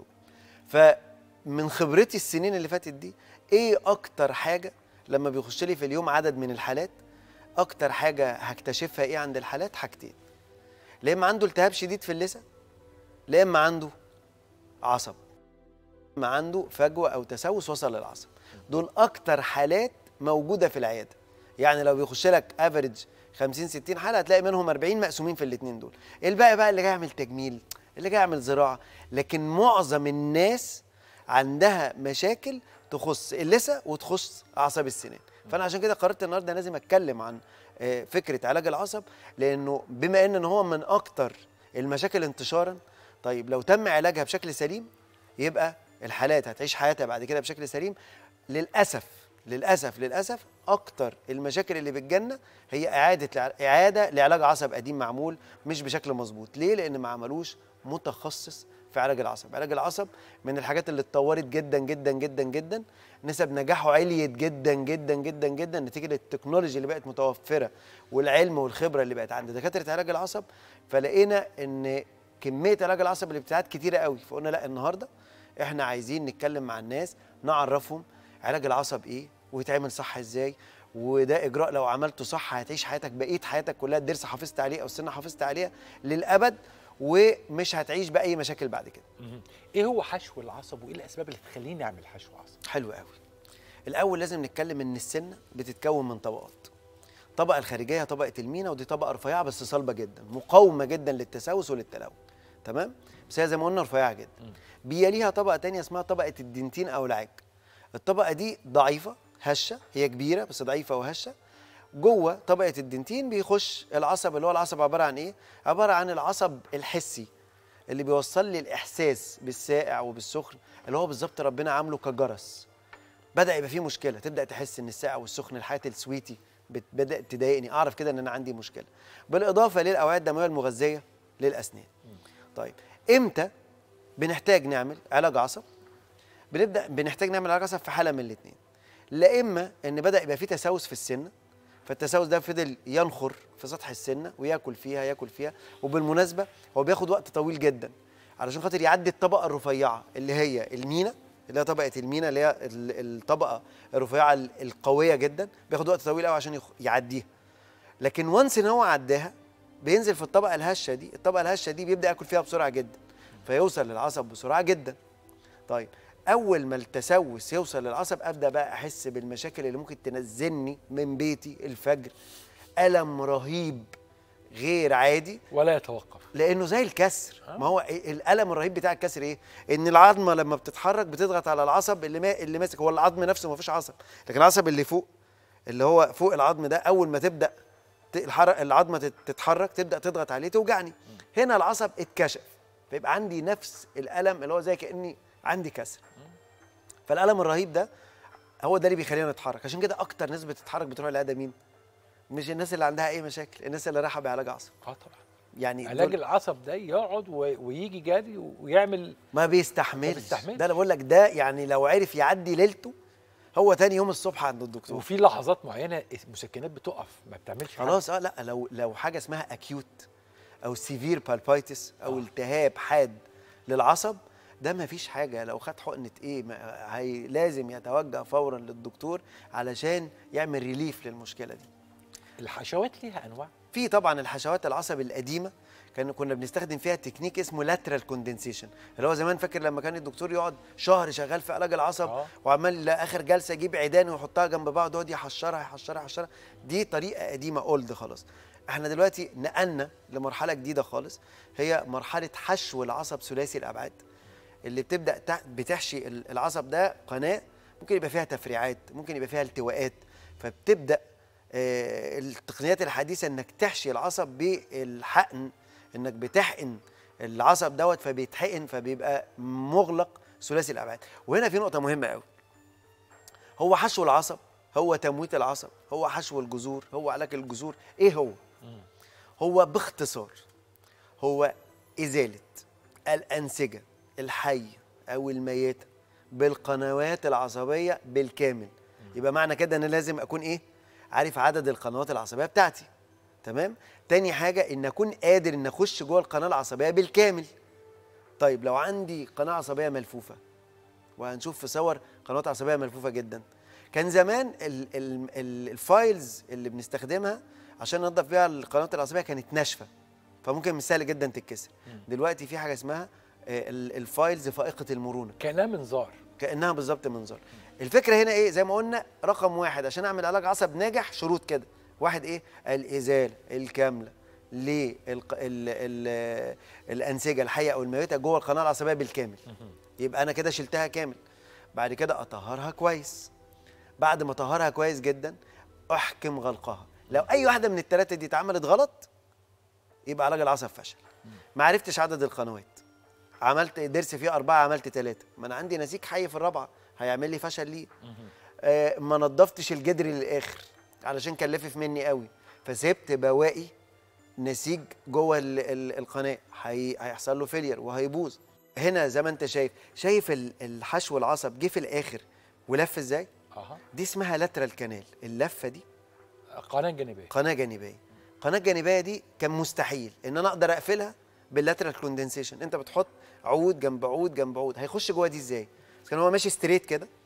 فمن خبرتي السنين اللي فاتت دي ايه اكتر حاجه لما بيخش لي في اليوم عدد من الحالات اكتر حاجه هكتشفها ايه عند الحالات حاجتين لا اما عنده التهاب شديد في اللثه لا اما عنده عصب ما عنده فجوه او تسوس وصل للعصب دول اكتر حالات موجوده في العياده يعني لو بيخش لك افريج 50 60 حاله هتلاقي منهم 40 مقسومين في الاثنين دول الباقي بقى اللي جاي يعمل تجميل اللي جاي يعمل زراعه لكن معظم الناس عندها مشاكل تخص اللثه وتخص اعصاب السنان فانا عشان كده قررت النهارده لازم اتكلم عن آه، فكره علاج العصب لانه بما ان هو من اكتر المشاكل انتشارا طيب لو تم علاجها بشكل سليم يبقى الحالات هتعيش حياتها بعد كده بشكل سليم للاسف للاسف للاسف اكتر المشاكل اللي بتجيلنا هي اعاده لع- اعاده لعلاج عصب قديم معمول مش بشكل مظبوط ليه لان ما عملوش متخصص في علاج العصب علاج العصب من الحاجات اللي اتطورت جدا جدا جدا جدا نسب نجاحه عليت جدا جدا جدا جدا نتيجه التكنولوجيا اللي بقت متوفره والعلم والخبره اللي بقت عند دكاتره علاج العصب فلقينا ان كميه علاج العصب اللي بتاعت كتيره قوي فقلنا لا النهارده احنا عايزين نتكلم مع الناس نعرفهم علاج العصب ايه ويتعمل صح ازاي وده اجراء لو عملته صح هتعيش حياتك بقيه حياتك كلها الضرس حافظت عليه او السنه حافظت عليها للابد ومش هتعيش باي مشاكل بعد كده مهم. ايه هو حشو العصب وايه الاسباب اللي تخليني نعمل حشو عصب حلو قوي الاول لازم نتكلم ان السنه بتتكون من طبقات الطبقه الخارجيه طبقه المينا ودي طبقه رفيعه بس صلبه جدا مقاومه جدا للتسوس وللتلون تمام بس هي زي ما قلنا رفيعه جدا بيليها طبقه تانية اسمها طبقه الدنتين او العاج الطبقه دي ضعيفه هشه هي كبيره بس ضعيفه وهشه جوه طبقه الدنتين بيخش العصب اللي هو العصب عباره عن ايه عباره عن العصب الحسي اللي بيوصل لي الاحساس بالسائع وبالسخن اللي هو بالظبط ربنا عامله كجرس بدا يبقى فيه مشكله تبدا تحس ان الساقع والسخن الحاجات السويتي بت- بدات تضايقني اعرف كده ان انا عندي مشكله بالاضافه للاوعيه الدمويه المغذيه للاسنان طيب امتى بنحتاج نعمل علاج عصب بنبدا بنحتاج نعمل علاج عصب في حاله من الاثنين لا اما ان بدا يبقى فيه تسوس في السنه فالتسوس ده فضل ينخر في سطح السنه وياكل فيها ياكل فيها وبالمناسبه هو بياخد وقت طويل جدا علشان خاطر يعدي الطبقه الرفيعه اللي هي المينا اللي هي طبقه المينا اللي هي ال- الطبقه الرفيعه ال- القويه جدا بياخد وقت طويل قوي عشان يخ- يعديها لكن وانس ان هو عداها بينزل في الطبقه الهشه دي الطبقه الهشه دي بيبدا ياكل فيها بسرعه جدا فيوصل للعصب بسرعه جدا طيب اول ما التسوس يوصل للعصب ابدا بقى احس بالمشاكل اللي ممكن تنزلني من بيتي الفجر الم رهيب غير عادي ولا يتوقف لانه زي الكسر ما هو إيه الالم الرهيب بتاع الكسر ايه ان العظمه لما بتتحرك بتضغط على العصب اللي ما اللي ماسك هو العظم نفسه ما فيش عصب لكن العصب اللي فوق اللي هو فوق العظم ده اول ما تبدا ت- الحرق العظمه تت- تتحرك تبدا تضغط عليه توجعني هنا العصب اتكشف فيبقى عندي نفس الالم اللي هو زي كاني عندي كسر فالالم الرهيب ده هو ده اللي بيخلينا نتحرك عشان كده اكتر ناس بتتحرك بتروح العياده مين مش الناس اللي عندها اي مشاكل الناس اللي رايحه بعلاج عصب اه طبعا يعني علاج دول العصب ده يقعد و- ويجي جاري ويعمل ما بيستحملش ما بيستحملش. ده انا بقول لك ده يعني لو عرف يعدي ليلته هو تاني يوم الصبح عند الدكتور وفي لحظات معينه المسكنات بتقف ما بتعملش حاجة. خلاص اه لا لو لو حاجه اسمها اكيوت او سيفير بالبايتس او التهاب حاد للعصب ده ما فيش حاجه لو خد حقنه ايه ما هي لازم يتوجه فورا للدكتور علشان يعمل ريليف للمشكله دي الحشوات ليها انواع في طبعا الحشوات العصب القديمه كان كنا بنستخدم فيها تكنيك اسمه لاترال كوندنسيشن اللي هو زمان فاكر لما كان الدكتور يقعد شهر شغال في علاج العصب آه. وعمال اخر جلسه يجيب عيدان ويحطها جنب بعض ويقعد يحشرها يحشرها يحشرها دي طريقه قديمه اولد خلاص احنا دلوقتي نقلنا لمرحله جديده خالص هي مرحله حشو العصب ثلاثي الابعاد اللي بتبدا تع- بتحشي ال- العصب ده قناه ممكن يبقى فيها تفريعات ممكن يبقى فيها التواءات فبتبدا آه، التقنيات الحديثه انك تحشي العصب بالحقن انك بتحقن العصب دوت فبيتحقن فبيبقى مغلق ثلاثي الابعاد وهنا في نقطه مهمه قوي هو حشو العصب هو تمويت العصب هو حشو الجذور هو علاج الجذور ايه هو هو باختصار هو ازاله الانسجه الحيه او الميته بالقنوات العصبيه بالكامل يبقى معنى كده ان لازم اكون ايه عارف عدد القنوات العصبيه بتاعتي تمام تاني حاجه ان اكون قادر ان اخش جوه القناه العصبيه بالكامل طيب لو عندي قناه عصبيه ملفوفه وهنشوف في صور قنوات عصبيه ملفوفه جدا كان زمان ال ال ال الفايلز اللي بنستخدمها عشان ننظف بيها القنوات العصبيه كانت ناشفه فممكن من سهل جدا تتكسر دلوقتي في حاجه اسمها آه، ال- الفايلز فائقه المرونه كانها منظار كانها بالظبط منظار الفكره هنا ايه زي ما قلنا رقم واحد عشان اعمل علاج عصب ناجح شروط كده واحد ايه الازاله الكامله للانسجه الحيه او الميته جوه القناه العصبيه بالكامل يبقى انا كده شلتها كامل بعد كده اطهرها كويس بعد ما اطهرها كويس جدا احكم غلقها لو اي واحده من الثلاثه دي اتعملت غلط يبقى علاج العصب فشل ما عرفتش عدد القنوات عملت درس فيه أربعة عملت ثلاثة ما أنا عندي نسيج حي في الرابعة هيعمل لي فشل ليه آه ما نضفتش الجدر للآخر علشان كلفف مني قوي فسبت بواقي نسيج جوه ال- ال- القناة هي- هيحصل له فيلير وهيبوظ هنا زي ما انت شايف شايف ال- الحشو العصب جه في الآخر ولف ازاي اها دي اسمها لاترال كانال اللفة دي قناه جانبيه قناه جانبيه القناه الجانبيه دي كان مستحيل ان انا اقدر اقفلها باللاترال كوندنسيشن انت بتحط عود جنب عود جنب عود هيخش جوه دي ازاي بس كان هو ماشي ستريت كده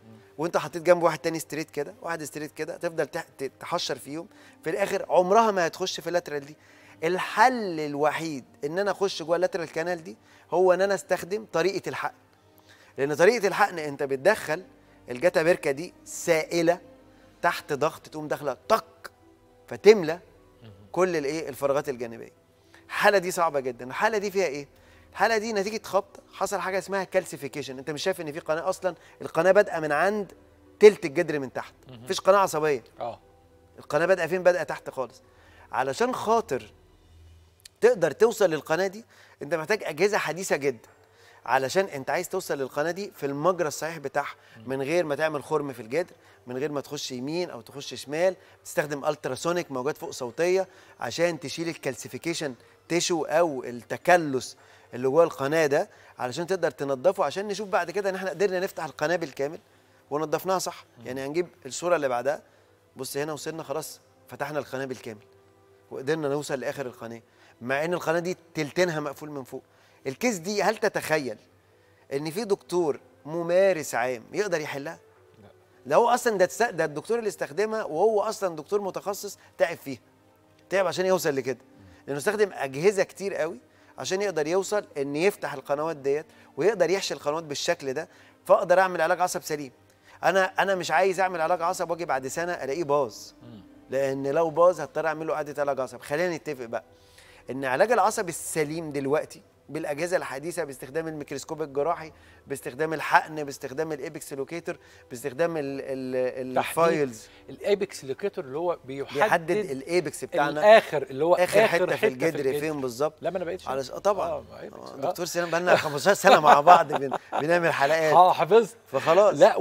وانت حطيت جنب واحد تاني ستريت كده واحد ستريت كده تفضل تح- ت- تحشر فيهم في الاخر عمرها ما هتخش في اللاترال دي الحل الوحيد ان انا اخش جوه اللاترال كانال دي هو ان انا استخدم طريقه الحقن لان طريقه الحقن انت بتدخل الجاتا بيركا دي سائله تحت ضغط تقوم داخله طق فتملى كل الايه الفراغات الجانبيه الحاله دي صعبه جدا الحاله دي فيها ايه الحاله دي نتيجه خبط حصل حاجه اسمها كالسيفيكيشن انت مش شايف ان في قناه اصلا القناه بادئه من عند تلت الجدر من تحت مفيش قناه عصبيه اه القناه بادئه فين بادئه تحت خالص علشان خاطر تقدر توصل للقناه دي انت محتاج اجهزه حديثه جدا علشان انت عايز توصل للقناه دي في المجرى الصحيح بتاعها من غير ما تعمل خرم في الجدر من غير ما تخش يمين او تخش شمال تستخدم التراسونيك موجات فوق صوتيه عشان تشيل الكالسيفيكيشن تيشو او التكلس اللي جوه القناه ده علشان تقدر تنضفه عشان نشوف بعد كده ان احنا قدرنا نفتح القناه بالكامل ونضفناها صح يعني هنجيب الصوره اللي بعدها بص هنا وصلنا خلاص فتحنا القناه بالكامل وقدرنا نوصل لاخر القناه مع ان القناه دي تلتينها مقفول من فوق الكيس دي هل تتخيل ان في دكتور ممارس عام يقدر يحلها لا هو اصلا ده تس- ده الدكتور اللي استخدمها وهو اصلا دكتور متخصص تعب فيها تعب عشان يوصل لكده لانه استخدم اجهزه كتير قوي عشان يقدر يوصل ان يفتح القنوات ديت ويقدر يحشي القنوات بالشكل ده فاقدر اعمل علاج عصب سليم انا انا مش عايز اعمل علاج عصب واجي بعد سنه الاقيه باظ لان لو باظ هضطر اعمل له اعاده علاج عصب خلينا نتفق بقى ان علاج العصب السليم دلوقتي بالاجهزه الحديثه باستخدام الميكروسكوب الجراحي باستخدام الحقن باستخدام الايبكس لوكيتور باستخدام ال- ال- الفايلز الايبكس لوكيتور اللي هو بيحدد, بيحدد الايبكس بتاعنا الاخر اللي هو اخر حته في الجدر فين بالظبط لا ما انا بقيتش على اه طبعا آه، إيبكس. آه، آه. دكتور سليمان بقالنا 15 سنه مع بعض بن... بنعمل حلقات اه حفظت فخلاص لا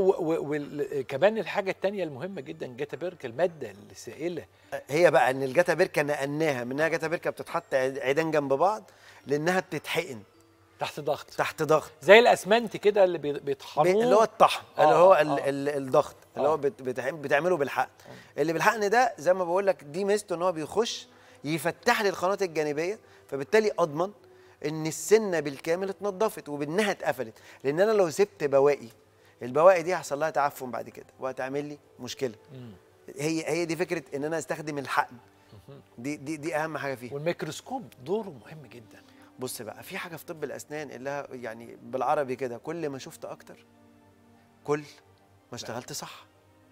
وكمان الحاجه الثانيه المهمه جدا جاتا بيرك الماده السائله هي بقى ان الجاتا بيركا نقلناها منها جاتا بيركا بتتحط عيد- عيدان جنب بعض لانها بتتحقن تحت ضغط تحت ضغط زي الاسمنت كده اللي بي- بيطحنوه بي- اللي هو الطحن آه، اللي هو آه. ال ال الضغط اللي هو بت بتعم- بتعمله بالحقن اللي بالحقن ده زي ما بقول لك دي ميزته ان هو بيخش يفتح لي القنوات الجانبيه فبالتالي اضمن ان السنه بالكامل اتنضفت وبانها اتقفلت لان انا لو سبت بواقي البواقي دي هيحصل لها تعفن بعد كده وهتعمل لي مشكله هي هي دي فكره ان انا استخدم الحقن دي دي دي اهم حاجه فيها والميكروسكوب دوره مهم جدا بص بقى في حاجه في طب الاسنان اللي ها- يعني بالعربي كده كل ما شفت اكتر كل ما اشتغلت صح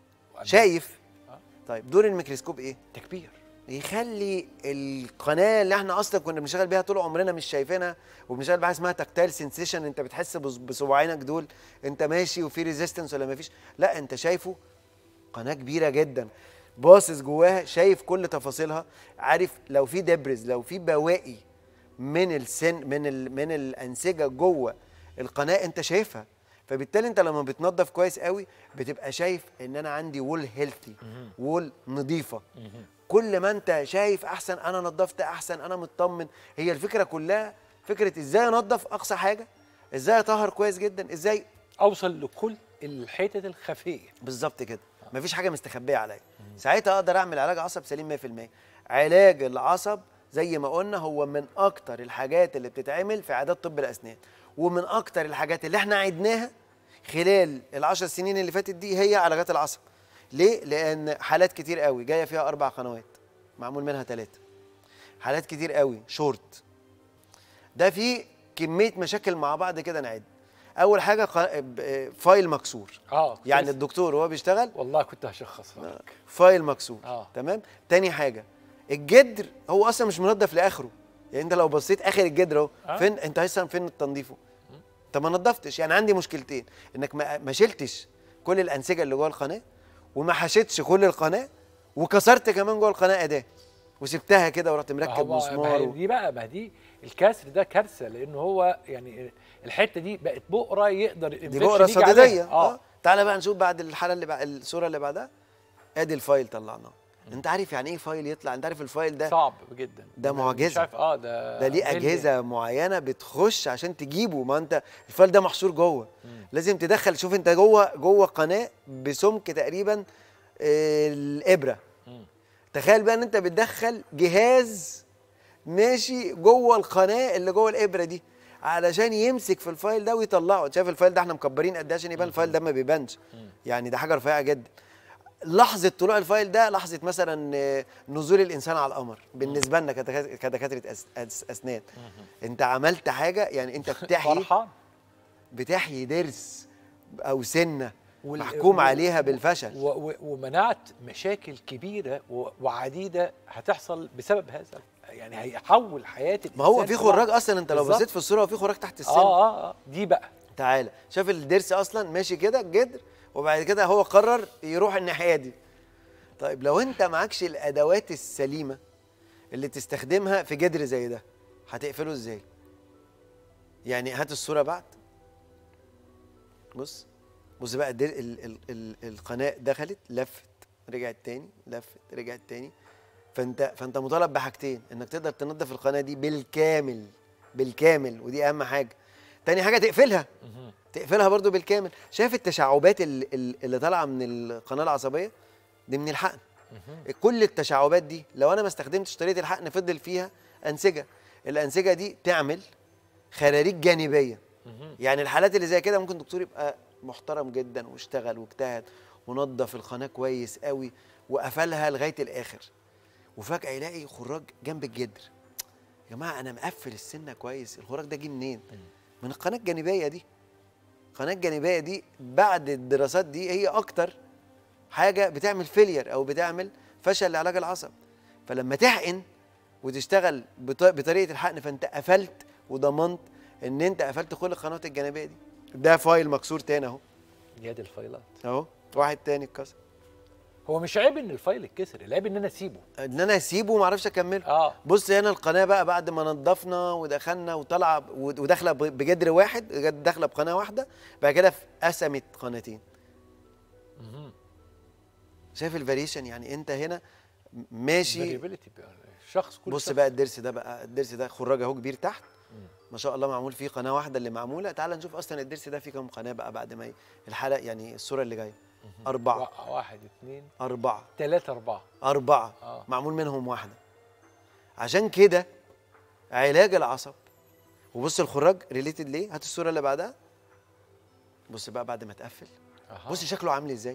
شايف طيب دور الميكروسكوب ايه تكبير يخلي القناه اللي احنا اصلا كنا بنشتغل بيها طول عمرنا مش شايفينها وبنشتغل بحاجه اسمها تكتايل سنسيشن انت بتحس بص- بصباعينك دول انت ماشي وفي ريزيستنس ولا ما فيش لا انت شايفه قناه كبيره جدا باصص جواها شايف كل تفاصيلها عارف لو في دبرز لو في بواقي من السن من ال من الانسجه جوه القناه انت شايفها فبالتالي انت لما بتنظف كويس قوي بتبقى شايف ان انا عندي وول هيلثي وول نظيفه كل ما انت شايف احسن انا نظفت احسن انا مطمن هي الفكره كلها فكره ازاي انظف اقصى حاجه ازاي اطهر كويس جدا ازاي اوصل لكل الحتت الخفيه بالظبط كده مفيش حاجه مستخبيه عليا ساعتها اقدر اعمل علاج عصب سليم 100% علاج العصب زي ما قلنا هو من اكتر الحاجات اللي بتتعمل في عيادات طب الاسنان ومن اكتر الحاجات اللي احنا عدناها خلال العشر سنين اللي فاتت دي هي علاجات العصب ليه لان حالات كتير قوي جايه فيها اربع قنوات معمول منها ثلاثه حالات كتير قوي شورت ده في كميه مشاكل مع بعض كده نعد اول حاجه ق- ب- فايل مكسور اه يعني كويس. الدكتور وهو بيشتغل والله كنت هشخصها لك فايل مكسور اه تمام تاني حاجه الجدر هو اصلا مش منضف لاخره يعني انت لو بصيت اخر الجدر اهو آه. فين انت اصلا فين تنظيفه انت ما نضفتش يعني عندي مشكلتين انك ما ما شلتش كل الانسجه اللي جوه القناه وما حشيتش كل القناه وكسرت كمان جوه القناه اداه وسبتها كده ورحت مركب ما هو- ما مسمار هي و... دي بقى ما دي الكسر ده كارثه لان هو يعني الحته دي بقت بقره يقدر دي الانفكشن بقره يجي عليها. صديديه اه اه تعالى بقى نشوف بعد الحاله اللي بعد الصوره اللي بعدها ادي الفايل طلعناه انت عارف يعني ايه فايل يطلع انت عارف الفايل ده صعب جدا ده مش معجزه عارف اه ده ده ليه ملي. اجهزه معينه بتخش عشان تجيبه ما انت الفايل ده محشور جوه لازم تدخل شوف انت جوه جوه قناه بسمك تقريبا آه، الابره تخيل بقى ان انت بتدخل جهاز ماشي جوه القناه اللي جوه الابره دي علشان يمسك في الفايل ده ويطلعه شايف الفايل ده احنا مكبرين قد ايه عشان يبان الفايل ده ما بيبانش يعني ده حاجه رفيعه جدا لحظه طلوع الفايل ده لحظه مثلا آه، نزول الانسان على القمر بالنسبه لنا كدكات- كدكاتره أس- أس- اسنان انت عملت حاجه يعني انت بتحيي فرحان بتحيي ضرس او سنه وال- محكوم و- عليها بالفشل و- و- ومنعت مشاكل كبيره و- وعديده هتحصل بسبب هذا يعني هيحول حياه ما هو الإنسان في طبعاً. خراج اصلا انت لو بالظبط. بصيت في الصوره هو في خراج تحت السن اه اه اه دي بقى تعالى شاف الضرس اصلا ماشي كده الجدر وبعد كده هو قرر يروح الناحيه دي طيب لو انت معكش الادوات السليمه اللي تستخدمها في جدر زي ده هتقفله ازاي يعني هات الصوره بعد بص بص بقى الدر... ال... ال... ال... القناه دخلت لفت رجعت تاني لفت رجعت تاني فانت فانت مطالب بحاجتين انك تقدر تنظف القناه دي بالكامل بالكامل ودي اهم حاجه تاني حاجه تقفلها تقفلها برضو بالكامل شايف التشعبات ال- ال- اللي طالعه من القناه العصبيه دي من الحقن كل التشعبات دي لو انا ما استخدمتش طريقه الحقن فضل فيها انسجه الانسجه دي تعمل خراريج جانبيه يعني الحالات اللي زي كده ممكن دكتور يبقى محترم جدا واشتغل واجتهد ونظف القناه كويس قوي وقفلها لغايه الاخر وفجاه يلاقي خراج جنب الجدر يا جماعه انا مقفل السنه كويس الخراج ده جه منين من القناه الجانبيه دي القناه الجانبيه دي بعد الدراسات دي هي اكتر حاجه بتعمل فيلير او بتعمل فشل لعلاج العصب فلما تحقن وتشتغل بط- بطريقه الحقن فانت قفلت وضمنت ان انت قفلت كل القنوات الجانبيه دي ده فايل مكسور تاني اهو يد الفايلات اهو واحد تاني اتكسر هو مش عيب ان الفايل يتكسر العيب ان انا اسيبه ان انا اسيبه وما اعرفش اكمله اه بص هنا القناه بقى بعد ما نضفنا ودخلنا وطلع ب- وداخله ب- بجدر واحد بجد داخله بقناه واحده بعد كده قسمت قناتين شايف الفاريشن يعني انت هنا ماشي variability بقى. الشخص كل بص شخص. بقى الضرس ده بقى الضرس ده خراج اهو كبير تحت ما شاء الله معمول فيه قناه واحده اللي معموله تعال نشوف اصلا الضرس ده فيه كام قناه بقى بعد ما ي- الحلقه يعني الصوره اللي جايه اربعه وا- واحد اثنين اربعه ثلاثة أربعة أربعة آه. معمول منهم واحدة عشان كده علاج العصب وبص الخراج ريليتد ليه هات الصورة اللي بعدها بص بقى بعد ما تقفل أها. بص شكله عامل ازاي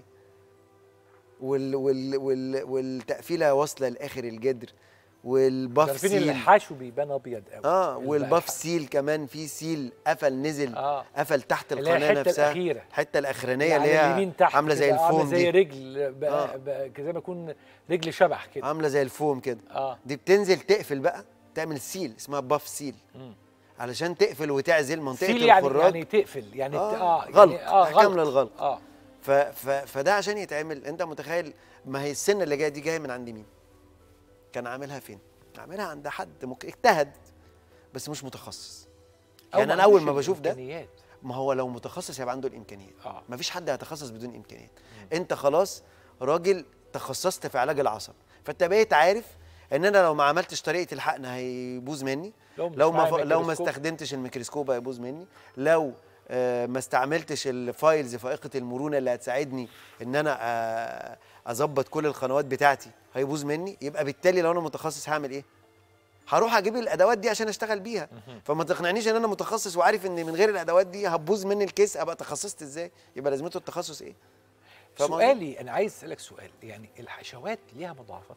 وال وال وال والتقفيله واصله لاخر الجدر والباف عارفين سيل الحشو بيبان ابيض قوي اه البقى والباف الحشو. سيل كمان في سيل قفل نزل آه. قفل تحت اللي هي القناه الحتة نفسها الأخيرة. الحته الاخرانيه اللي اللي على هي اليمين تحت عامله زي كده، الفوم عامله زي دي رجل بقى آه. بقى زي ما يكون رجل شبح كده عامله زي الفوم كده اه دي بتنزل تقفل بقى تعمل سيل اسمها باف سيل مم. علشان تقفل وتعزل منطقه سيل يعني الخراج يعني تقفل يعني آه، اه غلق يعني اه احكام غلق للغلق اه ف ف فده عشان يتعمل انت متخيل ما هي السنه اللي جايه دي جايه من عند مين كان عاملها فين عاملها عند حد مك... اجتهد بس مش متخصص أو يعني ما انا اول عندوش ما بشوف ده الإمكانيات. ما هو لو متخصص هيبقى عنده الامكانيات آه. ما فيش حد هيتخصص بدون امكانيات انت خلاص راجل تخصصت في علاج العصب فانت بقيت عارف ان انا لو ما عملتش طريقه الحقن هيبوظ مني لو مش لو ما معايا ف... لو ما ميكروسكوب. استخدمتش الميكروسكوب هيبوظ مني لو آه، ما استعملتش الفايلز فائقه المرونه اللي هتساعدني ان انا آه، اظبط كل القنوات بتاعتي هيبوظ مني يبقى بالتالي لو انا متخصص هعمل ايه هروح اجيب الادوات دي عشان اشتغل بيها فما تقنعنيش ان انا متخصص وعارف ان من غير الادوات دي هتبوظ مني الكيس ابقى تخصصت ازاي يبقى لازمته التخصص ايه فاهم قصدي؟ سؤالي انا عايز اسالك سؤال يعني الحشوات ليها مضاعفات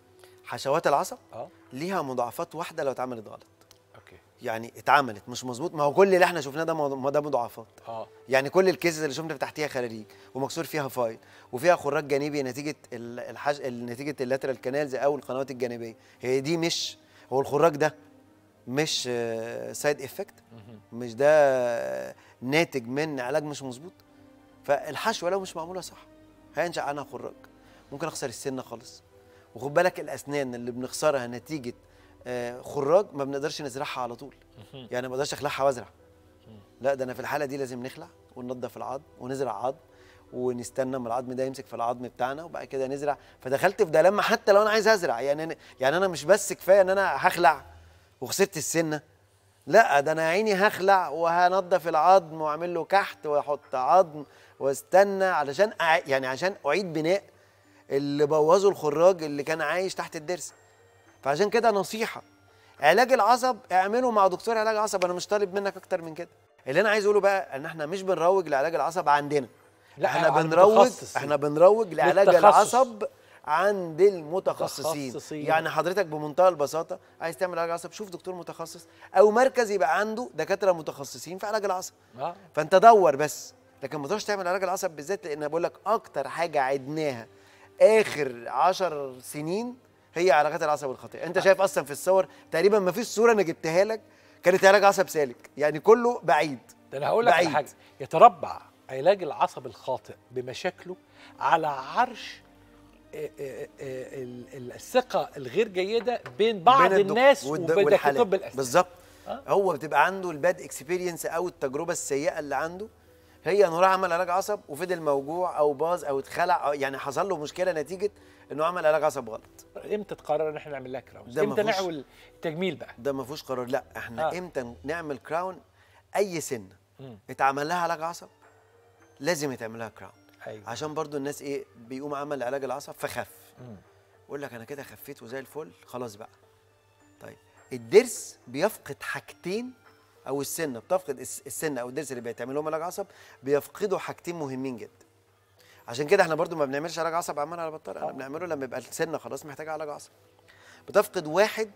حشوات العصب اه ليها مضاعفات واحده لو اتعملت غلط اوكي يعني اتعملت مش مظبوط ما هو كل اللي احنا شفناه ده مض- ما ده مضاعفات اه يعني كل الكيسز اللي شفنا تحتيها خراريج ومكسور فيها فايل وفيها خراج جانبي نتيجه ال- الحج... نتيجه اللاترال كانالز او القنوات الجانبيه هي دي مش هو الخراج ده مش سايد افكت مش ده آه، ناتج من علاج مش مظبوط فالحشوه لو مش معموله صح هينشا عنها خراج ممكن اخسر السنه خالص وخد بالك الاسنان اللي بنخسرها نتيجه آه، خراج ما بنقدرش نزرعها على طول يعني ما اقدرش اخلعها وازرع لا ده انا في الحاله دي لازم نخلع وننضف العظم ونزرع عظم ونستنى ما العظم ده يمسك في العظم بتاعنا وبعد كده نزرع فدخلت في دلما حتى لو انا عايز ازرع يعني أنا يعني انا مش بس كفايه ان انا هخلع وخسرت السنه لا ده انا يا عيني هخلع وهنضف العظم واعمل له كحت واحط عظم واستنى علشان أع... يعني عشان اعيد بناء اللي بوظه الخراج اللي كان عايش تحت الضرس فعشان كده نصيحه علاج العصب اعمله مع دكتور علاج عصب انا مش طالب منك اكتر من كده اللي انا عايز اقوله بقى ان احنا مش بنروج لعلاج العصب عندنا لا، احنا عند بنروج المتخصصين. احنا بنروج لعلاج للتخصص. العصب عند المتخصصين متخصصين. يعني حضرتك بمنتهى البساطه عايز تعمل علاج عصب شوف دكتور متخصص او مركز يبقى عنده دكاتره متخصصين في علاج العصب آه. فانت دور بس لكن ما تروحش تعمل علاج العصب بالذات لان بقول لك اكتر حاجه عدناها اخر عشر سنين هي علاجات العصب الخطيئه انت شايف اصلا في الصور تقريبا ما فيش صوره انا جبتها لك كانت علاج عصب سالك يعني كله بعيد ده انا هقول لك على بعيد. حاجه يتربع علاج العصب الخاطئ بمشاكله على عرش آه، آه، آه، ال- ال- الثقه الغير جيده بين بعض بين الدك- الناس والد- وبين والحالات. طب الاسنان بالظبط آه. هو بتبقى عنده الباد اكسبيرينس او التجربه السيئه اللي عنده هي انه راح عمل علاج عصب وفضل موجوع او باظ او اتخلع أو يعني حصل له مشكله نتيجه انه عمل علاج عصب غلط امتى تقرر ان احنا نعمل لها كراونز ده امتى مفهوش- نعمل تجميل بقى ده ما فيهوش قرار لا احنا آه. آه. امتى نعمل كراون اي سن مم. اتعمل لها علاج عصب لازم يتعمل لها كراون ايوه عشان برضو الناس ايه بيقوم عمل علاج العصب فخف مم. يقول لك انا كده خفيت وزي الفل خلاص بقى طيب الضرس بيفقد حاجتين او السنه بتفقد الس- السنه او الضرس اللي بيتعمل لهم علاج عصب بيفقدوا حاجتين مهمين جدا عشان كده احنا برضو ما بنعملش علاج عصب عمال على بطال احنا بنعمله لما يبقى السنه خلاص محتاجه علاج عصب بتفقد واحد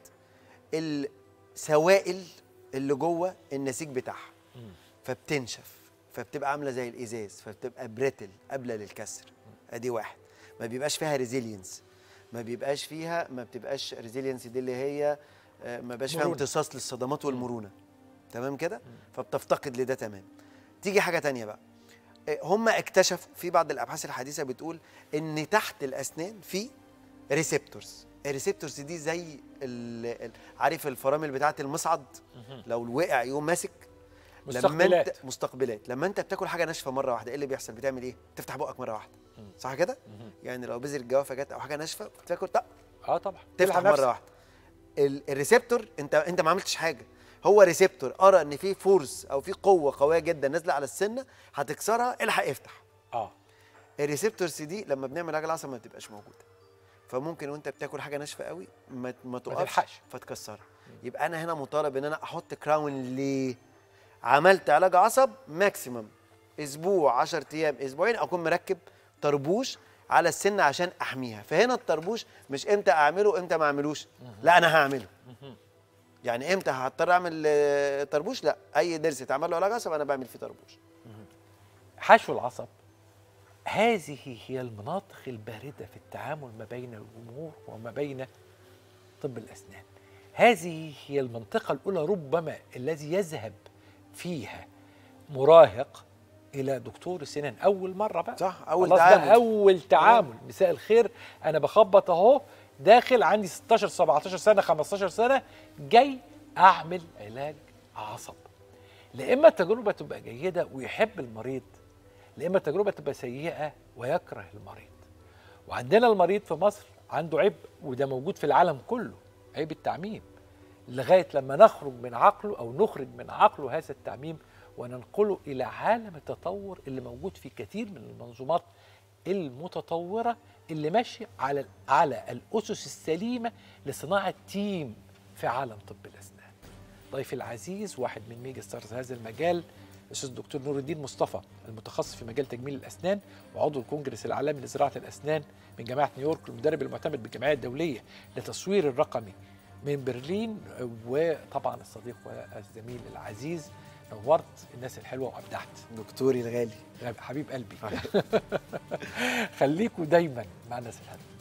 السوائل اللي جوه النسيج بتاعها فبتنشف فبتبقى عامله زي الازاز فبتبقى بريتل قابله للكسر ادي واحد ما بيبقاش فيها ريزيلينس ما بيبقاش فيها ما بتبقاش ريزيلينس دي اللي هي آه، ما بيبقاش فيها مرونة. امتصاص للصدمات والمرونه تمام كده فبتفتقد لده تمام تيجي حاجه تانية بقى آه، هم اكتشفوا في بعض الابحاث الحديثه بتقول ان تحت الاسنان في ريسبتورز الريسبتورز دي زي ال- ال- عارف الفرامل بتاعه المصعد لو وقع يقوم ماسك لما مستقبلات. انت مستقبلات لما انت بتاكل حاجه ناشفه مره واحده ايه اللي بيحصل بتعمل ايه تفتح بقك مره واحده صح كده يعني لو بذر الجوافه جت او حاجه ناشفه بتاكل طق اه طبعا تفتح تلحق نفسك. مره واحده ال- الريسبتور انت انت ما عملتش حاجه هو ريسبتور ارى ان في فورس او في قوه قويه جدا نازله على السنه هتكسرها الحق افتح اه الريسبتورز دي لما بنعمل علاج العصب ما بتبقاش موجوده فممكن وانت بتاكل حاجه ناشفه قوي ما ما تقفش تلحقش. فتكسرها يبقى انا هنا مطالب ان انا احط كراون ليه عملت علاج عصب ماكسيمم اسبوع 10 ايام اسبوعين اكون مركب طربوش على السن عشان احميها فهنا الطربوش مش امتى اعمله امتى ما اعملوش لا انا هعمله يعني امتى هضطر اعمل آه، طربوش لا اي ضرس اتعمل له علاج عصب انا بعمل فيه طربوش حشو العصب هذه هي المناطق الباردة في التعامل ما بين الجمهور وما بين طب الأسنان هذه هي المنطقة الأولى ربما الذي يذهب فيها مراهق إلى دكتور السنان أول مرة بقى صح اول خلاص تعامل بقى أول تعامل مساء الخير أنا بخبط أهو داخل عندي 16 17 سنة 15 سنة جاي أعمل علاج عصب لا إما التجربة تبقى جيدة ويحب المريض لا إما التجربة تبقى سيئة ويكره المريض وعندنا المريض في مصر عنده عيب وده موجود في العالم كله عيب التعميم لغاية لما نخرج من عقله أو نخرج من عقله هذا التعميم وننقله إلى عالم التطور اللي موجود في كثير من المنظومات المتطورة اللي ماشية على على الأسس السليمة لصناعة تيم في عالم طب الأسنان ضيفي العزيز واحد من ميجا ستارز هذا المجال الاستاذ الدكتور نور الدين مصطفى المتخصص في مجال تجميل الاسنان وعضو الكونجرس العالمي لزراعه الاسنان من جامعه نيويورك المدرب المعتمد بالجمعيه الدوليه للتصوير الرقمي من برلين وطبعا الصديق والزميل العزيز نورت الناس الحلوه وابدعت دكتوري الغالي حبيب قلبي خليكوا دايما مع الناس الحلوه